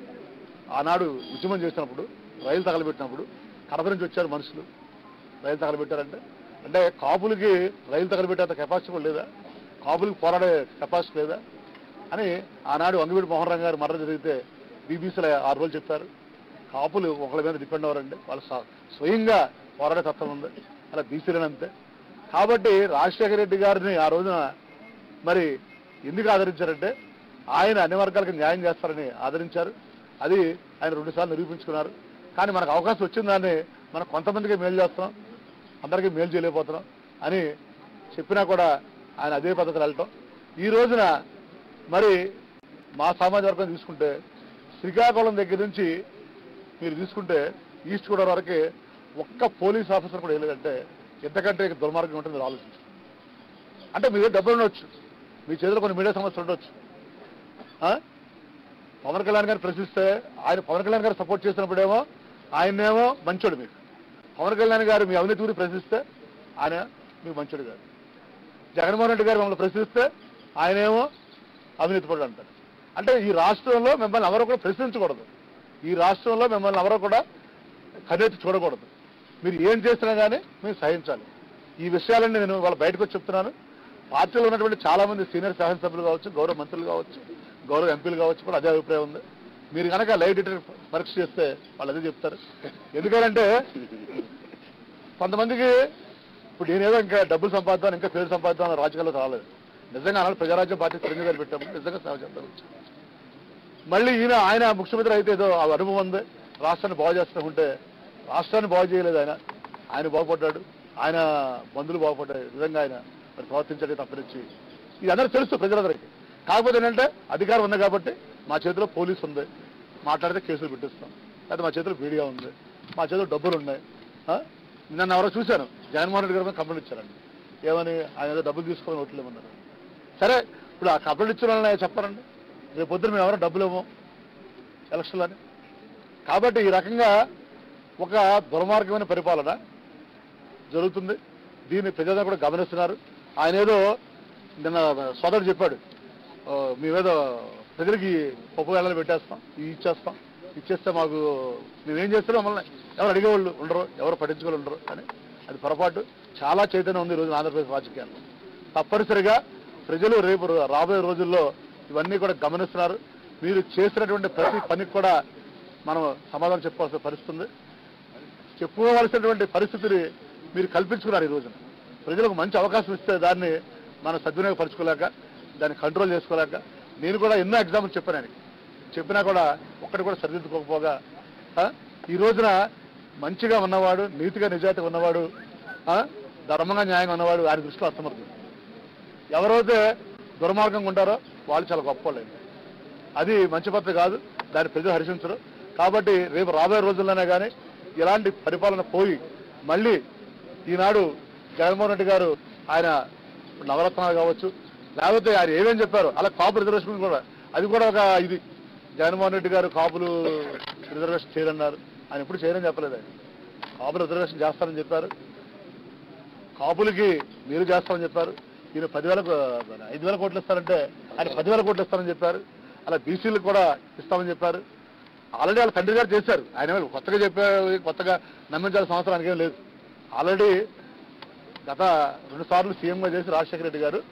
ఆనాడు ఉద్యమం చేసినప్పుడు రైలు తగలబెట్టినప్పుడు కడప నుంచి వచ్చారు మనుషులు రైలు తగలబెట్టారంటే అంటే కాపులకి రైలు తగలబెట్టేంత కెపాసిటీ కూడా లేదా కాపులకి పోరాడే కెపాసిటీ లేదా అని ఆనాడు వంగవీడి మోహన్ రంగ గారు మర్ర జరిగితే బీబీసీలో ఆరు రోజులు చెప్పారు కాపులు ఒకళ్ళ మీద డిపెండ్ అవ్వరండి వాళ్ళు స్వ- స్వయంగా పోరాడే తత్వం ఉంది అలా బీసీలను అంతే కాబట్టి రాజశేఖర రెడ్డి గారిని ఆ రోజున మరి ఎందుకు ఆదరించారంటే ఆయన అన్ని వర్గాలకు న్యాయం చేస్తారని ఆదరించారు అది ఆయన రెండుసార్లు నిరూపించుకున్నారు కానీ మనకు అవకాశం వచ్చిందని మనం కొంతమందికి మేలు చేస్తున్నాం అందరికీ మేలు చేయలేకపోతున్నాం అని చెప్పినా కూడా ఆయన అదే పద్ధతిలో వెళ్ళటం ఈ రోజున మరి మా సామాజిక వర్గం తీసుకుంటే శ్రీకాకుళం దగ్గర నుంచి మీరు తీసుకుంటే ఈస్ట్ గోదావరి వరకు ఒక్క పోలీస్ ఆఫీసర్ కూడా వెళ్ళదంటే ఎంతకంటే ఇక దుర్మార్గం ఉంటుంది మీరు ఆలోచించు అంటే మీ దగ్గర డబ్బులు ఉండొచ్చు మీ చేతిలో కొన్ని మీడియా సమస్యలు ఉండొచ్చు ఆ? పవన్ కళ్యాణ్ గారిని ప్రశ్నిస్తే ఆయన పవన్ కళ్యాణ్ గారు సపోర్ట్ చేసినప్పుడేమో ఆయన్నేమో మంచోడు మీకు పవన్ కళ్యాణ్ గారు మీ అవినీతి గురించి ప్రశ్నిస్తే ఆయన మీకు మంచోడు గారు జగన్మోహన్ రెడ్డి గారు మమ్మల్ని ప్రశ్నిస్తే ఆయనేమో అవినీతి పడు అంటారు అంటే ఈ రాష్ట్రంలో మిమ్మల్ని ఎవరు కూడా ప్రశ్నించకూడదు ఈ రాష్ట్రంలో మిమ్మల్ని ఎవరో కూడా కన్నెత్తి చూడకూడదు మీరు ఏం చేసినా కానీ మీరు సహించాలి ఈ విషయాలన్నీ నేను వాళ్ళ బయటకు వచ్చి చెప్తున్నాను పార్టీలో ఉన్నటువంటి చాలా మంది సీనియర్ శాసనసభ్యులు కావచ్చు గౌరవ మంత్రులు కావచ్చు గౌరవ ఎంపీలు కావచ్చు కూడా అదే అభిప్రాయం ఉంది మీరు కనుక లైవ్ డిటెక్టర్ పరీక్ష చేస్తే వాళ్ళు అదే చెప్తారు ఎందుకంటే కొంతమందికి ఇప్పుడు నేనేదో ఇంకా డబ్బులు సంపాదిద్దాం ఇంకా పేరు సంపాదిద్దాం అన్న రాజకీయాల్లో రాలేదు నిజంగా అన్నాడు ప్రజారాజ్యం పార్టీ చిరంజీవి గారు పెట్టాము నిజంగా సేవ చేద్దాం మళ్ళీ ఈయన ఆయన ముఖ్యమంత్రి అయితే ఏదో ఆ అనుభవం ఉంది రాష్ట్రాన్ని బాగు చేస్తూ ఉంటే రాష్ట్రాన్ని బాగు చేయలేదు ఆయన ఆయన బాగుపడ్డాడు ఆయన బంధువులు బాగుపడ్డాడు నిజంగా ఆయన మరి ప్రవర్తించడం తప్పనిచ్చి ఇది అందరూ తెలుసు ప్రజలందరికీ కాకపోతే ఏంటంటే అధికారం ఉంది కాబట్టి మా చేతిలో పోలీసు ఉంది మాట్లాడితే కేసులు పెట్టిస్తాం లేదా మా చేతిలో మీడియా ఉంది మా చేతిలో డబ్బులు ఉన్నాయి ఆ? నన్ను ఎవరో చూశాను జగన్మోహన్ రెడ్డి గారి మీద కంప్లైంట్ ఇచ్చారండి ఏమని ఆయన ఏదో డబ్బులు తీసుకొని ఓట్లు ఇవ్వమన్నారు సరే ఇప్పుడు ఆ కంప్లైంట్ ఇచ్చిన వాళ్ళని చెప్పారండి రేపు పొద్దున మేము ఎవరో డబ్బులు ఇవ్వం ఎలక్షన్లు అని కాబట్టి ఈ రకంగా ఒక దుర్మార్గమైన పరిపాలన జరుగుతుంది దీన్ని ప్రజలందరూ కూడా గమనిస్తున్నారు ఆయన ఏదో నిన్న సోదరుడు చెప్పాడు "ఓ, మేమేదో ప్రజలకి పప్పు వేళలు పెట్టేస్తాం ఇవి ఇచ్చేస్తాం ఇచ్చేస్తే మాకు మేమేం చేస్తున్నాం మమ్మల్ని ఎవరు అడిగేవాళ్ళు ఉండరు ఎవరు పట్టించుకోవాలి ఉండరు అని అది పొరపాటు చాలా చైతన్యం ఉంది ఈ రోజు ఆంధ్రప్రదేశ్ రాజకీయాల్లో తప్పనిసరిగా ప్రజలు రేపు రో- రాబోయే రోజుల్లో ఇవన్నీ కూడా గమనిస్తున్నారు మీరు చేసినటువంటి ప్రతి పనికి కూడా మనం సమాధానం చెప్పాల్సిన పరిస్థితి ఉంది చెప్పుకోవాల్సినటువంటి పరిస్థితిని మీరు కల్పించుకున్నారు ఈ రోజున ప్రజలకు మంచి అవకాశం ఇస్తే దాన్ని మనం సద్వినియోగపరచుకోలేక దాన్ని కంట్రోల్ చేసుకోలేక నేను కూడా ఎన్నో ఎగ్జాంపుల్ చెప్పాను ఆయనకి చెప్పినా కూడా ఒక్కటి కూడా సరిదిద్దుకోకపోగా ఆ, ఈ రోజున మంచిగా ఉన్నవాడు నీతిగా నిజాయితీగా ఉన్నవాడు ఆ, ధర్మంగా న్యాయంగా ఉన్నవాడు ఆయన దృష్టిలో అసమర్థుడు ఎవరైతే దుర్మార్గంగా ఉంటారో వాళ్ళు చాలా గొప్ప అది మంచి పద్ధతి కాదు దాన్ని ప్రజలు హర్షించరు కాబట్టి రేపు రాబోయే రోజుల్లోనే కానీ ఇలాంటి పరిపాలన పోయి మళ్ళీ ఈనాడు జగన్మోహన్ రెడ్డి గారు ఆయన నవరత్నాలు కావచ్చు లేకపోతే ఆయన ఏమేం చెప్పారు అలా కాపు రిజర్వేషన్ కూడా అది కూడా ఒక ఇది జగన్మోహన్ రెడ్డి గారు కాపులు రిజర్వేషన్ చేయరన్నారు ఆయన ఎప్పుడు చేయరని చెప్పలేదు ఆయన కాపులు రిజర్వేషన్ చేస్తారని చెప్పారు కాపులకి మీరు చేస్తామని చెప్పారు ఈయన పదివేల ఐదు వేల కోట్లు ఇస్తారంటే ఆయన పదివేల కోట్లు ఇస్తారని చెప్పారు అలా బీసీలకు కూడా ఇస్తామని చెప్పారు ఆల్రెడీ వాళ్ళ తండ్రి గారు చేశారు ఆయన ఏమీ కొత్తగా చెప్పారు కొత్తగా నమ్మించాల్సిన అవసరం ఆయనకేం లేదు ఆల్రెడీ గత రెండు సార్లు సీఎంగా చేసి రాజశేఖర రెడ్డి గారు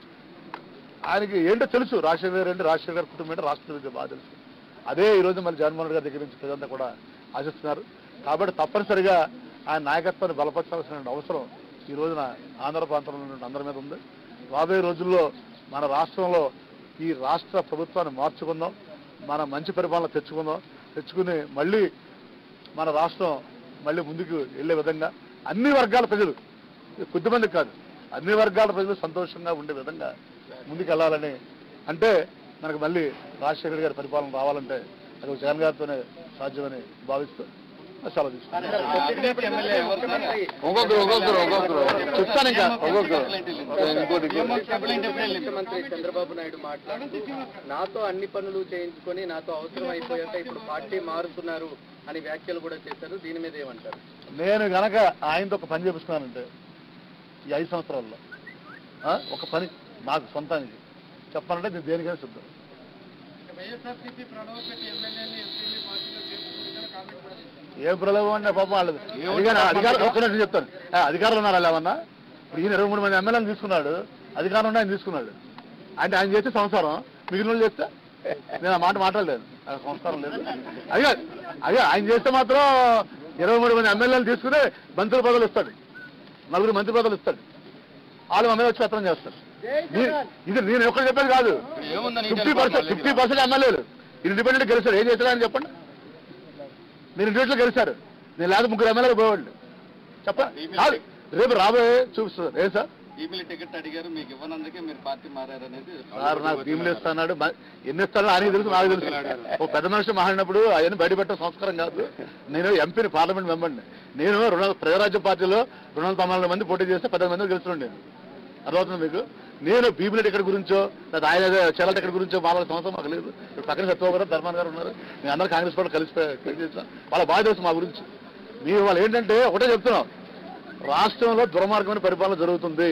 ఆయనకి ఏంటో తెలుసు రాజశేఖర గారు అంటే రాజశేఖర గారి కుటుంబం ఏంటో రాష్ట్ర గురించి బాగా తెలుసు అదే ఈ రోజు మళ్ళీ జగన్మోహన్ రెడ్డి గారి దగ్గర నుంచి ప్రజలంతా కూడా ఆశిస్తున్నారు కాబట్టి తప్పనిసరిగా ఆయన నాయకత్వాన్ని బలపరచాల్సిన అవసరం ఈ రోజున ఆంధ్ర ప్రాంతంలో ఉన్న అందరి మీద ఉంది రాబోయే రోజుల్లో మన రాష్ట్రంలో ఈ రాష్ట్ర ప్రభుత్వాన్ని మార్చుకుందాం మన మంచి పరిపాలన తెచ్చుకుందాం తెచ్చుకుని మళ్ళీ మన రాష్ట్రం మళ్ళీ ముందుకు వెళ్ళే విధంగా అన్ని వర్గాల ప్రజలు కొద్దిమంది కాదు అన్ని వర్గాల ప్రజలు సంతోషంగా ఉండే విధంగా ముందుకు వెళ్ళాలని అంటే మనకు మళ్ళీ రాజశేఖర్ గారి పరిపాలన రావాలంటే అది ఒక జగన్ గారితోనే సాధ్యమని భావిస్తూ సెలవు తీసుకుంటాను ఒక్కొక్కరు ఒక్కొక్కరు ఒక్కొక్కరు చెప్తాను ఇంకా ఒక్కొక్కరు ఇంకోటి ముఖ్యమంత్రి చంద్రబాబు నాయుడు మాట్లాడుతూ నాతో అన్ని పనులు చేయించుకొని నాతో అవసరం అయిపోయాక ఇప్పుడు పార్టీ మారుతున్నారు అని వ్యాఖ్యలు కూడా చేశారు దీని మీద ఏమంటారు నేను గనక ఆయనతో ఒక పని చేపిస్తున్నానంటే ఈ ఐదు సంవత్సరాల్లో ఆ, ఒక పని నాకు సొంతానికి చెప్పాలంటే నేను దేనికైనా సిద్ధం వైఎస్ఆర్సీపీ ప్రణవపేట ఎమ్మెల్యేని ఎంపీని పార్టీలో చేర్చుకుంటుందని కామెంట్ కూడా చేశారు. ఏ ప్రలోభం అంటే పాపం వాళ్ళది అధికారం అధికారం ఒక్క నిమిషం చెప్తాను ఆ, అధికారులు ఉన్నారు వాళ్ళు ఏమన్నా ఇప్పుడు ఈయన ఇరవై మూడు మంది ఎమ్మెల్యేలు తీసుకున్నాడు అధికారం ఉండి ఆయన తీసుకున్నాడు అంటే ఆయన చేస్తే సంసారం మిగిలిన వాళ్ళు చేస్తే నేను ఆ మాట మాట్లాడలేదు ఆ సంస్కారం లేదు అదే అదే ఆయన చేస్తే మాత్రం ఇరవై మూడు మంది ఎమ్మెల్యేలు తీసుకుని మంత్రి పదవులు ఇస్తాడు నలుగురు మంత్రి పదవులు ఇస్తాడు వాళ్ళు మన మీద వచ్చి పత్రం చేస్తారు నీ- ఇది నేను ఎక్కడ చెప్పేది కాదు ఫిఫ్టీ పర్సెంట్ ఫిఫ్టీ పర్సెంట్ ఎమ్మెల్యేలు ఇండిపెండెంట్ గెలిచారు ఏం చేశారు అని చెప్పండి మీరు ఇండివిజువల్ గెలిచారు నేను లేదా ముగ్గురు ఎమ్మెల్యేలు పోయేవాళ్ళు చెప్పండి కాదు రేపు రాబోయే చూపిస్తారు ఏం సార్ ఈమెయిల్ టికెట్ అడిగారు మీకు ఇవ్వనందుకే మీరు పార్టీ మారారనేది సార్ నాకు భీములు ఇస్తున్నాడు మ- ఎన్ని ఇస్తాడో ఆయనకి తెలుసు నాకు తెలుసు ఓ పెద్ద మనిషి మాట్లాడినప్పుడు అవన్నీ బయటపెట్టే సంస్కారం కాదు నేను ఎంపీని పార్లమెంట్ మెంబర్ని నేను రెండు ప్రజారాజ్య పార్టీలో రెండు వందల తొంభై నాలుగు మంది పోటీ చేస్తే పది మంది గెలుస్తున్నాను నేను అర్థమవుతుంది మీకు నేను భీముల టికెట్ గురించో లేదా ఆయన చీరల టికెట్ గురించో మాట్లాడే సంవత్సరం మాకు లేదు ఇప్పుడు పక్కన సత్యబాబు గారు ధర్మాన్ గారు ఉన్నారు మేము అందరూ కాంగ్రెస్ పార్టీ కలిసి కలిసి చేస్తాం వాళ్ళ బాగా తెలుసు మా గురించి మీరు వాళ్ళు ఏంటంటే ఒకటే చెప్తున్నాం రాష్ట్రంలో దుర్మార్గమైన పరిపాలన జరుగుతుంది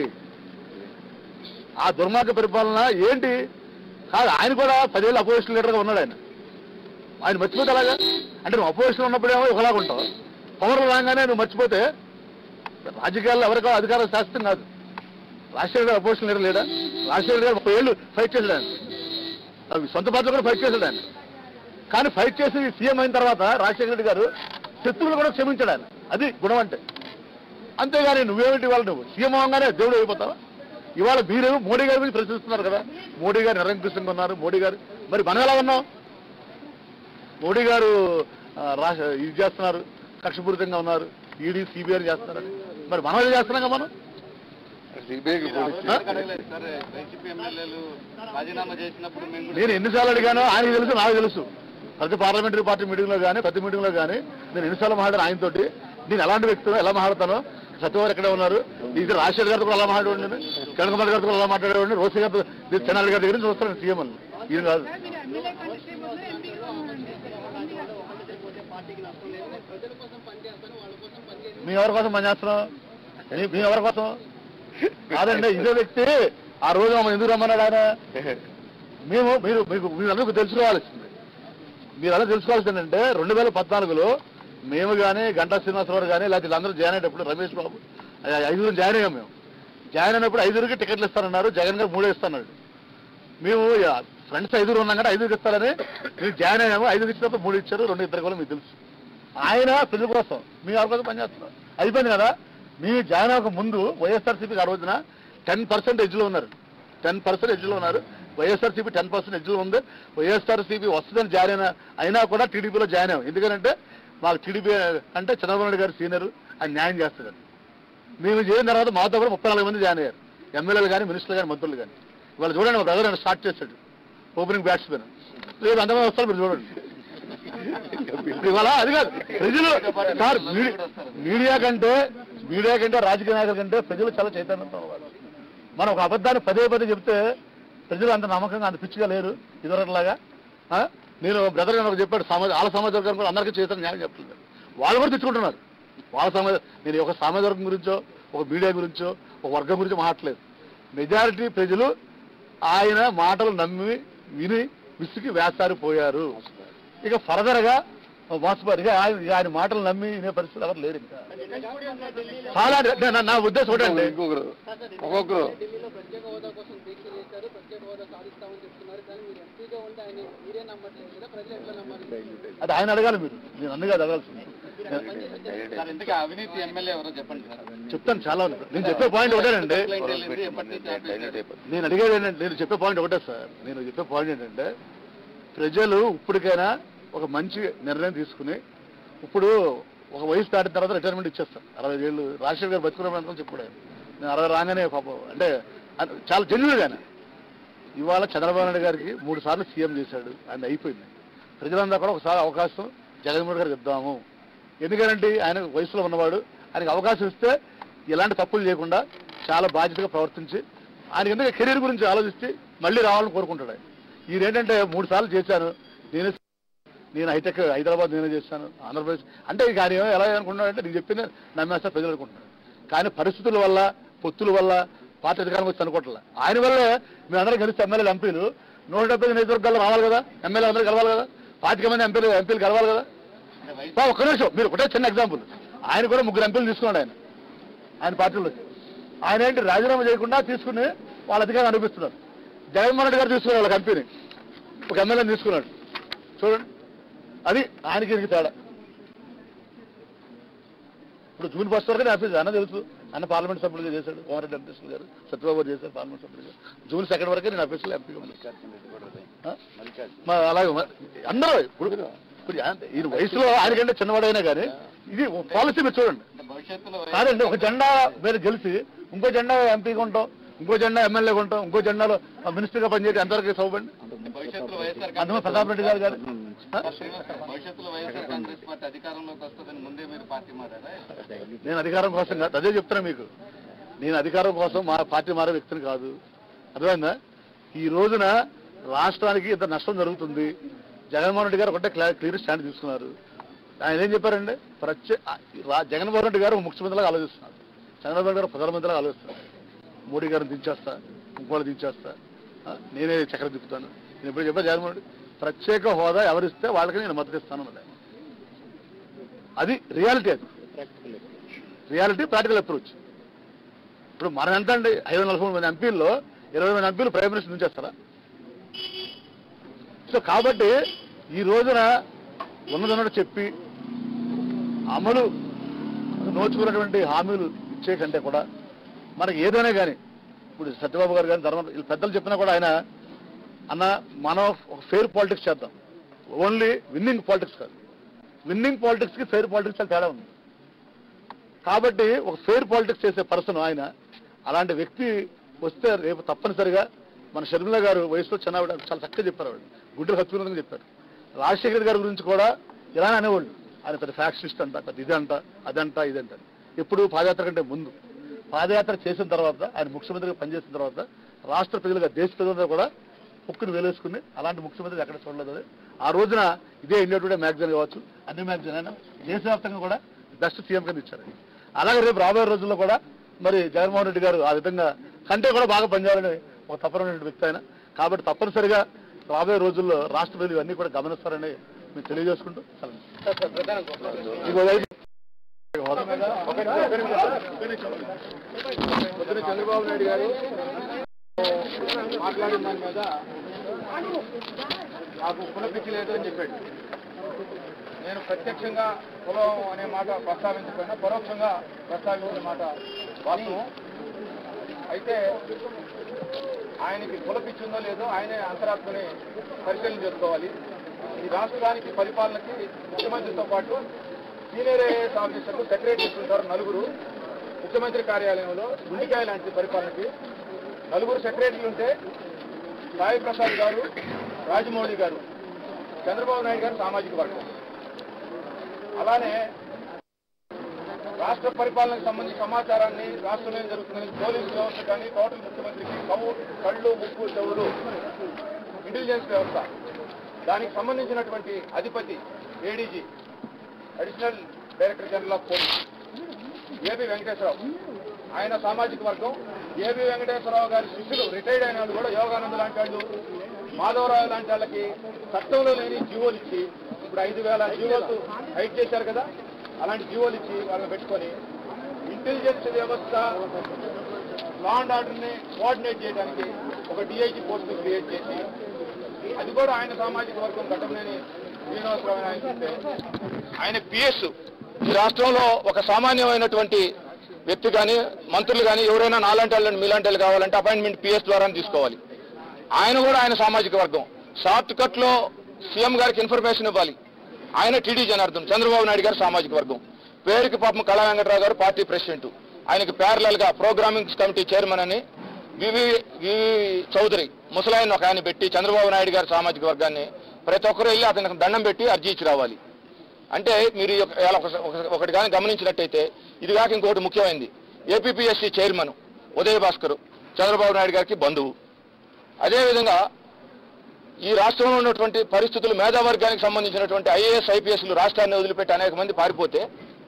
ఆ దుర్మార్గ పరిపాలన ఏంటి కాదు ఆయన కూడా పదేళ్ళు అపోజిషన్ లీడర్గా ఉన్నాడు ఆయన ఆయన మర్చిపోతే అలాగా అంటే నువ్వు అపోజిషన్ ఉన్నప్పుడేమో ఒకలాగా ఉంటావు పవర్ రాగానే నువ్వు మర్చిపోతే రాజకీయాల్లో ఎవరికో అధికారం శాస్త్రం కాదు రాజశేఖర్ గారు అపోజిషన్ లీడర్ లేడా రాజశేఖర్ గారు ముప్పై ఏళ్ళు ఫైట్ చేశాడు ఆయన అవి సొంత పార్టీలో కూడా ఫైట్ చేశాడు ఆయన కానీ ఫైట్ చేసి సీఎం అయిన తర్వాత రాజశేఖర రెడ్డి గారు శత్రువులు కూడా క్షమించాడు ఆయన అది గుణం అంటే అంతేగాని నువ్వేమిటి వాళ్ళు నువ్వు సీఎం అవగానే దేవుడు అయిపోతావా ఇవాళ మీరేమో మోడీ గారి గురించి ప్రశ్నిస్తున్నారు కదా మోడీ గారు నిరంకుశంగా ఉన్నారు మోడీ గారు మరి మనం ఎలా ఉన్నాం మోడీ గారు ఆ, రాష్ట్ర ఇది చేస్తున్నారు కక్షపూరితంగా ఉన్నారు ఈడీ సిబిఐ చేస్తున్నారు మరి మనం ఏం చేస్తున్నాం కదా మనం సిబిఐకి పోలీసు అడగలేదు సార్ వైసీపీ ఎమ్మెల్యేలు రాజీనామా చేసినప్పుడు మేము కూడా నేను ఎన్నిసార్లు అడిగానో ఆయనకి తెలుసు నాకు తెలుసు ప్రతి పార్లమెంటరీ పార్టీ మీటింగ్ లో కానీ ప్రతి మీటింగ్ లో కానీ నేను ఎన్నిసార్లు మాట్లాడాను ఆయనతోటి నేను ఎలాంటి వ్యక్తినో ఎలా మాట్లాడతానో సత్యవారు ఎక్కడే ఉన్నారు ఇది రాజశేఖర్ గారితో కూడా ఎలా మాట్లాడేవాడిని నేను కిరణ్ కుమార్ గారితో కూడా ఎలా మాట్లాడేవాడిని రోసి గారితో నేను చెన్నారెడ్డి గారి దగ్గర నుంచి చూస్తాను సీఎం అని ఈయన కాదు సార్ మీరు ఎమ్మెల్యే కంటే ముందు ఎంపీగా ఉండండి ప్రజల కోసం పనిచేస్తాను వాళ్ళ కోసం పనిచేసి మీ ఎవరి కోసం పనిచేస్తున్నాం ఏ- మీ ఎవరి కోసం కాదండి ఇదే వ్యక్తి ఆ రోజు మమ్మల్ని ఎందుకు రమ్మన్నాడు ఆయన మేము మీరు మీకు మీరందరూ తెలుసుకోవాల్సింది మీరు అలా తెలుసుకోవాల్సింది ఏంటంటే రెండు వేల పద్నాలుగులో మేము కానీ గంటా శ్రీనివాసరావు కానీ లేకపోతే వీళ్ళందరూ జాయిన్ అయ్యేటప్పుడు రమేష్ బాబు ఐ- ఐదుగురు జాయిన్ అయ్యాం మేము జాయిన్ అయినప్పుడు ఐదుగురికి టికెట్లు ఇస్తానన్నారు జగన్ గారు మూడే ఇస్తాన్నాడు మేము ఫ్రెండ్స్ ఐదుగురు ఉన్నాం కదా ఐదుగురు ఇస్తారని మేము జాయిన్ అయ్యాము ఐదుగురు ఇచ్చినప్పుడు మూడు ఇచ్చారు రెండు ఇద్దరు కూడా మీకు తెలుసు ఆయన ప్రజల కోసం మీ ఎవరి కోసం పనిచేస్తున్నారు అయిపోయింది కదా మేము జాయిన్ అవ్వక ముందు వైఎస్ఆర్సీపీకి ఆ రోజున టెన్ పర్సెంట్ ఎడ్జ్లో ఉన్నారు టెన్ పర్సెంట్ ఎడ్జ్లో ఉన్నారు వైఎస్ఆర్సీపీ టెన్ పర్సెంట్ ఎడ్జ్లో ఉంది వైఎస్ఆర్సీపీ వస్తుందని జాయిన్ అయినా అయినా కూడా టీడీపీలో జాయిన్ అయ్యాం ఎందుకంటే మాకు టీడీపీ అంటే చంద్రబాబు నాయుడు గారు సీనియర్ ఆయన న్యాయం చేస్తారు మేము చేరిన తర్వాత మాతో కూడా ముప్పై నాలుగు మంది జాయిన్ అయ్యారు ఎమ్మెల్యేలు కానీ మినిస్టర్లు కానీ మంత్రులు కానీ వాళ్ళు చూడండి మా బ్రదర్ ఆయన స్టార్ట్ చేశాడు ఓపెనింగ్ బ్యాట్స్మెన్ రేపు అంతమంది వస్తారు మీరు చూడండి ఇవాళ అది కాదు ప్రజలు సార్ మీడి- మీడియా కంటే మీడియా కంటే రాజకీయ నాయకుల కంటే ప్రజలు చాలా చైతన్యంతో ఉన్నారు మనం ఒక అబద్ధాన్ని పదే పదే చెప్తే ప్రజలు అంత నమ్మకంగా అంత పిచ్చిగా లేరు ఇదివరకులాగా ఆ? నేను బ్రదర్ గారు ఒకటి చెప్పాడు సమాజ వాళ్ళ సమాజ వర్గం కూడా అందరికీ చైతన్యం న్యాయం చెప్తున్నారు వాళ్ళు కూడా తెచ్చుకుంటున్నారు వాళ్ళ సమాజ నేను ఒక సమాజ వర్గం గురించో ఒక మీడియా గురించో ఒక వర్గం గురించో మాట్లాడలేదు మెజారిటీ ప్రజలు ఆయన మాటలు నమ్మి విని విసిగి వేసారిపోయారు ఇక ఫర్దర్ గా మోసపోయారు ఇక ఆయన ఇక ఆయన మాటలు నమ్మి వినే పరిస్థితి ఎవరు లేరు ఇంకా చాలా అంటే నా- నా ఉద్దేశం ఒకటండి ఇంకొకరు ఒక్కొక్కరు ఢిల్లీలో ప్రత్యేక హోదా కోసం దీక్ష చేశారు ప్రత్యేక హోదా సాధిస్తామని చెప్తున్నారు కానీ మీరు ఎంపీగా ఉంటే ఆయన మీరే నమ్మట్లేదు కదా ప్రజలు ఎట్లా నమ్మాలి అది ఆయన అడగాలి మీరు నేను అందుకే అడగాల్సింది సార్ ఇంతకీ అవినీతి ఎమ్మెల్యే ఎవరో చెప్పండి సార్ చెప్తాను చాలా ఉంది. నేను చెప్పే పాయింట్ ఒకటేనండి కంప్లైంట్ వెళ్ళింది ఎప్పటి నుంచి ఆపేశారు? నేను అడిగేది ఏంటంటే నేను చెప్పే పాయింట్ ఒకటే సార్ నేను చెప్పే పాయింట్ ఏంటంటే ప్రజలు ఇప్పటికైనా ఒక మంచి నిర్ణయం తీసుకుని ఇప్పుడు ఒక వయసు దాటిన తర్వాత రిటైర్మెంట్ ఇచ్చేస్తారు అరవై ఏళ్ళు రాజశేఖర్ గారు బతుకున్నామని చెప్పాడు ఆయన. నేను అరవై రాగానే పాపం అంటే అది చాలా జెన్యున్ గానే ఇవాళ చంద్రబాబు నాయుడు గారికి మూడు సార్లు సీఎం చేశాడు ఆయన అయిపోయింది ప్రజలందరూ కూడా ఒకసారి అవకాశం జగన్మోహన్ గారికి ఇద్దాము ఎందుకంటే ఆయన వయసులో ఉన్నవాడు ఆయనకి అవకాశం ఇస్తే ఎలాంటి తప్పులు చేయకుండా చాలా బాధ్యతగా ప్రవర్తించి ఆయన ఎందుకు కెరీర్ గురించి ఆలోచిస్తే మళ్ళీ రావాలని కోరుకుంటాడు ఆయన ఈయన ఏంటంటే మూడు సార్లు చేశాను నేనే నేను హైటెక్ హైదరాబాద్ నేనే చేశాను ఆంధ్రప్రదేశ్ అంటే ఇక ఆయన ఏమో ఎలా అనుకుంటున్నాడంటే నేను చెప్పింది నమ్మేస్తా ప్రజలు అనుకుంటున్నాడు కానీ పరిస్థితుల వల్ల పొత్తుల వల్ల పార్టీ అధికారం వచ్చి అనుకోవట్లే ఆయన వల్లే మేమందరం కలిసి ఎమ్మెల్యేలు ఎంపీలు నూట డెబ్బై నియోజకవర్గాలు రావాలి కదా ఎమ్మెల్యే అందరూ కలవాలి కదా పాతిక మంది ఎంపీలు ఎంపీలు కలవాలి కదా బా, ఒక్క నిమిషం మీరు ఒకటే చిన్న ఎగ్జాంపుల్ ఆయన కూడా ముగ్గురు ఎంపీలు తీసుకున్నాడు ఆయన ఆయన పార్టీలో ఆయన ఏంటి రాజీనామా చేయకుండా తీసుకుని వాళ్ళ అధికారం అనిపిస్తున్నారు జగన్మోహన్ రెడ్డి గారు తీసుకున్నారు వాళ్ళ కంపెనీ ఒక ఎమ్మెల్యేని తీసుకున్నాడు చూడండి అది ఆయనకి ఈయనకి తేడా ఇప్పుడు జూన్ ఫస్ట్ వరకు ఆఫీస్ అన్న తెలుసు అన్న పార్లమెంట్ సభ్యులుగా చేశాడు కోమరెడ్డి వెంకటేశ్వర గారు సత్యబాబు గారు చేశారు పార్లమెంట్ సభ్యులుగా జూన్ సెకండ్ వరకే నేను ఆఫీసులో ఎంపీగా ఉన్నాను. ఆ? మరి అలాగే మరి అందరూ ఇప్పుడు ఇప్పుడు ఆయన- ఈయన వయసులో ఆయనకంటే చిన్నవాడైనా కానీ ఇది పాలసీ మీరు చూడండి అంటే భవిష్యత్తులో కాదండి ఒక జెండా మీరు గెలిచి ఇంకో జెండా ఎంపీగా ఉంటాం ఇంకో జెండా ఎమ్మెల్యేగా ఉంటాం ఇంకో జెండాలో మినిస్టర్గా పనిచేయడం ఎంతవరకు సౌబండి భవిష్యత్తులో వైఎస్ఆర్ అందులో ప్రతాప్ రెడ్డి గారు గారు ఆ? భవిష్యత్తులో వైఎస్ఆర్ కాంగ్రెస్ పార్టీ అధికారంలోకి వస్తుందని ముందే మీరు పార్టీ మారారా నేను అధికారం కోసం కాదు అదే చెప్తున్నా మీకు నేను అధికారం కోసం మా పార్టీ మారే వ్యక్తిని కాదు అర్థమైందా ఈ రోజున రాష్ట్రానికి ఇంత నష్టం జరుగుతుంది జగన్మోహన్ రెడ్డి గారు ఒకటే క్లియర్ క్లియర్ స్టాండ్ తీసుకున్నారు ఆయన ఏం చెప్పారండి ప్రత్యే రా- జగన్మోహన్ రెడ్డి గారు ఒక ముఖ్యమంత్రిలాగా ఆలోచిస్తున్నారు చంద్రబాబు నాయుడు గారు ప్రధానమంత్రిలాగా ఆలోచిస్తున్నారు మోడీ గారిని దించేస్తా ఇంకోళ్ళు దించేస్తా ఆ, నేనే చక్రం తిప్పుతాను నేను ఎప్పుడు చెప్పా జగన్మోహన్ రెడ్డి ప్రత్యేక హోదా ఎవరిస్తే వాళ్ళకి నేను మద్దతు ఇస్తాను అన్నది ఆయన. అది రియాలిటీ అది రియాలిటీ ప్రాక్టికల్ అప్రోచ్ ఇప్పుడు మనం ఎంత అండి ఐదు వందల నలభై మంది ఎంపీల్లో ఇరవై మంది ఎంపీలు ప్రైమ్ మినిస్టర్ నుంచి వస్తారా సో కాబట్టి ఈ రోజున ఉన్నదన్నట్టు చెప్పి అమలు నోచుకున్నటువంటి హామీలు ఇచ్చే కంటే కూడా మనకి ఏదైనా కానీ ఇప్పుడు సత్యబాబు గారు కానీ ధర్మ వీళ్ళు పెద్దలు చెప్పినా కూడా ఆయన అన్న మనం ఒక ఫెయిర్ పాలిటిక్స్ చేద్దాం ఓన్లీ విన్నింగ్ పాలిటిక్స్ కాదు విన్నింగ్ పాలిటిక్స్ కి ఫెయిర్ పాలిటిక్స్ చాలా తేడా ఉంది కాబట్టి ఒక ఫెయిర్ పాలిటిక్స్ చేసే పర్సన్ ఆయన అలాంటి వ్యక్తి వస్తే రేపు తప్పనిసరిగా మన షర్మిల గారు వయసులో చిన్నవాడు చాలా చక్కగా చెప్పారు ఆవిడ గుడ్డలు హత్తుకున్నదని చెప్పారు రాజశేఖర్ గారి గురించి కూడా ఇలానే అనేవాళ్ళు ఆయన పెద్ద ఫ్యాక్షనిస్ట్ అంట పెద్ద ఇదంట అదంట ఇదంట ఎప్పుడు పాదయాత్ర కంటే ముందు పాదయాత్ర చేసిన తర్వాత ఆయన ముఖ్యమంత్రిగా పనిచేసిన తర్వాత రాష్ట్ర ప్రజలుగా దేశ ప్రజలందరూ కూడా ముక్కును వేలేసుకుని అలాంటి ముఖ్యమంత్రి ఎక్కడ చూడలేదు అది. ఆ రోజున ఇదే ఇండియా టుడే మ్యాగజైన్ కావచ్చు అన్ని మ్యాగజైన్ అయినా దేశవ్యాప్తంగా కూడా బెస్ట్ సీఎం కింద ఇచ్చారు అలాగే రేపు రాబోయే రోజుల్లో కూడా మరి జగన్మోహన్ రెడ్డి గారు ఆ విధంగా కంటే కూడా బాగా పనిచేయాలని ఒక తప్పనటువంటి వ్యక్తి ఆయన కాబట్టి తప్పనిసరిగా రాబోయే రోజుల్లో రాష్ట్ర ప్రజలు ఇవన్నీ కూడా గమనిస్తారని మేము తెలియజేసుకుంటూ సెలవు. ఇంకో వైపు పొద్దున చంద్రబాబు నాయుడు గారు మాట్లాడిన దాని మీద నాకు కులపిచ్చి లేదు అని చెప్పాడు నేను ప్రత్యక్షంగా కులం అనే మాట ప్రస్తావించకపోయినా పరోక్షంగా ప్రస్తావించిన మాట వాస్తవం అయితే ఆయనకి కులపిచ్చి ఉందో లేదో ఆయనే అంతరాత్మని పరిశీలన చేసుకోవాలి ఈ రాష్ట్రానికి పరిపాలనకి ముఖ్యమంత్రితో పాటు సీనియర్ ఐఏఎస్ ఆఫీసర్లు సెక్రటరీస్ ఉంటారు నలుగురు ముఖ్యమంత్రి కార్యాలయంలో గుండికాయ లాంటి పరిపాలనకి నలుగురు సెక్రటరీలు ఉంటే సాయి ప్రసాద్ గారు రాజమౌళి గారు చంద్రబాబు నాయుడు గారు సామాజిక వర్గం అలానే రాష్ట్ర పరిపాలనకు సంబంధించిన సమాచారాన్ని రాష్ట్రంలో ఏం జరుగుతుందని పోలీసు వ్యవస్థ కానీ టోటల్ ముఖ్యమంత్రికి కవు కళ్ళు ముక్కు చెవులు ఇంటెలిజెన్స్ వ్యవస్థ దానికి సంబంధించినటువంటి అధిపతి ADG additional director general of police AB Venkateswara Rao ఆయన సామాజిక వర్గం ఏబి వెంకటేశ్వరరావు గారి శిష్యులు రిటైర్డ్ అయిన వాళ్ళు కూడా యోగానంద్ లాంటి వాళ్ళు మాధవరావు లాంటి వాళ్ళకి చట్టంలో లేని జీవోలు ఇచ్చి ఇప్పుడు ఐదు వేల జీవోలు హైట్ చేశారు కదా అలాంటి జీవోలు ఇచ్చి వాళ్ళని పెట్టుకొని ఇంటెలిజెన్స్ వ్యవస్థ లా అండ్ ఆర్డర్ ని కోఆర్డినేట్ చేయడానికి ఒక డిఐజీ పోస్ట్ క్రియేట్ చేసి అది కూడా ఆయన సామాజిక వర్గం ఘటనలేని శ్రీనివాసరావు అని ఆయన చెప్తే ఆయన పిఎస్ ఈ రాష్ట్రంలో ఒక సామాన్యమైనటువంటి వ్యక్తి కానీ మంత్రులు కానీ ఎవరైనా నాలాంటి వాళ్ళని మీలాంటి వాళ్ళు కావాలంటే అపాయింట్మెంట్ పిఎస్ ద్వారా తీసుకోవాలి ఆయన కూడా ఆయన సామాజిక వర్గం షార్ట్ కట్ లో సీఎం గారికి ఇన్ఫర్మేషన్ ఇవ్వాలి ఆయన టీడీ జనార్దన్ చంద్రబాబు నాయుడు గారు సామాజిక వర్గం పేరుకి పాపం కళా వెంకటరావు గారు పార్టీ ప్రెసిడెంట్ ఆయనకి ప్యారలల్ గా ప్రోగ్రామింగ్ కమిటీ చైర్మన్ అని వివి వివి చౌదరి ముసలాయన్ ఒక ఆయన పెట్టి చంద్రబాబు నాయుడు గారి సామాజిక వర్గాన్ని ప్రతి ఒక్కరు వెళ్ళి అతనికి దండం పెట్టి అర్జీ ఇచ్చి రావాలి అంటే మీరు ఈ యొక్క- ఇలా ఒక- ఒక- ఒకటి కానీ గమనించినట్టయితే ఇది కాక ఇంకొకటి ముఖ్యమైనది ఏపీపీఎస్సీ చైర్మన్ ఉదయ భాస్కర్ చంద్రబాబు నాయుడు గారికి బంధువు అదేవిధంగా ఈ రాష్ట్రంలో ఉన్నటువంటి పరిస్థితులు మేధావర్గానికి సంబంధించినటువంటి ఐఏఎస్ ఐపీఎస్లు రాష్ట్రాన్ని వదిలిపెట్టి అనేక మంది పారిపోతే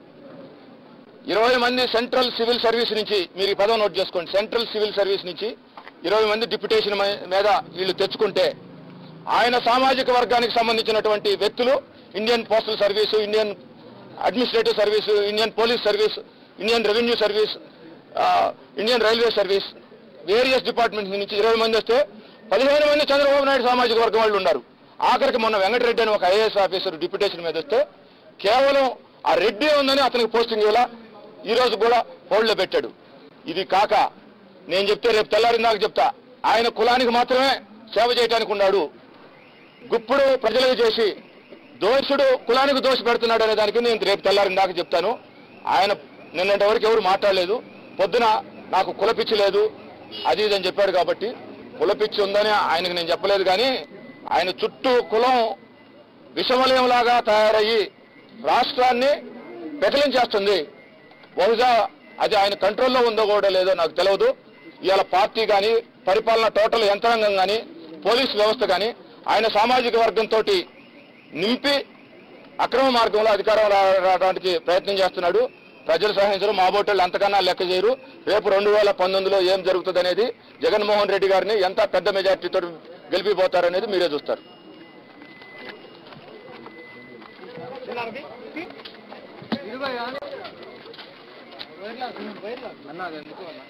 ఇరవై మంది సెంట్రల్ సివిల్ సర్వీస్ నుంచి మీరు ఈ పదం నోట్ చేసుకోండి సెంట్రల్ సివిల్ సర్వీస్ నుంచి ఇరవై మంది డిప్యుటేషన్ మ- మీద వీళ్ళు తెచ్చుకుంటే ఆయన సామాజిక వర్గానికి సంబంధించినటువంటి వ్యక్తులు Indian postal service Indian administrative service Indian police service Indian revenue service ఆ, Indian railway service various departments నుంచి ఇరవై మంది వస్తే పదిహేను మంది చంద్రబాబు నాయుడు సామాజిక వర్గం వాళ్ళు ఉన్నారు ఆఖరికి మొన్న వెంకటరెడ్డి అని ఒక ఐఏఎస్ ఆఫీసర్ డిప్యుటేషన్ మీద వస్తే కేవలం ఆ రెడ్డి ఉందని అతనికి పోస్టింగ్ ఇలా ఈ రోజు కూడా హోల్డ్లో పెట్టాడు ఇది కాక నేను చెప్తే రేపు తెల్లారిందాక చెప్తా ఆయన కులానికి మాత్రమే సేవ చేయడానికి ఉన్నాడు గుప్పుడు ప్రజలకు చేసి దోషుడు కులానికి దోషి పెడుతున్నాడు అనే దానికి నేను రేపు తెల్లారిందాక చెప్తాను ఆయన నిన్నటి వరకు ఎవరు మాట్లాడలేదు పొద్దున నాకు కులపిచ్చి లేదు అది ఇది అని చెప్పాడు కాబట్టి కులపిచ్చి ఉందని ఆయనకు నేను చెప్పలేదు కానీ ఆయన చుట్టూ కులం విషమలయంలాగా తయారయ్యి రాష్ట్రాన్ని పెకలించేస్తుంది బహుశా అది ఆయన కంట్రోల్లో ఉందో కూడా లేదో నాకు తెలియదు ఇవాళ పార్టీ కానీ పరిపాలన టోటల్ యంత్రాంగం కానీ పోలీస్ వ్యవస్థ కానీ ఆయన సామాజిక వర్గంతో నింపి అక్రమ మార్గంలో అధికారం రా- రావడానికి ప్రయత్నం చేస్తున్నాడు ప్రజలు సహించరు మా బోటోళ్ళు అంతకన్నా లెక్క చేయరు రేపు రెండు వేల పంతొమ్మిదిలో ఏం జరుగుతుంది అనేది జగన్మోహన్ రెడ్డి గారిని ఎంత పెద్ద మెజార్టీతో గెలిపిపోతారనేది మీరే చూస్తారు అన్న అది ఎందుకు అన్న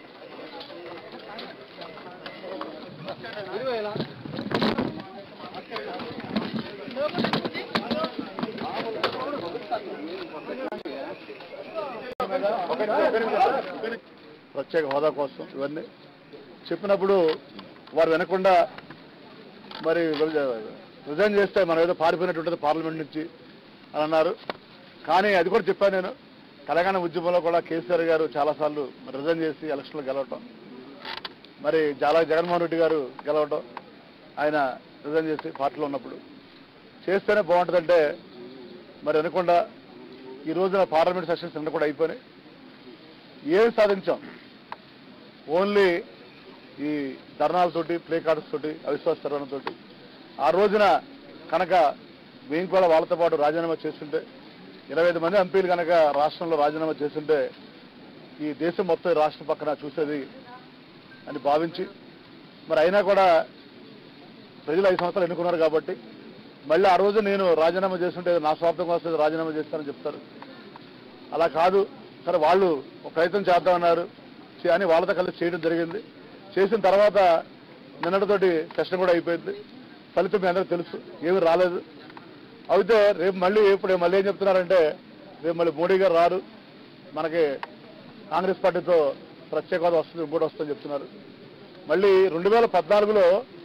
ప్రత్యేక హోదా కోసం ఇవన్నీ చెప్పినప్పుడు వారు వినకుండా మరి రిజైన్ చేస్తే మనం ఏదో పారిపోయినట్టు ఉంటుంది పార్లమెంట్ నుంచి అని అన్నారు కానీ అది కూడా చెప్పాను నేను తెలంగాణ ఉద్యమంలో కూడా కేసీఆర్ గారు చాలాసార్లు రిజైన్ చేసి ఎలక్షన్లో గెలవటం మరి చాలా జగన్మోహన్ రెడ్డి గారు గెలవటం ఆయన రిజైన్ చేసి పార్టీలో ఉన్నప్పుడు చేస్తేనే బాగుంటుందంటే మరి వినకుండా ఈ రోజున పార్లమెంట్ సెషన్స్ నిన్న కూడా అయిపోయినాయి ఏం సాధించాం ఓన్లీ ఈ ధర్నాలతోటి ప్లే కార్డ్స్ తోటి అవిశ్వాస తరుణంతోటి ఆ రోజున కనుక మేము కూడా వాళ్ళతో పాటు రాజీనామా చేస్తుంటే ఇరవై ఐదు మంది ఎంపీలు కనుక రాష్ట్రంలో రాజీనామా చేస్తుంటే ఈ దేశం మొత్తం ఈ రాష్ట్రం పక్కన చూసేది అని భావించి మరి అయినా కూడా ప్రజలు ఐదు సంవత్సరాలు ఎన్నుకున్నారు కాబట్టి మళ్ళీ ఆ రోజు నేను రాజీనామా చేస్తుంటే నా స్వార్థం కోసం రాజీనామా చేస్తానని చెప్తారు అలా కాదు సరే వాళ్ళు ఒక ప్రయత్నం చేద్దామన్నారు చే- అని వాళ్ళతో కలిసి చేయడం జరిగింది చేసిన తర్వాత నిన్నటితోటి సెషన్ కూడా అయిపోయింది ఫలితం మీ అందరికీ తెలుసు ఏమీ రాలేదు అయితే రేపు మళ్ళీ ఇప్పుడు మళ్ళీ ఏం చెప్తున్నారంటే రేపు మళ్ళీ మోడీ గారు రారు మనకి కాంగ్రెస్ పార్టీతో ప్రత్యేక హోదా వస్తుంది ఇంకోటి వస్తుందని చెప్తున్నారు మళ్ళీ రెండు వేల పద్నాలుగులో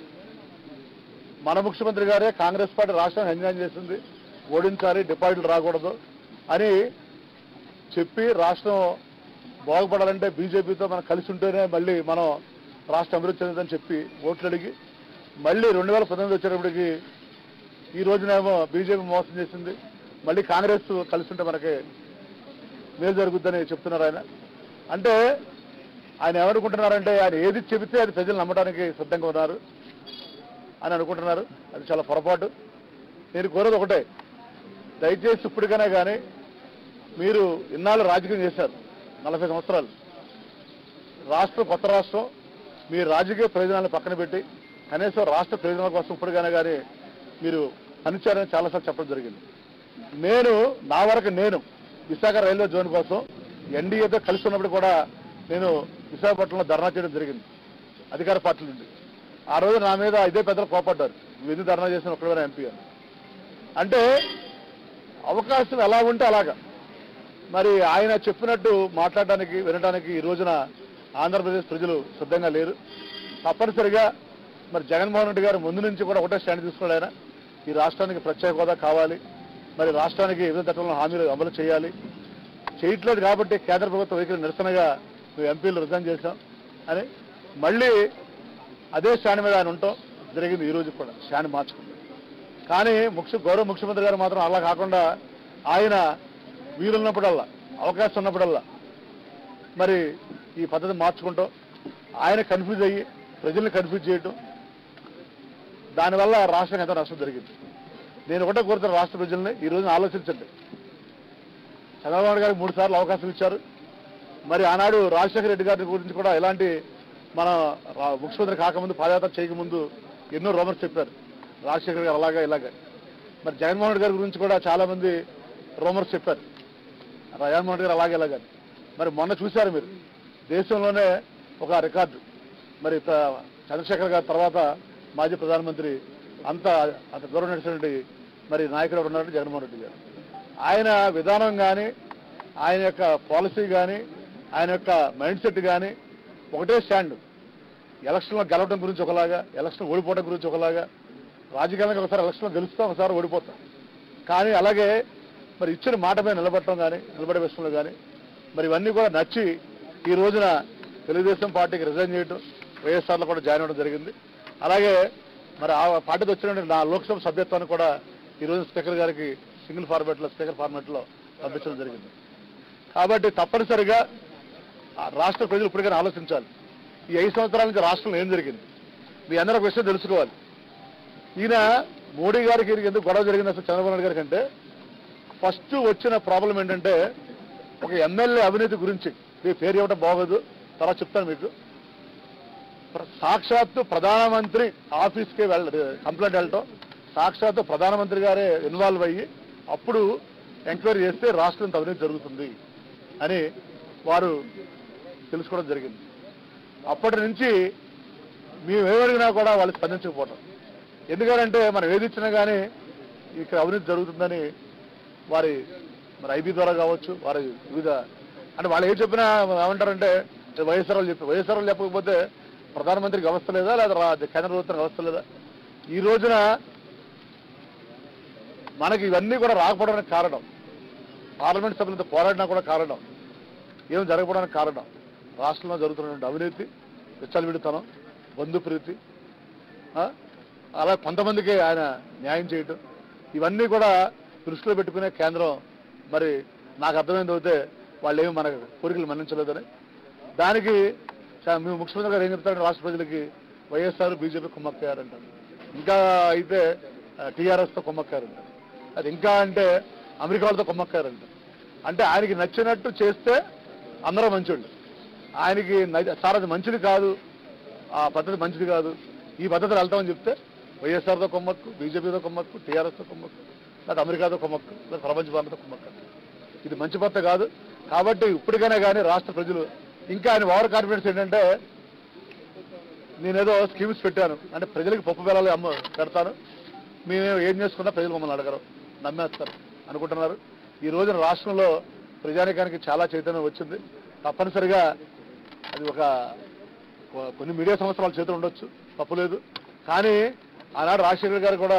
మన ముఖ్యమంత్రి గారే కాంగ్రెస్ పార్టీ రాష్ట్రాన్ని అన్యాయం చేసింది ఓడించాలి డిపాజిట్లు రాకూడదు అని చెప్పి రాష్ట్రం బాగుపడాలంటే బీజేపీతో మనం కలిసి ఉంటేనే మళ్ళీ మనం రాష్ట్రం అభివృద్ధి చెందుతుందని చెప్పి ఓట్లు అడిగి మళ్ళీ రెండు వేల పంతొమ్మిది వచ్చేటప్పటికి ఈ రోజునేమో బీజేపీ మోసం చేసింది మళ్ళీ కాంగ్రెస్ కలిసి ఉంటే మనకి మేలు జరుగుద్దని చెప్తున్నారు ఆయన అంటే ఆయన ఏమనుకుంటున్నారంటే ఆయన ఏది చెబితే అది ప్రజలు నమ్మడానికి సిద్ధంగా ఉన్నారు అని అనుకుంటున్నారు అది చాలా పొరపాటు నేను కోరేది ఒకటే దయచేసి ఇప్పటికైనా కానీ మీరు ఇన్నాళ్ళు రాజకీయం చేశారు నలభై సంవత్సరాలు రాష్ట్రం కొత్త రాష్ట్రం మీ రాజకీయ ప్రయోజనాలను పక్కన పెట్టి కనీసం రాష్ట్ర ప్రయోజనాల కోసం ఇప్పటికైనా కానీ మీరు పనిచేయాలని చాలాసార్లు చెప్పడం జరిగింది నేను నా వరకు నేను విశాఖ రైల్వే జోన్ కోసం ఎన్డీఏతో కలిసి ఉన్నప్పుడు కూడా నేను విశాఖపట్నంలో ధర్నా చేయడం జరిగింది అధికార పార్టీ నుండి ఆ రోజు నా మీద ఇదే పెద్దలు కోపడ్డారు నువ్వు ఎందుకు ధర్నా చేసిన ఒక్కడైనా ఎంపీ అని అంటే అవకాశం ఎలా ఉంటే అలాగా మరి ఆయన చెప్పినట్టు మాట్లాడడానికి వినడానికి ఈ రోజున ఆంధ్రప్రదేశ్ ప్రజలు సిద్ధంగా లేరు తప్పనిసరిగా మరి జగన్మోహన్ రెడ్డి గారు ముందు నుంచి కూడా ఒకటే స్టాండ్ తీసుకున్నాడు ఆయన ఈ రాష్ట్రానికి ప్రత్యేక హోదా కావాలి మరి రాష్ట్రానికి వివిధ చట్టంలో హామీలు అమలు చేయాలి చేయట్లేదు కాబట్టి కేంద్ర ప్రభుత్వ వైఖరి నిరసనగా మేము ఎంపీలు రిజైన్ చేశాం అని మళ్ళీ అదే స్టాండ్ మీద ఆయన ఉంటాం జరిగింది ఈ రోజు కూడా స్టాండ్ మార్చుకుంది కానీ ముఖ్య గౌరవ ముఖ్యమంత్రి గారు మాత్రం అలా కాకుండా ఆయన వీలున్నప్పుడల్లా అవకాశం ఉన్నప్పుడల్లా మరి ఈ పద్ధతి మార్చుకుంటాం ఆయన కన్ఫ్యూజ్ అయ్యి ప్రజల్ని కన్ఫ్యూజ్ చేయటం దానివల్ల రాష్ట్రానికి ఎంతో నష్టం జరిగింది నేను ఒకటే కోరుతాను రాష్ట్ర ప్రజల్ని ఈ రోజున ఆలోచించండి చంద్రబాబు నాయుడు గారికి మూడు సార్లు అవకాశం ఇచ్చారు మరి ఆనాడు రాజశేఖర రెడ్డి గారి గురించి కూడా ఎలాంటి మన రా- ముఖ్యమంత్రి కాకముందు పాదయాత్ర చేయకముందు ఎన్నో రోమర్స్ చెప్పారు రాజశేఖర గారు అలాగా ఇలాగా మరి జగన్మోహన్ రెడ్డి గారి గురించి కూడా చాలా మంది రోమర్స్ చెప్పారు జగన్మోహన్ రెడ్డి గారు అలాగే ఇలాగా మరి మొన్న చూశారు మీరు దేశంలోనే ఒక రికార్డు మరి త- చంద్రశేఖర్ గారి తర్వాత మాజీ ప్రధానమంత్రి అంత అంత దూరం నడిచినటువంటి మరి నాయకుడు ఎవరు ఉన్నారంటే జగన్మోహన్ రెడ్డి గారు ఆయన విధానం కానీ ఆయన యొక్క పాలసీ కానీ ఆయన యొక్క మైండ్ సెట్ కానీ ఒకటే స్టాండ్ ఎలక్షన్లో గెలవడం గురించి ఒకలాగా ఎలక్షన్ ఓడిపోవడం గురించి ఒకలాగా రాజకీయంగా ఒకసారి ఎలక్షన్లో గెలుస్తాం ఒకసారి ఓడిపోతాం కానీ అలాగే మరి ఇచ్చిన మాట మీద నిలబడటం కానీ నిలబడే విషయంలో కానీ మరి ఇవన్నీ కూడా నచ్చి ఈ రోజున తెలుగుదేశం పార్టీకి రిజైన్ చేయడం వైఎస్ఆర్లో కూడా జాయిన్ అవ్వడం జరిగింది అలాగే మరి ఆ పార్టీకి వచ్చిన నా లోక్సభ సభ్యత్వాన్ని కూడా ఈ రోజు స్పీకర్ గారికి సింగిల్ ఫార్మాట్లో స్పీకర్ ఫార్మాట్లో పంపించడం జరిగింది కాబట్టి తప్పనిసరిగా ఆ రాష్ట్ర ప్రజలు ఇప్పటికైనా ఆలోచించాలి ఈ ఐదు సంవత్సరాల నుంచి రాష్ట్రంలో ఏం జరిగింది మీ అందరూ ఒక విషయం తెలుసుకోవాలి ఈయన మోడీ గారికి ఈయనకి ఎందుకు గొడవ జరిగింది అసలు చంద్రబాబు నాయుడు గారికి అంటే ఫస్ట్ వచ్చిన ప్రాబ్లం ఏంటంటే ఒక ఎమ్మెల్యే అవినీతి గురించి మీ పేరు ఇవ్వడం బాగోదు తర్వాత చెప్తాను మీకు ప్ర- సాక్షాత్తు ప్రధానమంత్రి ఆఫీస్కి వెళ్ళ కంప్లైంట్ వెళ్ళటం సాక్షాత్తు ప్రధానమంత్రి గారే ఇన్వాల్వ్ అయ్యి అప్పుడు ఎంక్వైరీ చేస్తే రాష్ట్రం అవినీతి జరుగుతుంది అని వారు తెలుసుకోవడం జరిగింది అప్పటి నుంచి మేము ఏమడిగినా కూడా వాళ్ళు స్పందించకపోవటం ఎందుకంటే మనం ఏది ఇచ్చినా కానీ ఇక్కడ అవినీతి జరుగుతుందని వారి మరి ఐబీ ద్వారా కావచ్చు వారి వివిధ అంటే వాళ్ళు ఏం చెప్పినా ఏమంటారంటే వైఎస్ఆర్ వాళ్ళు చెప్పి వైఎస్ఆర్ వాళ్ళు చెప్పకపోతే ప్రధానమంత్రికి అవస్థ లేదా లేదా రా- కేంద్ర ప్రభుత్వానికి అవస్థ లేదా ఈ రోజున మనకి ఇవన్నీ కూడా రాకపోవడానికి కారణం పార్లమెంట్ సభ్యులతో పోరాడినా కూడా కారణం ఏం జరగకపోవడానికి కారణం రాష్ట్రంలో జరుగుతున్నటువంటి అవినీతి విచ్చలవిడితనం బంధుప్రీతి ఆ? అలా కొంతమందికి ఆయన న్యాయం చేయటం ఇవన్నీ కూడా దృష్టిలో పెట్టుకునే కేంద్రం మరి నాకు అర్థమైంది అయితే వాళ్ళు ఏమి మన కోరికలు మన్నించలేదని దానికి చా- మేము ముఖ్యమంత్రి గారు ఏం చెప్తారంటే రాష్ట్ర ప్రజలకి వైఎస్ఆర్ బీజేపీ కుమ్మక్కారంటారు ఇంకా అయితే టీఆర్ఎస్తో కుమ్మక్కారంటారు అది ఇంకా అంటే అమెరికా వాళ్ళతో కుమ్మక్కారంటారు అంటే ఆయనకి నచ్చినట్టు చేస్తే అందరూ మంచోళ్ళు ఆయనకి న- సార్ అది మంచిది కాదు ఆ పద్ధతి మంచిది కాదు ఈ పద్ధతిలో వెళ్తామని చెప్తే వైఎస్ఆర్తో కొమ్మక్కు బీజేపీతో కొమ్మక్కు టీఆర్ఎస్తో కొమ్మక్కు లేదా అమెరికాతో కొమ్మక్కు లేదా ప్రపంచ భారతతో కొమ్మక్కు ఇది మంచి పద్ధతి కాదు కాబట్టి ఇప్పటికైనా కానీ రాష్ట్ర ప్రజలు ఇంకా ఆయన ఓవర్ కాన్ఫిడెన్స్ ఏంటంటే నేనేదో స్కీమ్స్ పెట్టాను అంటే ప్రజలకు పప్పు బెల్లాలు అమ్మ పెడతాను మేము ఏం చేసుకున్నా ప్రజలు మమ్మల్ని అడగరు నమ్మేస్తారు అనుకుంటున్నారు ఈ రోజున రాష్ట్రంలో ప్రజానికానికి చాలా చైతన్యం వచ్చింది తప్పనిసరిగా అది ఒక కొ- కొన్ని మీడియా సంస్థలు వాళ్ళ చేతులు ఉండొచ్చు తప్పు లేదు కానీ ఆనాడు రాజశేఖర్ గారు కూడా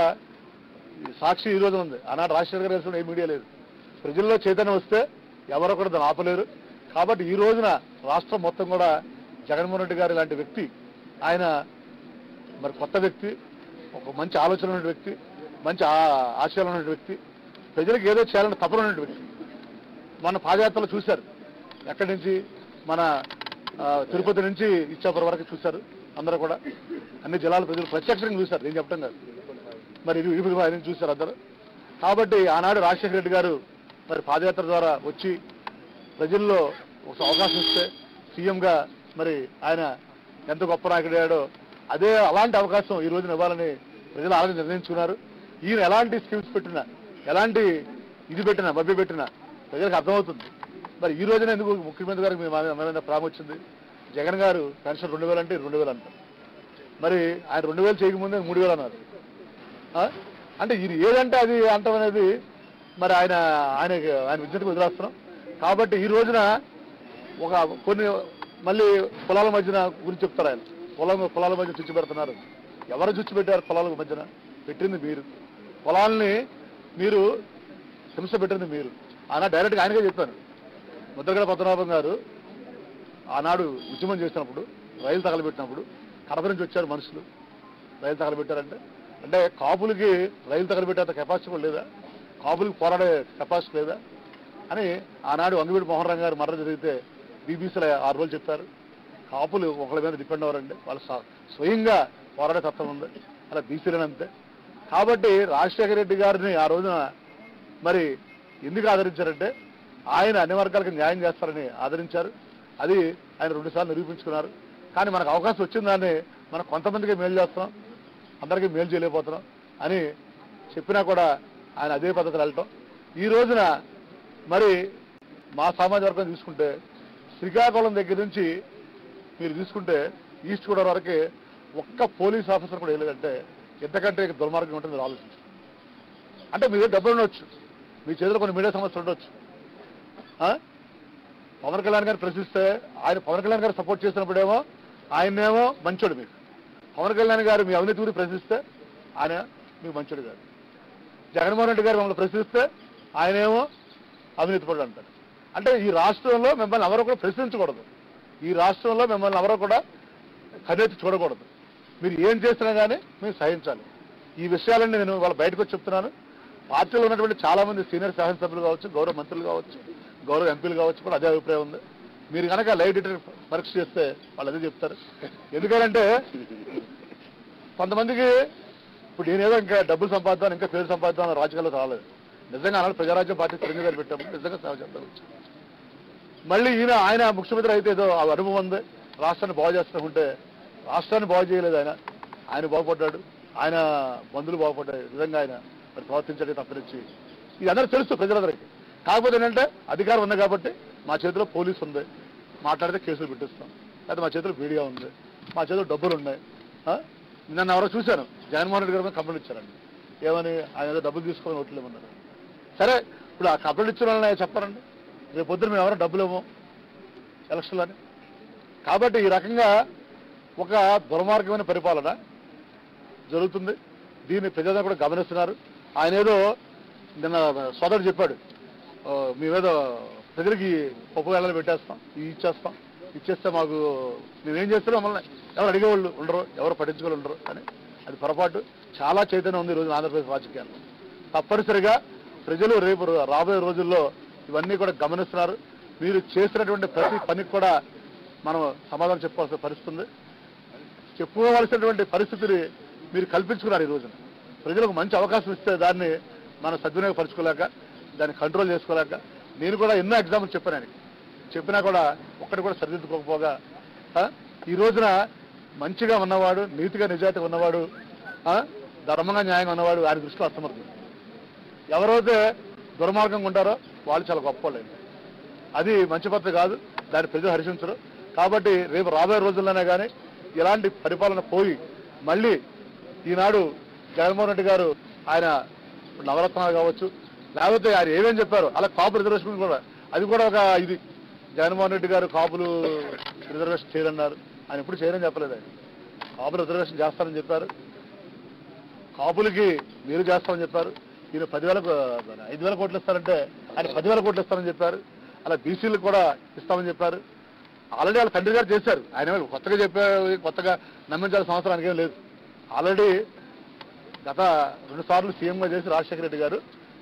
ఈ సాక్షి ఈ రోజు ఉంది ఆనాడు రాజశేఖర్ గారు వేసిన ఏ మీడియా లేదు ప్రజల్లో చైతన్యం వస్తే ఎవరో కూడా దాన్ని ఆపలేరు కాబట్టి ఈ రోజున రాష్ట్రం మొత్తం కూడా జగన్మోహన్ రెడ్డి గారు ఇలాంటి వ్యక్తి ఆయన మరి కొత్త వ్యక్తి ఒక మంచి ఆలోచన ఉన్న వ్యక్తి మంచి ఆ- ఆశయాలు ఉన్న వ్యక్తి ప్రజలకు ఏదో చేయాలని తపన ఉన్న వ్యక్తి మన పాదయాత్రలు చూశారు ఎక్కడి నుంచి మన ఆ, తిరుపతి నుంచి ఇచ్చాపురం వరకు చూశారు అందరూ కూడా అన్ని జిల్లాల ప్రజలు ప్రత్యక్షంగా చూశారు నేను చెప్పడం కాదు మరి ఇరు- ఇరువురు ఆయన చూశారు అందరూ కాబట్టి ఆనాడు రాజశేఖర రెడ్డి గారు మరి పాదయాత్ర ద్వారా వచ్చి ప్రజల్లో ఒక అవకాశం ఇస్తే సీఎంగా మరి ఆయన ఎంత గొప్ప నాయకుడాడో అదే అలాంటి అవకాశం ఈ రోజున ఇవ్వాలని ప్రజలు అలాగే నిర్ణయించుకున్నారు ఈయన ఎలాంటి స్కీమ్స్ పెట్టినా ఎలాంటి ఇది పెట్టినా మభ్య పెట్టినా ప్రజలకు అర్థమవుతుంది మరి ఈ రోజున ఎందుకు ముఖ్యమంత్రి గారికి మీ మా- మా మీద ప్రేమ వచ్చింది జగన్ గారు పెన్షన్ రెండు వేలు అంటే రెండు వేలు అంటారు మరి ఆయన రెండు వేలు చేయకముందే మూడు వేలు అన్నారు ఆ? అంటే ఇది ఏదంటే అది అంటాం అనేది మరి ఆయన ఆయన ఆయన విద్యకు వదిలేస్తున్నాం కాబట్టి ఈ రోజున ఒక కొన్ని మళ్ళీ కులాల మధ్యన గురించి చెప్తారు ఆయన కులం కులాల మధ్య చుచ్చు పెడుతున్నారు ఎవరు చుచ్చు పెట్టారు కులాల మధ్యన పెట్టింది మీరు కులాలని మీరు హింస పెట్టింది మీరు ఆనాడు డైరెక్ట్గా ఆయనగా చెప్పాను ముద్రగడ పద్మనాభం గారు ఆనాడు ఉద్యమం చేసినప్పుడు రైలు తగలబెట్టినప్పుడు కడప నుంచి వచ్చారు మనుషులు రైలు తగలబెట్టారంటే అంటే కాపులకి రైలు తగలబెట్టేంత కెపాసిటీ కూడా లేదా కాపులకి పోరాడే కెపాసిటీ లేదా అని ఆనాడు వంగవీడి మోహన్ రంగ గారు మరణం జరిగితే బీబీసీలో ఆరు రోజులు చెప్పారు కాపులు ఒకళ్ళ మీద డిపెండ్ అవ్వరండి వాళ్ళు స్వ- స్వయంగా పోరాడే తత్వం ఉంది అలా బీసీలను అంతే కాబట్టి రాజశేఖర రెడ్డి గారిని ఆ రోజున మరి ఎందుకు ఆదరించారంటే ఆయన అన్ని వర్గాలకు న్యాయం చేస్తారని ఆదరించారు అది ఆయన రెండుసార్లు నిరూపించుకున్నారు కానీ మనకు అవకాశం వచ్చిందని మనం కొంతమందికి మేలు చేస్తున్నాం అందరికీ మేలు చేయలేకపోతున్నాం అని చెప్పినా కూడా ఆయన అదే పద్ధతిలో వెళ్ళటం ఈ రోజున మరి మా సామాజిక వర్గం తీసుకుంటే శ్రీకాకుళం దగ్గర నుంచి మీరు తీసుకుంటే ఈస్ట్ గోదావరి వరకు ఒక్క పోలీస్ ఆఫీసర్ కూడా వెళ్ళలేదంటే ఎంతకంటే ఇక దుర్మార్గం ఉంటుంది మీరు ఆలోచించండి అంటే మీ దగ్గర డబ్బులు ఉండొచ్చు మీ చేతిలో కొన్ని మీడియా సమస్యలు ఉండొచ్చు ఆ? పవన్ కళ్యాణ్ గారు ప్రశ్నిస్తే ఆయన పవన్ కళ్యాణ్ గారు సపోర్ట్ చేసినప్పుడేమో ఆయన్నేమో మంచోడు మీకు పవన్ కళ్యాణ్ గారు మీ అవినీతి గురించి ప్రశ్నిస్తే ఆయన మీకు మంచోడు కాదు జగన్మోహన్ రెడ్డి గారు మమ్మల్ని ప్రశ్నిస్తే ఆయనేమో అవినీతి పడు అంటారు అంటే ఈ రాష్ట్రంలో మిమ్మల్ని ఎవరు కూడా ప్రశ్నించకూడదు ఈ రాష్ట్రంలో మిమ్మల్ని ఎవరు కూడా కన్నెత్తి చూడకూడదు మీరు ఏం చేసినా కానీ మీరు సహించాలి ఈ విషయాలన్నీ నేను వాళ్ళ బయటకు వచ్చి చెప్తున్నాను పార్టీలో ఉన్నటువంటి చాలా మంది సీనియర్ శాసనసభ్యులు కావచ్చు గౌరవ మంత్రులు కావచ్చు గౌరవ ఎంపీలు కావచ్చు కూడా అదే అభిప్రాయం ఉంది మీరు కనుక లైవ్ డిటెక్టర్ పరీక్ష చేస్తే వాళ్ళు అదే చెప్తారు ఎందుకంటే కొంతమందికి ఇప్పుడు నేనేదో ఇంకా డబ్బులు సంపాదిద్దాం ఇంకా పేరు సంపాదిద్దాం అన్న రాజకీయాల్లో రాలేదు నిజంగా అన్నాడు ప్రజారాజ్యం పార్టీ చిరంజీవి గారు పెట్టాము నిజంగా సేవ చేద్దాం వచ్చాం. మళ్ళీ ఈయన ఆయన ముఖ్యమంత్రి అయితే ఏదో ఆ అనుభవం ఉంది రాష్ట్రాన్ని బాగు చేస్తుంటే రాష్ట్రాన్ని బాగు చేయలేదు ఆయన ఆయన బాగుపడ్డాడు ఆయన బంధువులు బాగుపడ్డాడు నిజంగా ఆయన మరి ప్రవర్తించడం తప్పనిచ్చి ఇది అందరూ తెలుసు ప్రజలందరికీ కాకపోతే ఏంటంటే అధికారం ఉంది కాబట్టి మా చేతిలో పోలీసు ఉంది మాట్లాడితే కేసులు పెట్టిస్తాం లేకపోతే మా చేతిలో మీడియా ఉంది మా చేతిలో డబ్బులు ఉన్నాయి ఆ? నన్ను ఎవరో చూశాను జగన్మోహన్ రెడ్డి గారి మీద కంప్లైంట్ ఇచ్చారండి ఏమని ఆయన ఏదో డబ్బులు తీసుకొని ఓట్లు ఇవ్వమన్నారు సరే ఇప్పుడు ఆ కంప్లైంట్ ఇచ్చిన వాళ్ళని చెప్పారండి రేపు పొద్దున మేము ఎవరో డబ్బులు ఇవ్వం ఎలక్షన్లని కాబట్టి ఈ రకంగా ఒక దుర్మార్గమైన పరిపాలన జరుగుతుంది దీన్ని ప్రజలు కూడా గమనిస్తున్నారు ఆయన ఏదో నిన్న సోదరుడు చెప్పాడు "ఆ, మేమేదో ప్రజలకి పప్పు వేళలు పెట్టేస్తాం ఇవి ఇచ్చేస్తాం ఇచ్చేస్తే మాకు మేమేం చేస్తున్నాం మమ్మల్ని ఎవరు అడిగేవాళ్ళు ఉండరు ఎవరు పట్టించుకోవాలి ఉండరు అని అది పొరపాటు చాలా చైతన్యం ఉంది ఈ రోజు ఆంధ్రప్రదేశ్ రాజకీయాల్లో తప్పనిసరిగా ప్రజలు రేపు రో- రాబోయే రోజుల్లో ఇవన్నీ కూడా గమనిస్తున్నారు మీరు చేసినటువంటి ప్రతి పనికి కూడా మనం సమాధానం చెప్పాల్సిన పరిస్థితి ఉంది చెప్పుకోవాల్సినటువంటి పరిస్థితిని మీరు కల్పించుకున్నారు ఈ రోజున ప్రజలకు మంచి అవకాశం ఇస్తే దాన్ని మనం సద్వినియోగపరచుకోలేక దాన్ని కంట్రోల్ చేసుకోలేక నేను కూడా ఎన్నో ఎగ్జాంపుల్ చెప్పాను ఆయనకి చెప్పినా కూడా ఒక్కటి కూడా సరిదిద్దుకోకపోగా ఆ, ఈ రోజున మంచిగా ఉన్నవాడు నీతిగా నిజాయితీగా ఉన్నవాడు ఆ, ధర్మంగా న్యాయంగా ఉన్నవాడు ఆయన దృష్టిలో అసమర్థుడు ఎవరైతే దుర్మార్గంగా ఉంటారో వాళ్ళు చాలా గొప్ప అది మంచి పద్ధతి కాదు దాన్ని ప్రజలు హర్షించరు కాబట్టి రేపు రాబోయే రోజుల్లోనే కానీ ఇలాంటి పరిపాలన పోయి మళ్ళీ ఈనాడు జగన్మోహన్ రెడ్డి గారు ఆయన నవరత్నాలు కావచ్చు లేకపోతే ఆయన ఏమేం చెప్పారు అలా కాపు రిజర్వేషన్ కూడా అది కూడా ఒక ఇది జగన్మోహన్ రెడ్డి గారు కాపులు రిజర్వేషన్ చేయరన్నారు ఆయన ఎప్పుడు చేయరని చెప్పలేదు ఆయన కాపులు రిజర్వేషన్ చేస్తారని చెప్పారు కాపులకి మీరు చేస్తామని చెప్పారు ఈయన పదివేల ఐదు వేల కోట్లు ఇస్తారంటే ఆయన పదివేల కోట్లు ఇస్తారని చెప్పారు అలా బీసీలకు కూడా ఇస్తామని చెప్పారు ఆల్రెడీ వాళ్ళ తండ్రి గారు చేశారు ఆయన ఏమీ కొత్తగా చెప్పారు కొత్తగా నమ్మించాల్సిన సంవత్సరానికి ఏం లేదు ఆల్రెడీ గత రెండు సార్లు సీఎంగా చేసి రాజశేఖర రెడ్డి గారు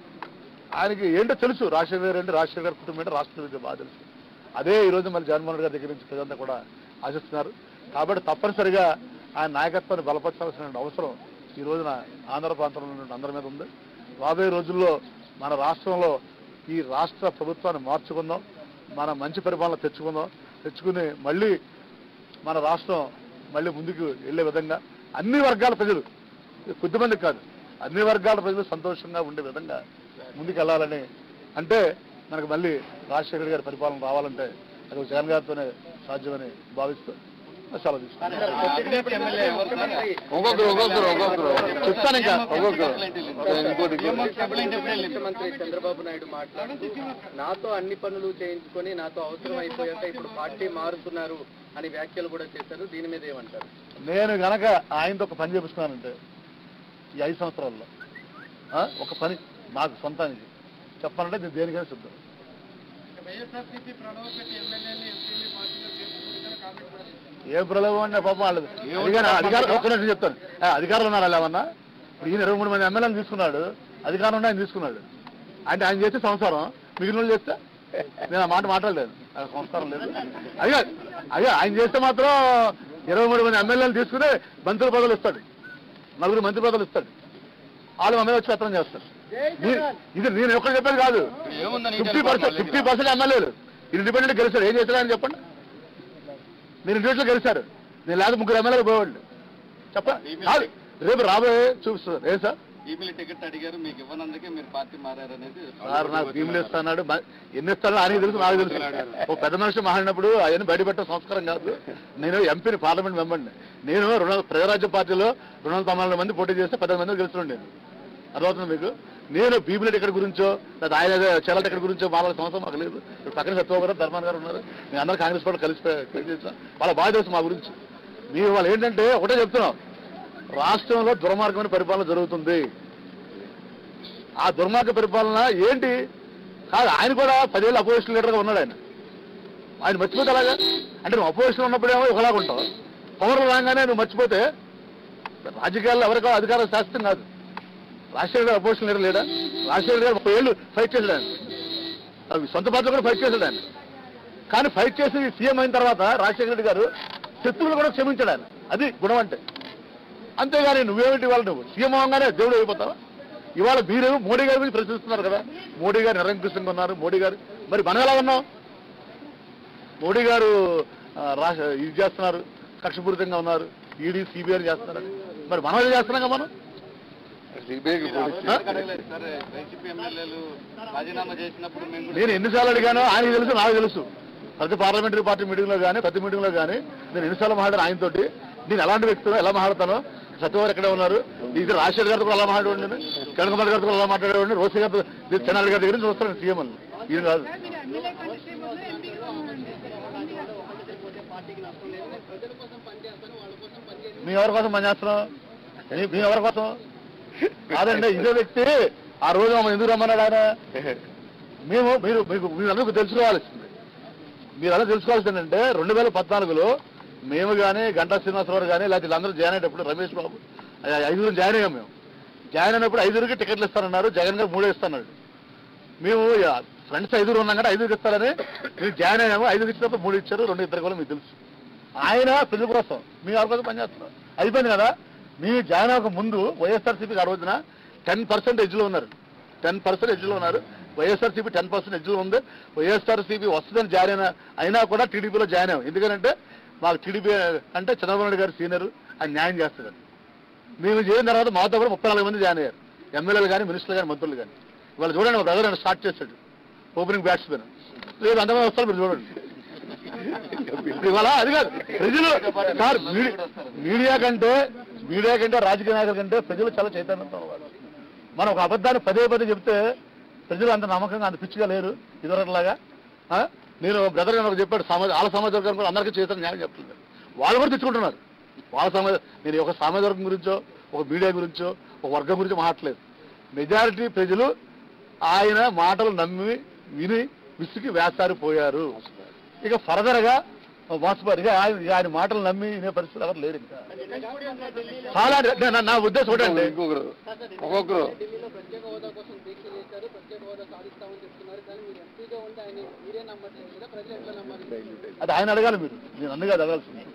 ఆయనకి ఏంటో తెలుసు రాజశేఖర గారు అంటే రాజశేఖర గారి కుటుంబం ఏంటో రాష్ట్ర గురించి బాగా తెలుసు అదే ఈ రోజు మళ్ళీ జగన్మోహన్ రెడ్డి గారి దగ్గర నుంచి ప్రజలంతా కూడా ఆశిస్తున్నారు కాబట్టి తప్పనిసరిగా ఆయన నాయకత్వాన్ని బలపరచాల్సిన అవసరం ఈ రోజున ఆంధ్ర ప్రాంతంలో ఉన్న అందరి మీద ఉంది రాబోయే రోజుల్లో మన రాష్ట్రంలో ఈ రాష్ట్ర ప్రభుత్వాన్ని మార్చుకుందాం మన మంచి పరిపాలన తెచ్చుకుందాం తెచ్చుకుని మళ్ళీ మన రాష్ట్రం మళ్ళీ ముందుకు వెళ్ళే విధంగా అన్ని వర్గాల ప్రజలు కొద్దిమంది కాదు అన్ని వర్గాల ప్రజలు సంతోషంగా ఉండే విధంగా ముందుకు వెళ్ళాలని అంటే మనకు మళ్ళీ రాజశేఖర్ గారి పరిపాలన రావాలంటే అది ఒక జగన్ గారితోనే సాధ్యమని భావిస్తూ సెలవు తీసుకుంటాను ఒక్కొక్కరు ఒక్కొక్కరు ఒక్కొక్కరు చెప్తాను ఇంకా ఒక్కొక్కరు ఇంకోటి ముఖ్యమంత్రి చంద్రబాబు నాయుడు మాట్లాడుతూ నాతో అన్ని పనులు చేయించుకొని నాతో అవసరం అయిపోయాక ఇప్పుడు పార్టీ మారుతున్నారు అని వ్యాఖ్యలు కూడా చేశారు దీని మీద ఏమంటారు నేను గనక ఆయనతో ఒక పని చేపిస్తున్నానంటే ఈ ఐదు సంవత్సరాల్లో ఆ, ఒక పని నాకు సొంతానికి చెప్పాలంటే నేను దేనికైనా సిద్ధం వైఎస్ఆర్సీపీ ప్రణవ్ పెట్టి ఎమ్మెల్యేని ఎంపీని పార్టీలో చేర్చుకుంటారు కామెంట్ కూడా చేశారు ఏ ప్రలోభం అంటే పాపం వాళ్ళది అధికారం అధికారం ఒక్క నిమిషం చెప్తాను ఆ, అధికారులు ఉన్నారు అలా ఏమన్నా ఇప్పుడు ఈయన ఇరవై మూడు మంది ఎమ్మెల్యేలు తీసుకున్నాడు అధికారం ఉండి ఆయన తీసుకున్నాడు అంటే ఆయన చేస్తే సంసారం మిగిలిన వాళ్ళు చేస్తే నేను ఆ మాట మాట్లాడలేదు ఆ సంస్కారం లేదు అదే అదే ఆయన చేస్తే మాత్రం ఇరవై మూడు మంది ఎమ్మెల్యేలు తీసుకుని మంత్రి పదవులు ఇస్తాడు నలుగురు మంత్రి పదవులు ఇస్తాడు వాళ్ళు మా మీద వచ్చి పెత్తనం చేస్తారు నీ- ఇది నేను ఎక్కడ చెప్పేది కాదు ఏముందని ఫిఫ్టీ పర్సెంట్ ఫిఫ్టీ పర్సెంట్ ఎమ్మెల్యేలు ఇండిపెండెంట్ గెలిచారు ఏం చేశారు అని చెప్పండి మీరు ఇండివిజువల్ గెలిచారు నేను లేదా ముగ్గురు ఎమ్మెల్యేలు పోయేవాళ్ళు చెప్పండి కాదు రేపు రాబోయే చూపిస్తారు ఏం సార్ ఈపీల టికెట్ అడిగారు మీకు ఇవ్వనందుకే మీరు పార్టీ మారారనేది సార్ నాకు భీములు ఇస్తున్నాడు మ- ఎన్ని ఇస్తాడో ఆయనకి తెలుసు నాకు తెలుసు ఓ పెద్ద మనిషి మాట్లాడినప్పుడు అవన్నీ బయటపెట్టే సంస్కారం కాదు నేను ఎంపీని పార్లమెంట్ మెంబర్ని నేను రుణ ప్రజారాజ్య పార్టీలో రెండు వందల తొంభై నాలుగు మంది పోటీ చేస్తే పది మంది గెలుస్తున్నాను నేను అర్థమవుతుంది మీకు నేను భీముల టికెట్ గురించో లేదా ఆయన చీరల టికెట్ గురించో వాళ్ళ సంవత్సరం మాకు లేదు ఇప్పుడు పక్కన సత్యబాబు గారు ధర్మాన్ గారు ఉన్నారు మేము అందరూ కాంగ్రెస్ పార్టీ కలిసి పే- చేసాం వాళ్ళ బాగా తెలుసు మా గురించి మీరు వాళ్ళు ఏంటంటే ఒకటే చెప్తున్నాం రాష్ట్రంలో దుర్మార్గమైన పరిపాలన జరుగుతుంది ఆ దుర్మార్గ పరిపాలన ఏంటి కాదు ఆయన కూడా పదేళ్ళు అపోజిషన్ లీడర్గా ఉన్నాడు ఆయన ఆయన మర్చిపోతే అలాగా అంటే నువ్వు అపోజిషన్ ఉన్నప్పుడేమో ఒకలాగా ఉంటావు పవర్ రాగానే నువ్వు మర్చిపోతే రాజకీయాల్లో ఎవరికో అధికారం శాస్త్రం కాదు రాజశేఖర గారు అపోజిషన్ లీడర్ లేడా రాజశేఖర గారు ముప్పై ఏళ్ళు ఫైట్ చేశాడు ఆయన అవి సొంత పార్టీలో కూడా ఫైట్ చేశాడు ఆయన కానీ ఫైట్ చేసి సీఎం అయిన తర్వాత రాజశేఖర రెడ్డి గారు శత్రువులు కూడా క్షమించాడు ఆయన అది గుణం అంటే అంతేగాని నువ్వేమిటి వాళ్ళు నువ్వు సీఎం అవగానే దేవుడు అయిపోతావా ఇవాళ మీరు మోడీ గారి గురించి ప్రశ్నిస్తున్నారు కదా మోడీ గారు నిరంకుశంగా ఉన్నారు మోడీ గారు మరి మనం ఎలా ఉన్నాం మోడీ గారు ఆ, రాష్ట్ర ఇది చేస్తున్నారు కక్షపూరితంగా ఉన్నారు ఈడీ సిబిఐ చేస్తున్నారు మరి మనం ఏం చేస్తున్నాం కదా మనం సిబిఐకి పోలీస్ ఎందుకు అడగలేదు సార్ వైసీపీ ఎమ్మెల్యేలు రాజీనామా చేసినప్పుడు మేము కూడా నేను ఎన్నిసార్లు అడిగానో ఆయనకు తెలుసు నాకు తెలుసు ప్రతి పార్లమెంటరీ పార్టీ మీటింగ్ లో కానీ ప్రతి మీటింగ్ లో కానీ నేను ఎన్నిసార్లు మాట్లాడాను ఆయనతోటి నేను ఎలాంటి వ్యక్తితో ఎలా మాట్లాడతాను సత్యవారు ఎక్కడే ఉన్నారు ఇది రాజశేఖర్ గారితో కూడా ఎలా మాట్లాడేవాడిని కనకమల్ గారితో కూడా ఎలా మాట్లాడేవాడిని రోసి గారితో ఇది చెన్నారెడ్డి గారి దగ్గర నుంచి చూస్తాను సీఎం అని ఈయన కాదు మీరు ఎమ్మెల్యే కంటే బదులు ఎంపీగా ఉండండి ప్రజల కోసం పనిచేస్తాను వాళ్ళ కోసం పనిచేసి మీ ఎవరి కోసం పనిచేస్తున్నాం ఏ- మీ ఎవరి కోసం కాదండి ఇదే వ్యక్తి ఆ రోజు మమ్మల్ని ఎందుకు రమ్మన్నాడు ఆయన మేము మీరు మీకు మీరందరూ తెలుసుకోవాల్సింది మీరందరూ తెలుసుకోవాల్సింది ఏంటంటే రెండు వేల పద్నాలుగులో మేము కానీ గంటా శ్రీనివాసరావు కానీ లేకపోతే వీళ్ళందరూ జాయిన్ అయ్యేటప్పుడు రమేష్ బాబు ఐ- ఐదుగురు జాయిన్ అయ్యాం మేము జాయిన్ అయినప్పుడు ఐదుగురికి టికెట్లు ఇస్తానన్నారు జగన్ గారు మూడే ఇస్తాన్నాడు మేము ఫ్రెండ్స్ ఐదుగురు ఉన్నాం కదా ఐదుగురు ఇస్తారని మేము జాయిన్ అయ్యాము ఐదుగురు ఇచ్చినప్పుడు మూడు ఇచ్చారు రెండు ఇద్దరు కూడా మీకు తెలుసు ఆయన ప్రజల కోసం మీ ఎవరి కోసం పనిచేస్తున్నారు అయిపోయింది కదా మీ జాయిన్ అవ్వక ముందు వైఎస్ఆర్సీపీకి ఆ రోజున టెన్ పర్సెంట్ ఎడ్జ్లో ఉన్నారు టెన్ పర్సెంట్ ఎడ్జ్లో ఉన్నారు వైఎస్ఆర్సీపీ టెన్ పర్సెంట్ ఎడ్జ్లో ఉంది వైఎస్ఆర్సీపీ వస్తుందని జాయిన్ అయినా అయినా కూడా టీడీపీలో జాయిన్ అయ్యాం ఎందుకంటే మాకు టీడీపీ అంటే చంద్రబాబు నాయుడు గారు సీనియర్ ఆయన న్యాయం చేస్తారు మేము చేరిన తర్వాత మాతో కూడా ముప్పై నాలుగు మంది జాయిన్ అయ్యారు ఎమ్మెల్యేలు కానీ మినిస్టర్లు కానీ మంత్రులు కానీ ఇవాళ చూడండి మా బ్రదర్ స్టార్ట్ చేశాడు ఓపెనింగ్ బ్యాట్స్మెన్ లేదు అంతమంది వస్తారు మీరు చూడండి ఇవాళ అది కాదు ప్రజలు సార్ మీడి- మీడియా కంటే మీడియా కంటే రాజకీయ నాయకుల కంటే ప్రజలు చాలా చైతన్యంతో ఉన్నారు మనం ఒక అబద్ధాన్ని పదే పదే చెప్తే ప్రజలు అంత నమ్మకంగా అంత పిచ్చిగా లేరు ఇదివరలాగా ఆ? నేను బ్రదర్ గారు చెప్పాడు సమాజ వాళ్ళ సమాజ వర్గం కూడా అందరికీ చైతన్యం న్యాయం చెప్తుంది వాళ్ళు కూడా తెచ్చుకుంటున్నారు వాళ్ళ సమాజ నేను ఒక సామాజిక వర్గం గురించో ఒక మీడియా గురించో ఒక వర్గం గురించో మాట్లాడలేదు మెజారిటీ ప్రజలు ఆయన మాటలు నమ్మి విని విసిగి వేసారిపోయారు ఇక ఫర్దర్ గా మోసపోయారు ఇక ఆయన ఇక ఆయన మాటలు నమ్మి వినే పరిస్థితి ఎవరు లేరు ఇంకా చాలా నా- నా ఉద్దేశం ఒకటండి ఇంకొకరు ఒక్కొక్కరు ఢిల్లీలో ప్రత్యేక హోదా కోసం దీక్ష చేశారు ప్రత్యేక హోదా సాధిస్తామని చెప్తున్నారు కానీ మీరు ఎంపీగా ఉంటే ఆయన మీరే నమ్మట్లేదు కదా ప్రజలు ఎట్లా నమ్మాలి అది ఆయన అడగాలి మీరు నేను అన్నగా అడగాల్సింది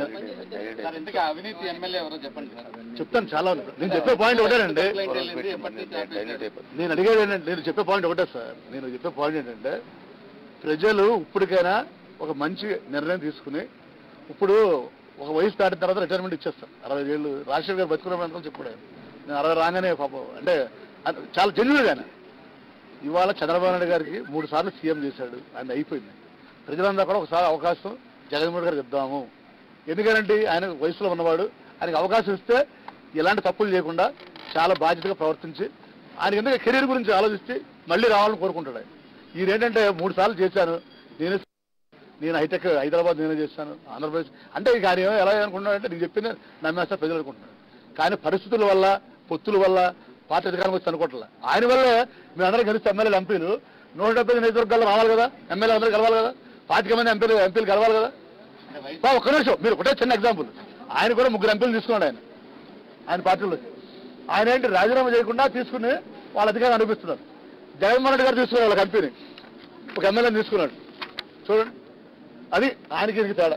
సార్ ఇంతకీ అవినీతి ఎమ్మెల్యే ఎవరో చెప్పండి సార్ చెప్తాను చాలా ఉంది. నేను చెప్పే పాయింట్ ఒకటేనండి కంప్లైంట్ వెళ్ళింది, ఎప్పటి నుంచి ఆపేశారు? నేను అడిగేది ఏంటంటే నేను చెప్పే పాయింట్ ఒకటే సార్ నేను చెప్పే పాయింట్ ఏంటంటే ప్రజలు ఇప్పటికైనా ఒక మంచి నిర్ణయం తీసుకుని ఇప్పుడు ఒక వయసు దాటిన తర్వాత రిటైర్మెంట్ ఇచ్చేస్తారు అరవై ఏళ్ళు రాజశేఖర్ గారు బతుకున్నామని చెప్పాడు ఆయన. నేను అరవై రాగానే పాపం అంటే అది చాలా జెన్యున్ గానే ఇవాళ చంద్రబాబు నాయుడు గారికి మూడు సార్లు సీఎం చేశాడు ఆయన అయిపోయింది ప్రజలందరూ కూడా ఒకసారి అవకాశం జగన్మోహన్ గారికి ఇద్దాము ఎందుకంటే ఆయన వయసులో ఉన్నవాడు ఆయనకి అవకాశం ఇస్తే ఎలాంటి తప్పులు చేయకుండా చాలా బాధ్యతగా ప్రవర్తించి ఆయన ఎందుకు కెరీర్ గురించి ఆలోచిస్తే మళ్ళీ రావాలని కోరుకుంటాడు ఆయన ఈయన ఏంటంటే మూడు సార్లు చేశాను నేను నేను హైటెక్ హైదరాబాద్ నేనే చేశాను ఆంధ్రప్రదేశ్ అంటే ఇక ఆయన ఎలా అనుకుంటున్నాడంటే నీకు చెప్పింది నమ్మేస్తా ప్రజలు అనుకుంటున్నాడు కానీ పరిస్థితుల వల్ల పొత్తుల వల్ల పార్టీ అధికారం వచ్చి అనుకోవట్లే ఆయన వల్లే మేము అందరం కలిసి ఎమ్మెల్యేలు ఎంపీలు నూట డెబ్బై నియోజకవర్గాలు రావాలి కదా ఎమ్మెల్యే అందరూ కలవాలి కదా పాతిక మంది ఎంపీలు ఎంపీలు కలవాలి కదా బా, ఒక్క నిమిషం మీరు ఒకటే చిన్న ఎగ్జాంపుల్ ఆయన కూడా ముగ్గురు ఎంపీలు తీసుకున్నాడు ఆయన ఆయన పార్టీలో ఆయన ఏంటి రాజీనామా చేయకుండా తీసుకుని వాళ్ళ అధికారం అనిపిస్తున్నారు జగన్మోహన్ రెడ్డి గారు తీసుకున్నారు వాళ్ళ కంపెనీ ఒక ఎమ్మెల్యేని తీసుకున్నాడు చూడండి అది ఆయనకి ఈయనకి తేడా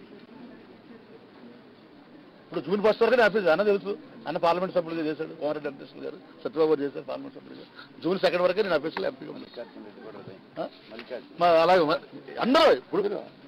ఇప్పుడు జూన్ ఫస్ట్ వరకు నేను అన్న తెలుసు అన్న పార్లమెంట్ సభ్యులుగా చేశాడు కోమరెడ్డి వెంకటేశ్వర గారు సత్యబాబు గారు చేశారు పార్లమెంట్ సభ్యులుగా జూన్ సెకండ్ వరకే నేను అఫీషియల్ ఎంపీగా ఉన్నాను ఆ? మా అలాగే మ- అందరూ ఇప్పుడు